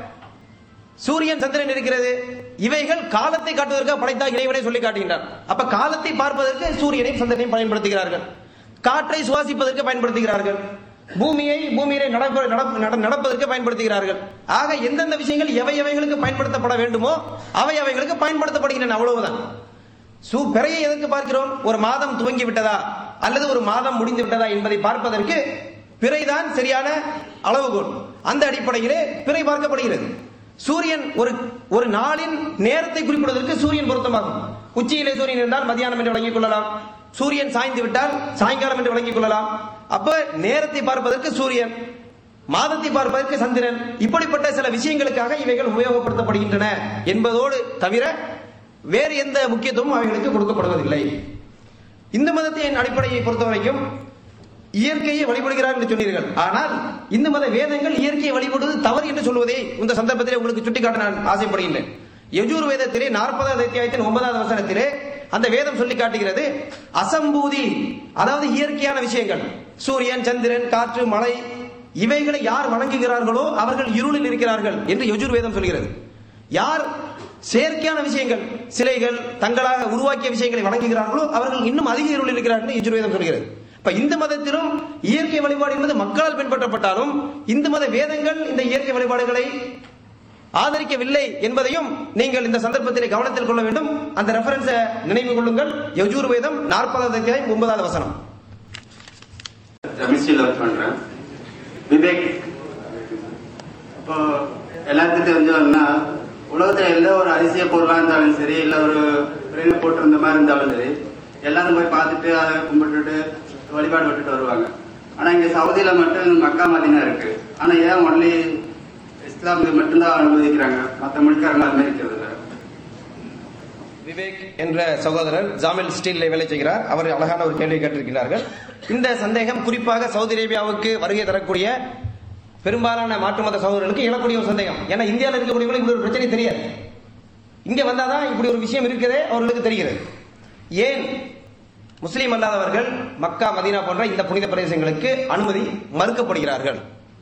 சூரியன் சந்திரன் இருக்கிறது இவைகள் காலத்தை காட்டுவதற்காக படைத்தா இறைவனை சொல்லி காட்டுகின்றார் அப்ப காலத்தை பார்ப்பதற்கு சூரியனையும் சந்திரனையும் பயன்படுத்துகிறார்கள் காற்றை சுவாசிப்பதற்கு பயன்படுத்துகிறார்கள் பூமியை பூமியிலே நடப்ப நடப்ப- நட- நடப்பதற்கு பயன்படுத்துகிறார்கள் ஆக எந்தெந்த விஷயங்கள் எவை எவைகளுக்கு பயன்படுத்தப்பட வேண்டுமோ அவை அவைகளுக்கு பயன்படுத்தப்படுகின்றன அவ்வளவுதான் சு பிறையை எதற்கு பார்க்கிறோம் ஒரு மாதம் துவங்கி விட்டதா அல்லது ஒரு மாதம் முடிந்து விட்டதா என்பதை பார்ப்பதற்கு பிறைதான் சரியான அளவுகோல் அந்த அடிப்படையிலே பிறை பார்க்கப்படுகிறது சூரியன் ஒரு ஒரு நாளின் நேரத்தை குறிப்பிடுவதற்கு சூரியன் பொருத்தமாகும் உச்சியிலே சூரியன் இருந்தால் மதியானம் என்று விளங்கிக் கொள்ளலாம் சூரியன் சாய்ந்து விட்டால் சாயங்காலம் என்று விளங்கிக் கொள்ளலாம் அப்ப நேரத்தை பார்ப்பதற்கு சூரியன் மாதத்தை பார்ப்பதற்கு சந்திரன் இப்படிப்பட்ட சில விஷயங்களுக்காக இவைகள் உபயோகப்படுத்தப்படுகின்றன என்பதோடு தவிர வேறு எந்த முக்கியத்துவமும் அவைகளுக்கு கொடுக்கப்படுவதில்லை இந்த மதத்தின் அடிப்படையை பொறுத்தவரைக்கும் இயற்கையை வழிபடுகிறார் என்று சொன்னீர்கள் ஆனால் இந்த மத வேதங்கள் இயற்கையை வழிபடுவது தவறு என்று சொல்வதை இந்த சந்தர்ப்பத்திலே உங்களுக்கு சுட்டிக்காட்ட நான் ஆசைப்படுகின்றேன் யஜூர் வேதத்திலே நாற்பதாவது அத்தியாயத்தின் ஒன்பதாவது வசனத்திலே அந்த வேதம் சொல்லி காட்டுகிறது அசம்பூதி அதாவது இயற்கையான விஷயங்கள் சூரியன் சந்திரன் காற்று மழை இவைகளை யார் வணங்குகிறார்களோ அவர்கள் இருளில் இருக்கிறார்கள் என்று யஜூர் வேதம் சொல்கிறது யார் செயற்கையான விஷயங்கள் சிலைகள் தங்களாக உருவாக்கிய விஷயங்களை வணங்குகிறார்களோ அவர்கள் இன்னும் அதிக இருளில் இருக்கிறார்கள் என்று யஜுர்வேதம் சொல்கிறது இப்ப இந்து மதத்திலும் இயற்கை வழிபாடு என்பது மக்களால் பின்பற்றப்பட்டாலும் இந்து மத வேதங்கள் இந்த இயற்கை வழிபாடுகளை ஆதரிக்கவில்லை என்பதையும் நீங்கள் இந்த சந்தர்ப்பத்திலே கவனத்தில் கொள்ள வேண்டும் அந்த ரெஃபரன்ஸை நினைவு கொள்ளுங்கள் யஜூர் வேதம் நாற்பதாவது அத்தியாயம் ஒன்பதாவது வசனம் கெமிஸ்ட்ரியில் ஒர்க் பண்ணுறேன் விவேக் இப்போ எல்லாத்துக்கும் தெரிஞ்சவன்னா உலகத்தில் எந்த ஒரு அதிசய பொருளாக இருந்தாலும் சரி இல்லை ஒரு வெளியில் போட்டிருந்த மாதிரி இருந்தாலும் சரி எல்லாரும் போய் பார்த்துட்டு அதை கும்பிட்டுட்டு வழிபாடு விட்டுட்டு வருவாங்க ஆனால் இங்கே சவுதியில் மட்டும் மக்கா மதினா இருக்கு ஆனால் ஏன் ஒன்லி இஸ்லாமிய மட்டும்தான் அனுமதிக்கிறாங்க மற்ற மொழிக்காரங்க அனுமதிக்கிறது இல்லை விவேக் என்ற சகோதரர் ஜாமில் ஸ்டீலில் வேலை செய்கிறார் அவர் அழகான ஒரு கேள்வி கேட்டிருக்கிறார்கள் இந்த சந்தேகம் குறிப்பாக சவுதி அரேபியாவுக்கு வருகை தரக்கூடிய பெரும்பாலான மாற்று மத சகோதரர்களுக்கு எழக்கூடிய ஒரு சந்தேகம் ஏன்னா இந்தியாவில் இருக்கக்கூடியவங்களுக்கு இப்படி ஒரு பிரச்சனை தெரியாது இங்க வந்தாதான் இப்படி ஒரு விஷயம் இருக்குதே அவர்களுக்கு தெரிகிறது ஏன் முஸ்லீம் அல்லாதவர்கள் மக்கா மதீனா போன்ற இந்த புனித பிரதேசங்களுக்கு அனுமதி மறுக்கப்படுகிறார்கள்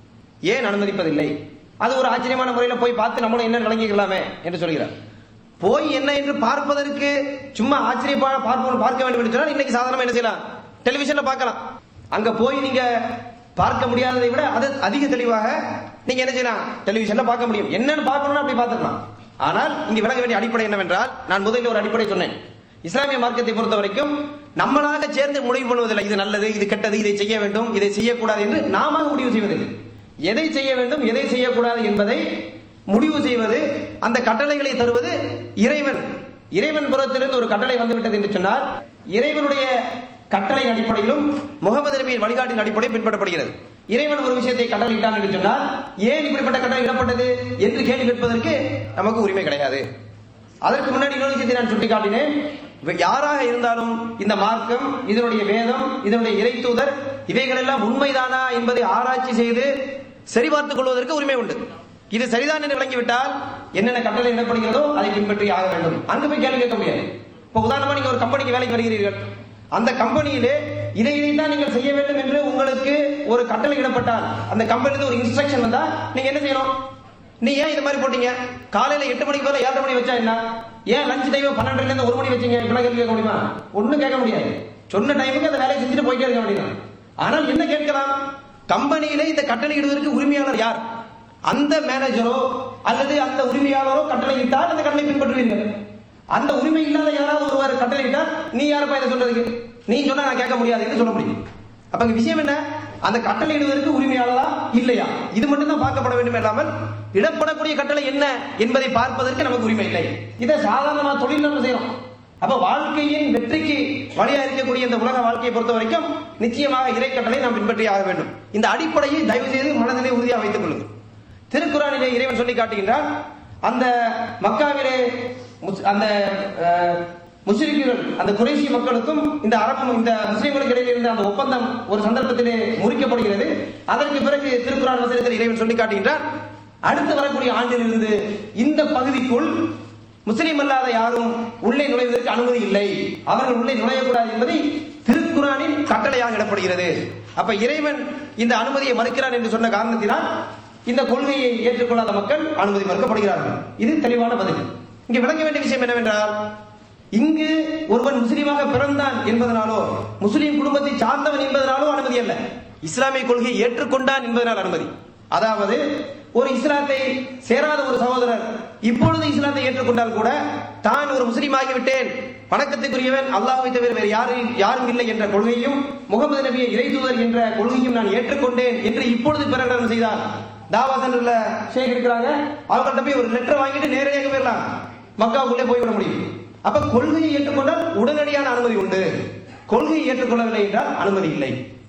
ஏன் அனுமதிப்பதில்லை அது ஒரு ஆச்சரியமான முறையில் போய் பார்த்து நம்மளும் என்ன விளங்கிக்கலாமே என்று சொல்கிறார் போய் என்ன என்று பார்ப்பதற்கு சும்மா ஆச்சரியப்பா பார்ப்போம் பார்க்க வேண்டும் என்று சொன்னால் இன்னைக்கு சாதாரணமா என்ன செய்யலாம் டெலிவிஷன்ல பார்க்கலாம் அங்க போய் நீங்க பார்க்க முடியாததை விட அது அதிக தெளிவாக நீங்க என்ன செய்யலாம் டெலிவிஷன்ல பார்க்க முடியும் என்னன்னு பார்க்கணும்னா அப்படி பார்த்துக்கலாம் ஆனால் இங்க விளங்க வேண்டிய அடிப்படை என்னவென்றால் நான் முதலில் ஒரு அடிப்படை சொன்னேன் இஸ்லாமிய மார்க்கத்தை பொறுத்த வரைக்கும் நம்மளாக சேர்ந்து முடிவு பண்ணுவதில்லை இது நல்லது இது கெட்டது இதை செய்ய வேண்டும் இதை செய்யக்கூடாது என்று நாம முடிவு செய்வதில்லை எதை செய்ய வேண்டும் எதை செய்யக்கூடாது என்பதை முடிவு செய்வது அந்த கட்டளைகளை தருவது இறைவன் இறைவன் புறத்திலிருந்து ஒரு கட்டளை வந்துவிட்டது என்று சொன்னால் இறைவனுடைய கட்டளை அடிப்படையிலும் முகமது நபியின் வழிகாட்டின் அடிப்படையில் பின்பற்றப்படுகிறது இறைவன் ஒரு விஷயத்தை கட்டளையிட்டான் என்று சொன்னால் ஏன் இப்படிப்பட்ட கட்டளை இடப்பட்டது என்று கேள்வி கேட்பதற்கு நமக்கு உரிமை கிடையாது அதற்கு முன்னாடி இன்னொரு விஷயத்தை நான் சுட்டிக்காட்டினேன் யாராக இருந்தாலும் இந்த மார்க்கம் இதனுடைய வேதம் இதனுடைய இறை தூதர் இவைகள் எல்லாம் உண்மைதானா என்பதை ஆராய்ச்சி செய்து சரிபார்த்துக் கொள்வதற்கு உரிமை உண்டு இது சரிதான் என்று விளங்கிவிட்டால் என்னென்ன கட்டளை இடப்படுகிறதோ அதை பின்பற்றி ஆக வேண்டும் அங்கு போய் கேள்வி கேட்க முடியாது இப்ப உதாரணமா நீங்க ஒரு கம்பெனிக்கு வேலைக்கு வருகிறீர்கள் அந்த கம்பெனியிலே இதை இதைத்தான் நீங்கள் செய்ய வேண்டும் என்று உங்களுக்கு ஒரு கட்டளை இடப்பட்டால் அந்த கம்பெனில ஒரு இன்ஸ்ட்ரக்ஷன் வந்தா நீங்க என்ன செய்யணும் நீ ஏன் இது மாதிரி போட்டீங்க காலையில எட்டு மணிக்கு பதிலா ஏழரை மணி வச்சா என்ன ஏன் லஞ்ச் டைம் பன்னெண்டுல இருந்து ஒரு மணி வச்சீங்க இப்பெல்லாம் கேள்வி கேட்க முடியுமா ஒண்ணும் கேட்க முடியாது சொன்ன டைமுக்கு அந்த வேலையை செஞ்சுட்டு போயிட்டே இருக்க முடியும் ஆனால் என்ன கேட்கலாம் கம்பெனியிலே இந்த கட்டளை இடுவதற்கு உரிமையாளர் யார் அந்த மேனேஜரோ அல்லது அந்த உரிமையாளரோ கட்டளை இட்டால் அந்த கட்டளை பின்பற்றுவீர்கள் அந்த உரிமை இல்லாத யாராவது ஒருவர் கட்டளை இட்டால் நீ யாருப்பா இதை சொல்றதுக்கு நீ சொன்னா நான் கேட்க முடியாது என்று சொல்ல முடியும் அப்ப இங்க விஷயம் என்ன அந்த கட்டளை இடுவதற்கு உரிமையாளரா இல்லையா இது மட்டும் தான் பார்க்கப்பட வேண்டும் இல்லாமல் இடப்படக்கூடிய கட்டளை என்ன என்பதை பார்ப்பதற்கு நமக்கு உரிமை இல்லை இதை சாதாரணமா தொழில் நம்ம செய்யறோம் அப்ப வாழ்க்கையின் வெற்றிக்கு வழியா இருக்கக்கூடிய இந்த உலக வாழ்க்கையை பொறுத்த வரைக்கும் நிச்சயமாக இறை கட்டளை நாம் பின்பற்றி ஆக வேண்டும் இந்த அடிப்படையை தயவு செய்து மனதிலே உறுதியாக வைத்துக் கொள்ளுங்கள் திருக்குறானிலே இறைவன் சொல்லி காட்டுகின்றான் அந்த மக்காவிலே முஸ்- அந்த அஹ், முஸ்லிம்கள் அந்த குறைசி மக்களுக்கும் இந்த அரபு இந்த முஸ்லிம்களுக்கு இடையில் இருந்த அந்த ஒப்பந்தம் ஒரு சந்தர்ப்பத்திலே முறிக்கப்படுகிறது அதற்கு பிறகு திருக்குறான் வசனத்தில் இறைவன் சொல்லி காட்டுகின்றான் அடுத்து வரக்கூடிய ஆண்டிலிருந்து இந்த பகுதிக்குள் முஸ்லிம் அல்லாத யாரும் உள்ளே நுழைவதற்கு அனுமதி இல்லை அவர்கள் உள்ளே நுழையக்கூடாது என்பதை திருக்குறானின் கட்டளையாக இடப்படுகிறது அப்ப இறைவன் இந்த அனுமதியை மறுக்கிறான் என்று சொன்ன காரணத்தினால் இந்த கொள்கையை ஏற்றுக்கொள்ளாத மக்கள் அனுமதி மறுக்கப்படுகிறார்கள் இது தெளிவான பதில் இங்க விளங்க வேண்டிய விஷயம் என்னவென்றால் இங்கு ஒருவன் முஸ்லீமாக பிறந்தான் என்பதனாலோ முஸ்லீம் குடும்பத்தை சார்ந்தவன் என்பதனாலோ அனுமதி அல்ல இஸ்லாமிய கொள்கையை ஏற்றுக்கொண்டான் என்பதனால் அனுமதி அதாவது ஒரு இஸ்லாத்தை சேராத ஒரு சகோதரர் இப்பொழுது இஸ்லாத்தை ஏற்றுக்கொண்டால் கூட தான் ஒரு முஸ்லீம் ஆகிவிட்டேன் வணக்கத்துக்குரியவன் அல்லாஹ்வை தவிர வேறு யாரும் யாரும் இல்லை என்ற கொள்கையும் முகமது நபியை இறை தூதர் என்ற கொள்கையும் நான் ஏற்றுக்கொண்டேன் என்று இப்பொழுது பிரகடனம் செய்தார் தாவா சென்டர்ல ஷேக் இருக்கிறாங்க அவங்கள்ட்ட போய் ஒரு லெட்டர் வாங்கிட்டு நேரடியாக போயிடலாம் மக்காவுக்குள்ளே போய்விட முடியும் அப்ப கொள்கையை ஏற்றுக்கொண்டால் உடனடியான அனுமதி உண்டு கொள்கையை ஏற்றுக்கொள்ளவில்லை என்றால் அனுமதி இல்லை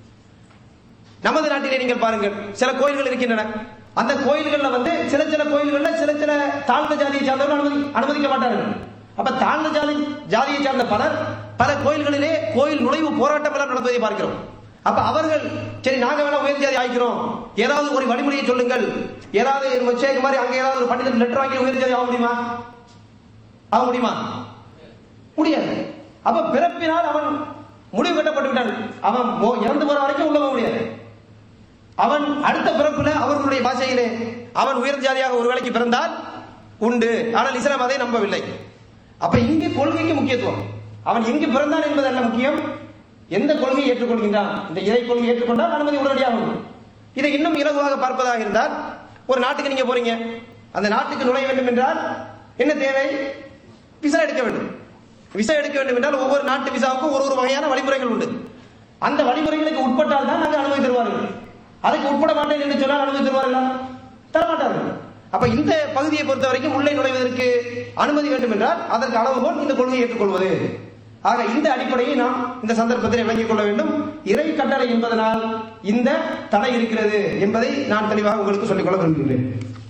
நமது நாட்டிலே நீங்கள் பாருங்கள் சில கோயில்கள் இருக்கின்றன அந்த கோயில்கள்ல வந்து சில சில கோயில்கள்ல சில சில தாழ்ந்த ஜாதியை சார்ந்தவர்கள் அனுமதி அனுமதிக்க மாட்டார்கள் அப்ப தாழ்ந்த ஜாதி ஜாதியை சார்ந்த பலர் பல கோயில்களிலே கோயில் நுழைவு போராட்டம் எல்லாம் நடத்துவதை பார்க்கிறோம் அப்ப அவர்கள் சரி நாங்க வேணா உயர் ஜாதி ஆகிக்கிறோம் ஏதாவது ஒரு வழிமுறையை சொல்லுங்கள் ஏதாவது நம்ம ஷேக் மாதிரி அங்க ஏதாவது ஒரு பண்டிதர் லெட்டர் வாங்கி உயர் ஜாதி ஆக முடியுமா ஆக முடியுமா முடியாது அப்ப பிறப்பினால் அவன் முடிவு கட்டப்பட்டு விட்டான் அவன் மோ- இறந்து போற வரைக்கும் உள்ள போக முடியாது அவன் அடுத்த பிறப்புல அவர்களுடைய பாஷையிலே அவன் உயர் ஜாதியாக ஒரு வேளைக்கு பிறந்தால் உண்டு ஆனால் இஸ்லாம் அதை நம்பவில்லை அப்ப இங்கே கொள்கைக்கு முக்கியத்துவம் அவன் எங்கு பிறந்தான் என்பது அல்ல முக்கியம் எந்த கொள்கையை ஏற்றுக்கொள்கின்றான் இந்த இறை கொள்கையை ஏற்றுக்கொண்டால் அனுமதி உடனடியாக உண்டு இதை இன்னும் இலகுவாக பார்ப்பதாக இருந்தால் ஒரு நாட்டுக்கு நீங்க போறீங்க அந்த நாட்டுக்கு நுழைய வேண்டும் என்றால் என்ன தேவை விசா எடுக்க வேண்டும் விசா எடுக்க வேண்டும் என்றால் ஒவ்வொரு நாட்டு விசாவுக்கும் ஒரு ஒரு வகையான வழிமுறைகள் உண்டு அந்த வழிமுறைகளுக்கு உட்பட்டால் தான் நாங்கள் அனுமதி தருவார்கள் அதுக்கு உட்பட மாட்டேன் என்று சொன்னால் அனுமதி தருவார்களா தரமாட்டார்கள் அப்ப இந்த பகுதியை பொறுத்த வரைக்கும் உள்ளே நுழைவதற்கு அனுமதி வேண்டும் என்றால் அதற்கு அளவுகோல் இந்த கொள்கையை ஏற்றுக்கொள்வது ஆக இந்த அடிப்படையை நாம் இந்த சந்தர்ப்பத்தில் விளங்கிக் கொள்ள வேண்டும் இறை கட்டளை என்பதனால் இந்த தடை இருக்கிறது என்பதை நான் தெளிவாக உங்களுக்கு சொல்லிக்கொள்ள விரும்புகிறேன்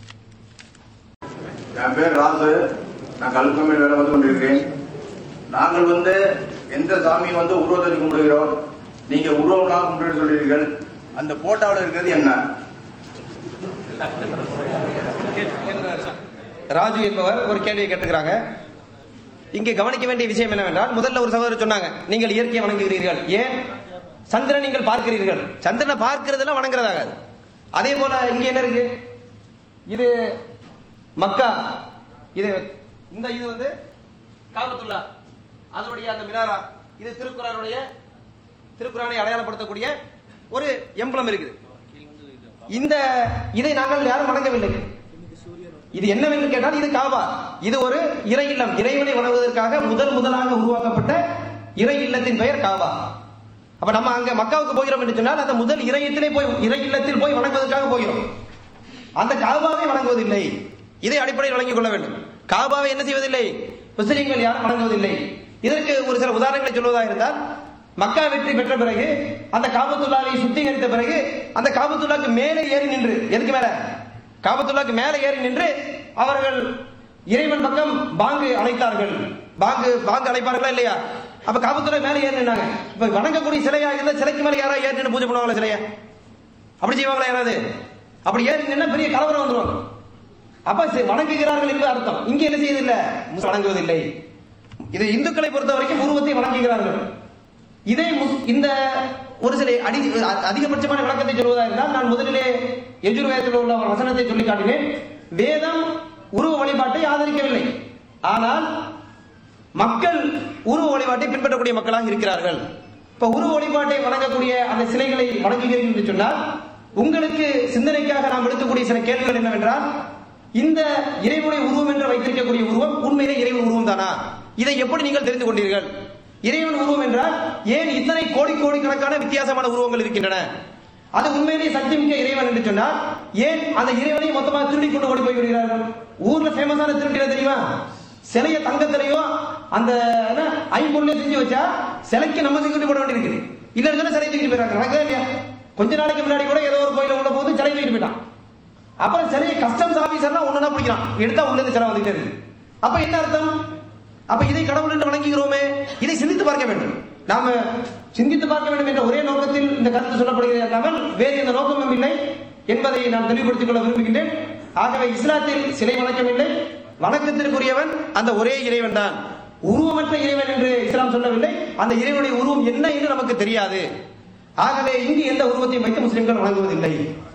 என் பேர் ராசு நான் கல்கம்மில் வேலை வந்து கொண்டிருக்கிறேன் நாங்கள் வந்து எந்த சாமியை வந்து உருவத்தை கும்பிடுகிறோம் நீங்க உருவம்லாம் கும்பிட்டு சொல்றீர்கள் அந்த போட்டோவில் இருக்கிறது என்ன ராஜு என்பவர் ஒரு கேள்வியை கேட்டுக்கிறாங்க இங்கே கவனிக்க வேண்டிய விஷயம் என்னவென்றால் முதல்ல ஒரு சகோதரர் சொன்னாங்க நீங்கள் இயற்கையை வணங்குகிறீர்கள் ஏன் சந்திரன் நீங்கள் பார்க்கிறீர்கள் சந்திரனை பார்க்கிறதெல்லாம் வணங்குறதாகாது அதே போல இங்க என்ன இருக்கு இது மக்கா இது இந்த இது வந்து காபத்துல்லா அதனுடைய அந்த மினாரா இது திருக்குறானுடைய திருக்குறானை அடையாளப்படுத்தக்கூடிய ஒரு எம்பளம் இருக்குது இந்த இதை நாங்கள் யாரும் வணங்கவில்லை இது என்னவென்று கேட்டால் இது காபா இது ஒரு இறை இல்லம் இறைவனை வணங்குவதற்காக முதல் முதலாக உருவாக்கப்பட்ட இறை இல்லத்தின் பெயர் காபா அப்ப நம்ம அங்க மக்காவுக்கு போகிறோம் என்று சொன்னால் அந்த முதல் இறையத்திலே போய் இறை இல்லத்தில் போய் வணங்குவதற்காக போகிறோம் அந்த காபாவை வணங்குவதில்லை இதை அடிப்படையில் வழங்கிக் கொள்ள வேண்டும் காபாவை என்ன செய்வதில்லை முஸ்லிம்கள் யாரும் வணங்குவதில்லை இதற்கு ஒரு சில உதாரணங்களை சொல்வதாக இருந்தால் மக்கா வெற்றி பெற்ற பிறகு அந்த காபத்துல்லாவை சுத்திகரித்த பிறகு அந்த காபத்துல்லாக்கு மேலே ஏறி நின்று எதுக்கு மேல காபத்துல்லாக்கு மேலே ஏறி நின்று அவர்கள் இறைவன் பக்கம் பாங்கு அழைத்தார்கள் பாங்கு பாங்கு அழைப்பார்களா இல்லையா அப்ப காபத்துல்லா மேலே ஏறி நின்னாங்க இப்ப வணங்கக்கூடிய சிலையா இருந்தா சிலைக்கு மேல யாராவது ஏறி நின்று பூஜை பண்ணுவாங்களா சிலையா அப்படி செய்வாங்களா யாராவது அப்படி ஏறி நின்னா பெரிய கலவரம் வந்துருவாங்க அப்ப சி- வணங்குகிறார்கள் என்று அர்த்தம் இங்க என்ன செய்வதில்லை முஸ்லிம் வணங்குவதில்லை இது இந்துக்களை பொறுத்த வரைக்கும் உருவத்தை வணங்குகிறார்கள் இதை முஸ்- இந்த ஒரு சில அடி அ- அதிகபட்சமான விளக்கத்தை சொல்வதாக இருந்தால் நான் முதலிலே எஜுர்வேதத்தில் உள்ள ஒரு வசனத்தை சொல்லி காட்டினேன் வேதம் உருவ வழிபாட்டை ஆதரிக்கவில்லை ஆனால் மக்கள் உருவ வழிபாட்டை பின்பற்றக்கூடிய மக்களாக இருக்கிறார்கள் இப்ப உருவ வழிபாட்டை வணங்கக்கூடிய அந்த சிலைகளை வணங்குகிறீர்கள் என்று சொன்னால் உங்களுக்கு சிந்தனைக்காக நாம் எடுக்கக்கூடிய சில கேள்விகள் என்னவென்றால் இந்த இறைவனுடைய உருவம் என்று வைத்திருக்கக்கூடிய உருவம் உண்மையிலே இறைவன் உருவம் தானா இதை எப்படி நீங்கள் தெரிந்து கொண்டீர்கள் இறைவன் உருவம் என்றால் ஏன் இத்தனை கோடி கோடிக்கணக்கான வித்தியாசமான உருவங்கள் இருக்கின்றன அது உண்மையிலேயே சக்தி மிக்க இறைவன் என்று சொன்னால் ஏன் அந்த இறைவனை மொத்தமாக திருடி கொண்டு ஓடி போய் விடுகிறார்கள் ஊர்ல ஃபேமஸான திருட்டில தெரியுமா சிலைய தங்கத்திலையோ அந்த என்ன, ஐம்பொருளையும் செஞ்சு வச்சா சிலைக்கு நம்ம செக்யூரிட்டி போட வேண்டியிருக்கு இல்லைன்னு சொன்னா சிலை தூக்கிட்டு போயிடறாங்க நடக்கவே இல்லையா கொஞ்ச நாளைக்கு முன்னாடி கூட ஏதோ ஒரு கோயில உள்ள போது சிலை தூக்கிட்டு போயிட்டான் அப்புறம் சிலையை கஸ்டம்ஸ் ஆபீசர்லாம் ஒண்ணுனா பிடிக்கிறான் எடுத்தா உள்ள இருந்து சிலை வந்துட்டே இருக்கு அப்ப என்ன அர்த்தம் அப்ப இதை கடவுள் என்று வணங்குகிறோமே இதை சிந்தித்து பார்க்க வேண்டும் நாம சிந்தித்து பார்க்க வேண்டும் என்ற ஒரே நோக்கத்தில் இந்த கருத்து சொல்லப்படுகிறது அல்லாமல் வேறு எந்த நோக்கமும் இல்லை என்பதை நான் தெளிவுபடுத்திக் கொள்ள விரும்புகின்றேன் ஆகவே இஸ்லாத்தில் சிலை வணக்கம் இல்லை வணக்கத்திற்குரியவன் அந்த ஒரே இறைவன் தான் உருவமற்ற இறைவன் என்று இஸ்லாம் சொல்லவில்லை அந்த இறைவனுடைய உருவம் என்ன என்று நமக்கு தெரியாது ஆகவே இங்கு எந்த உருவத்தையும் வைத்து முஸ்லிம்கள் வணங்குவதில்லை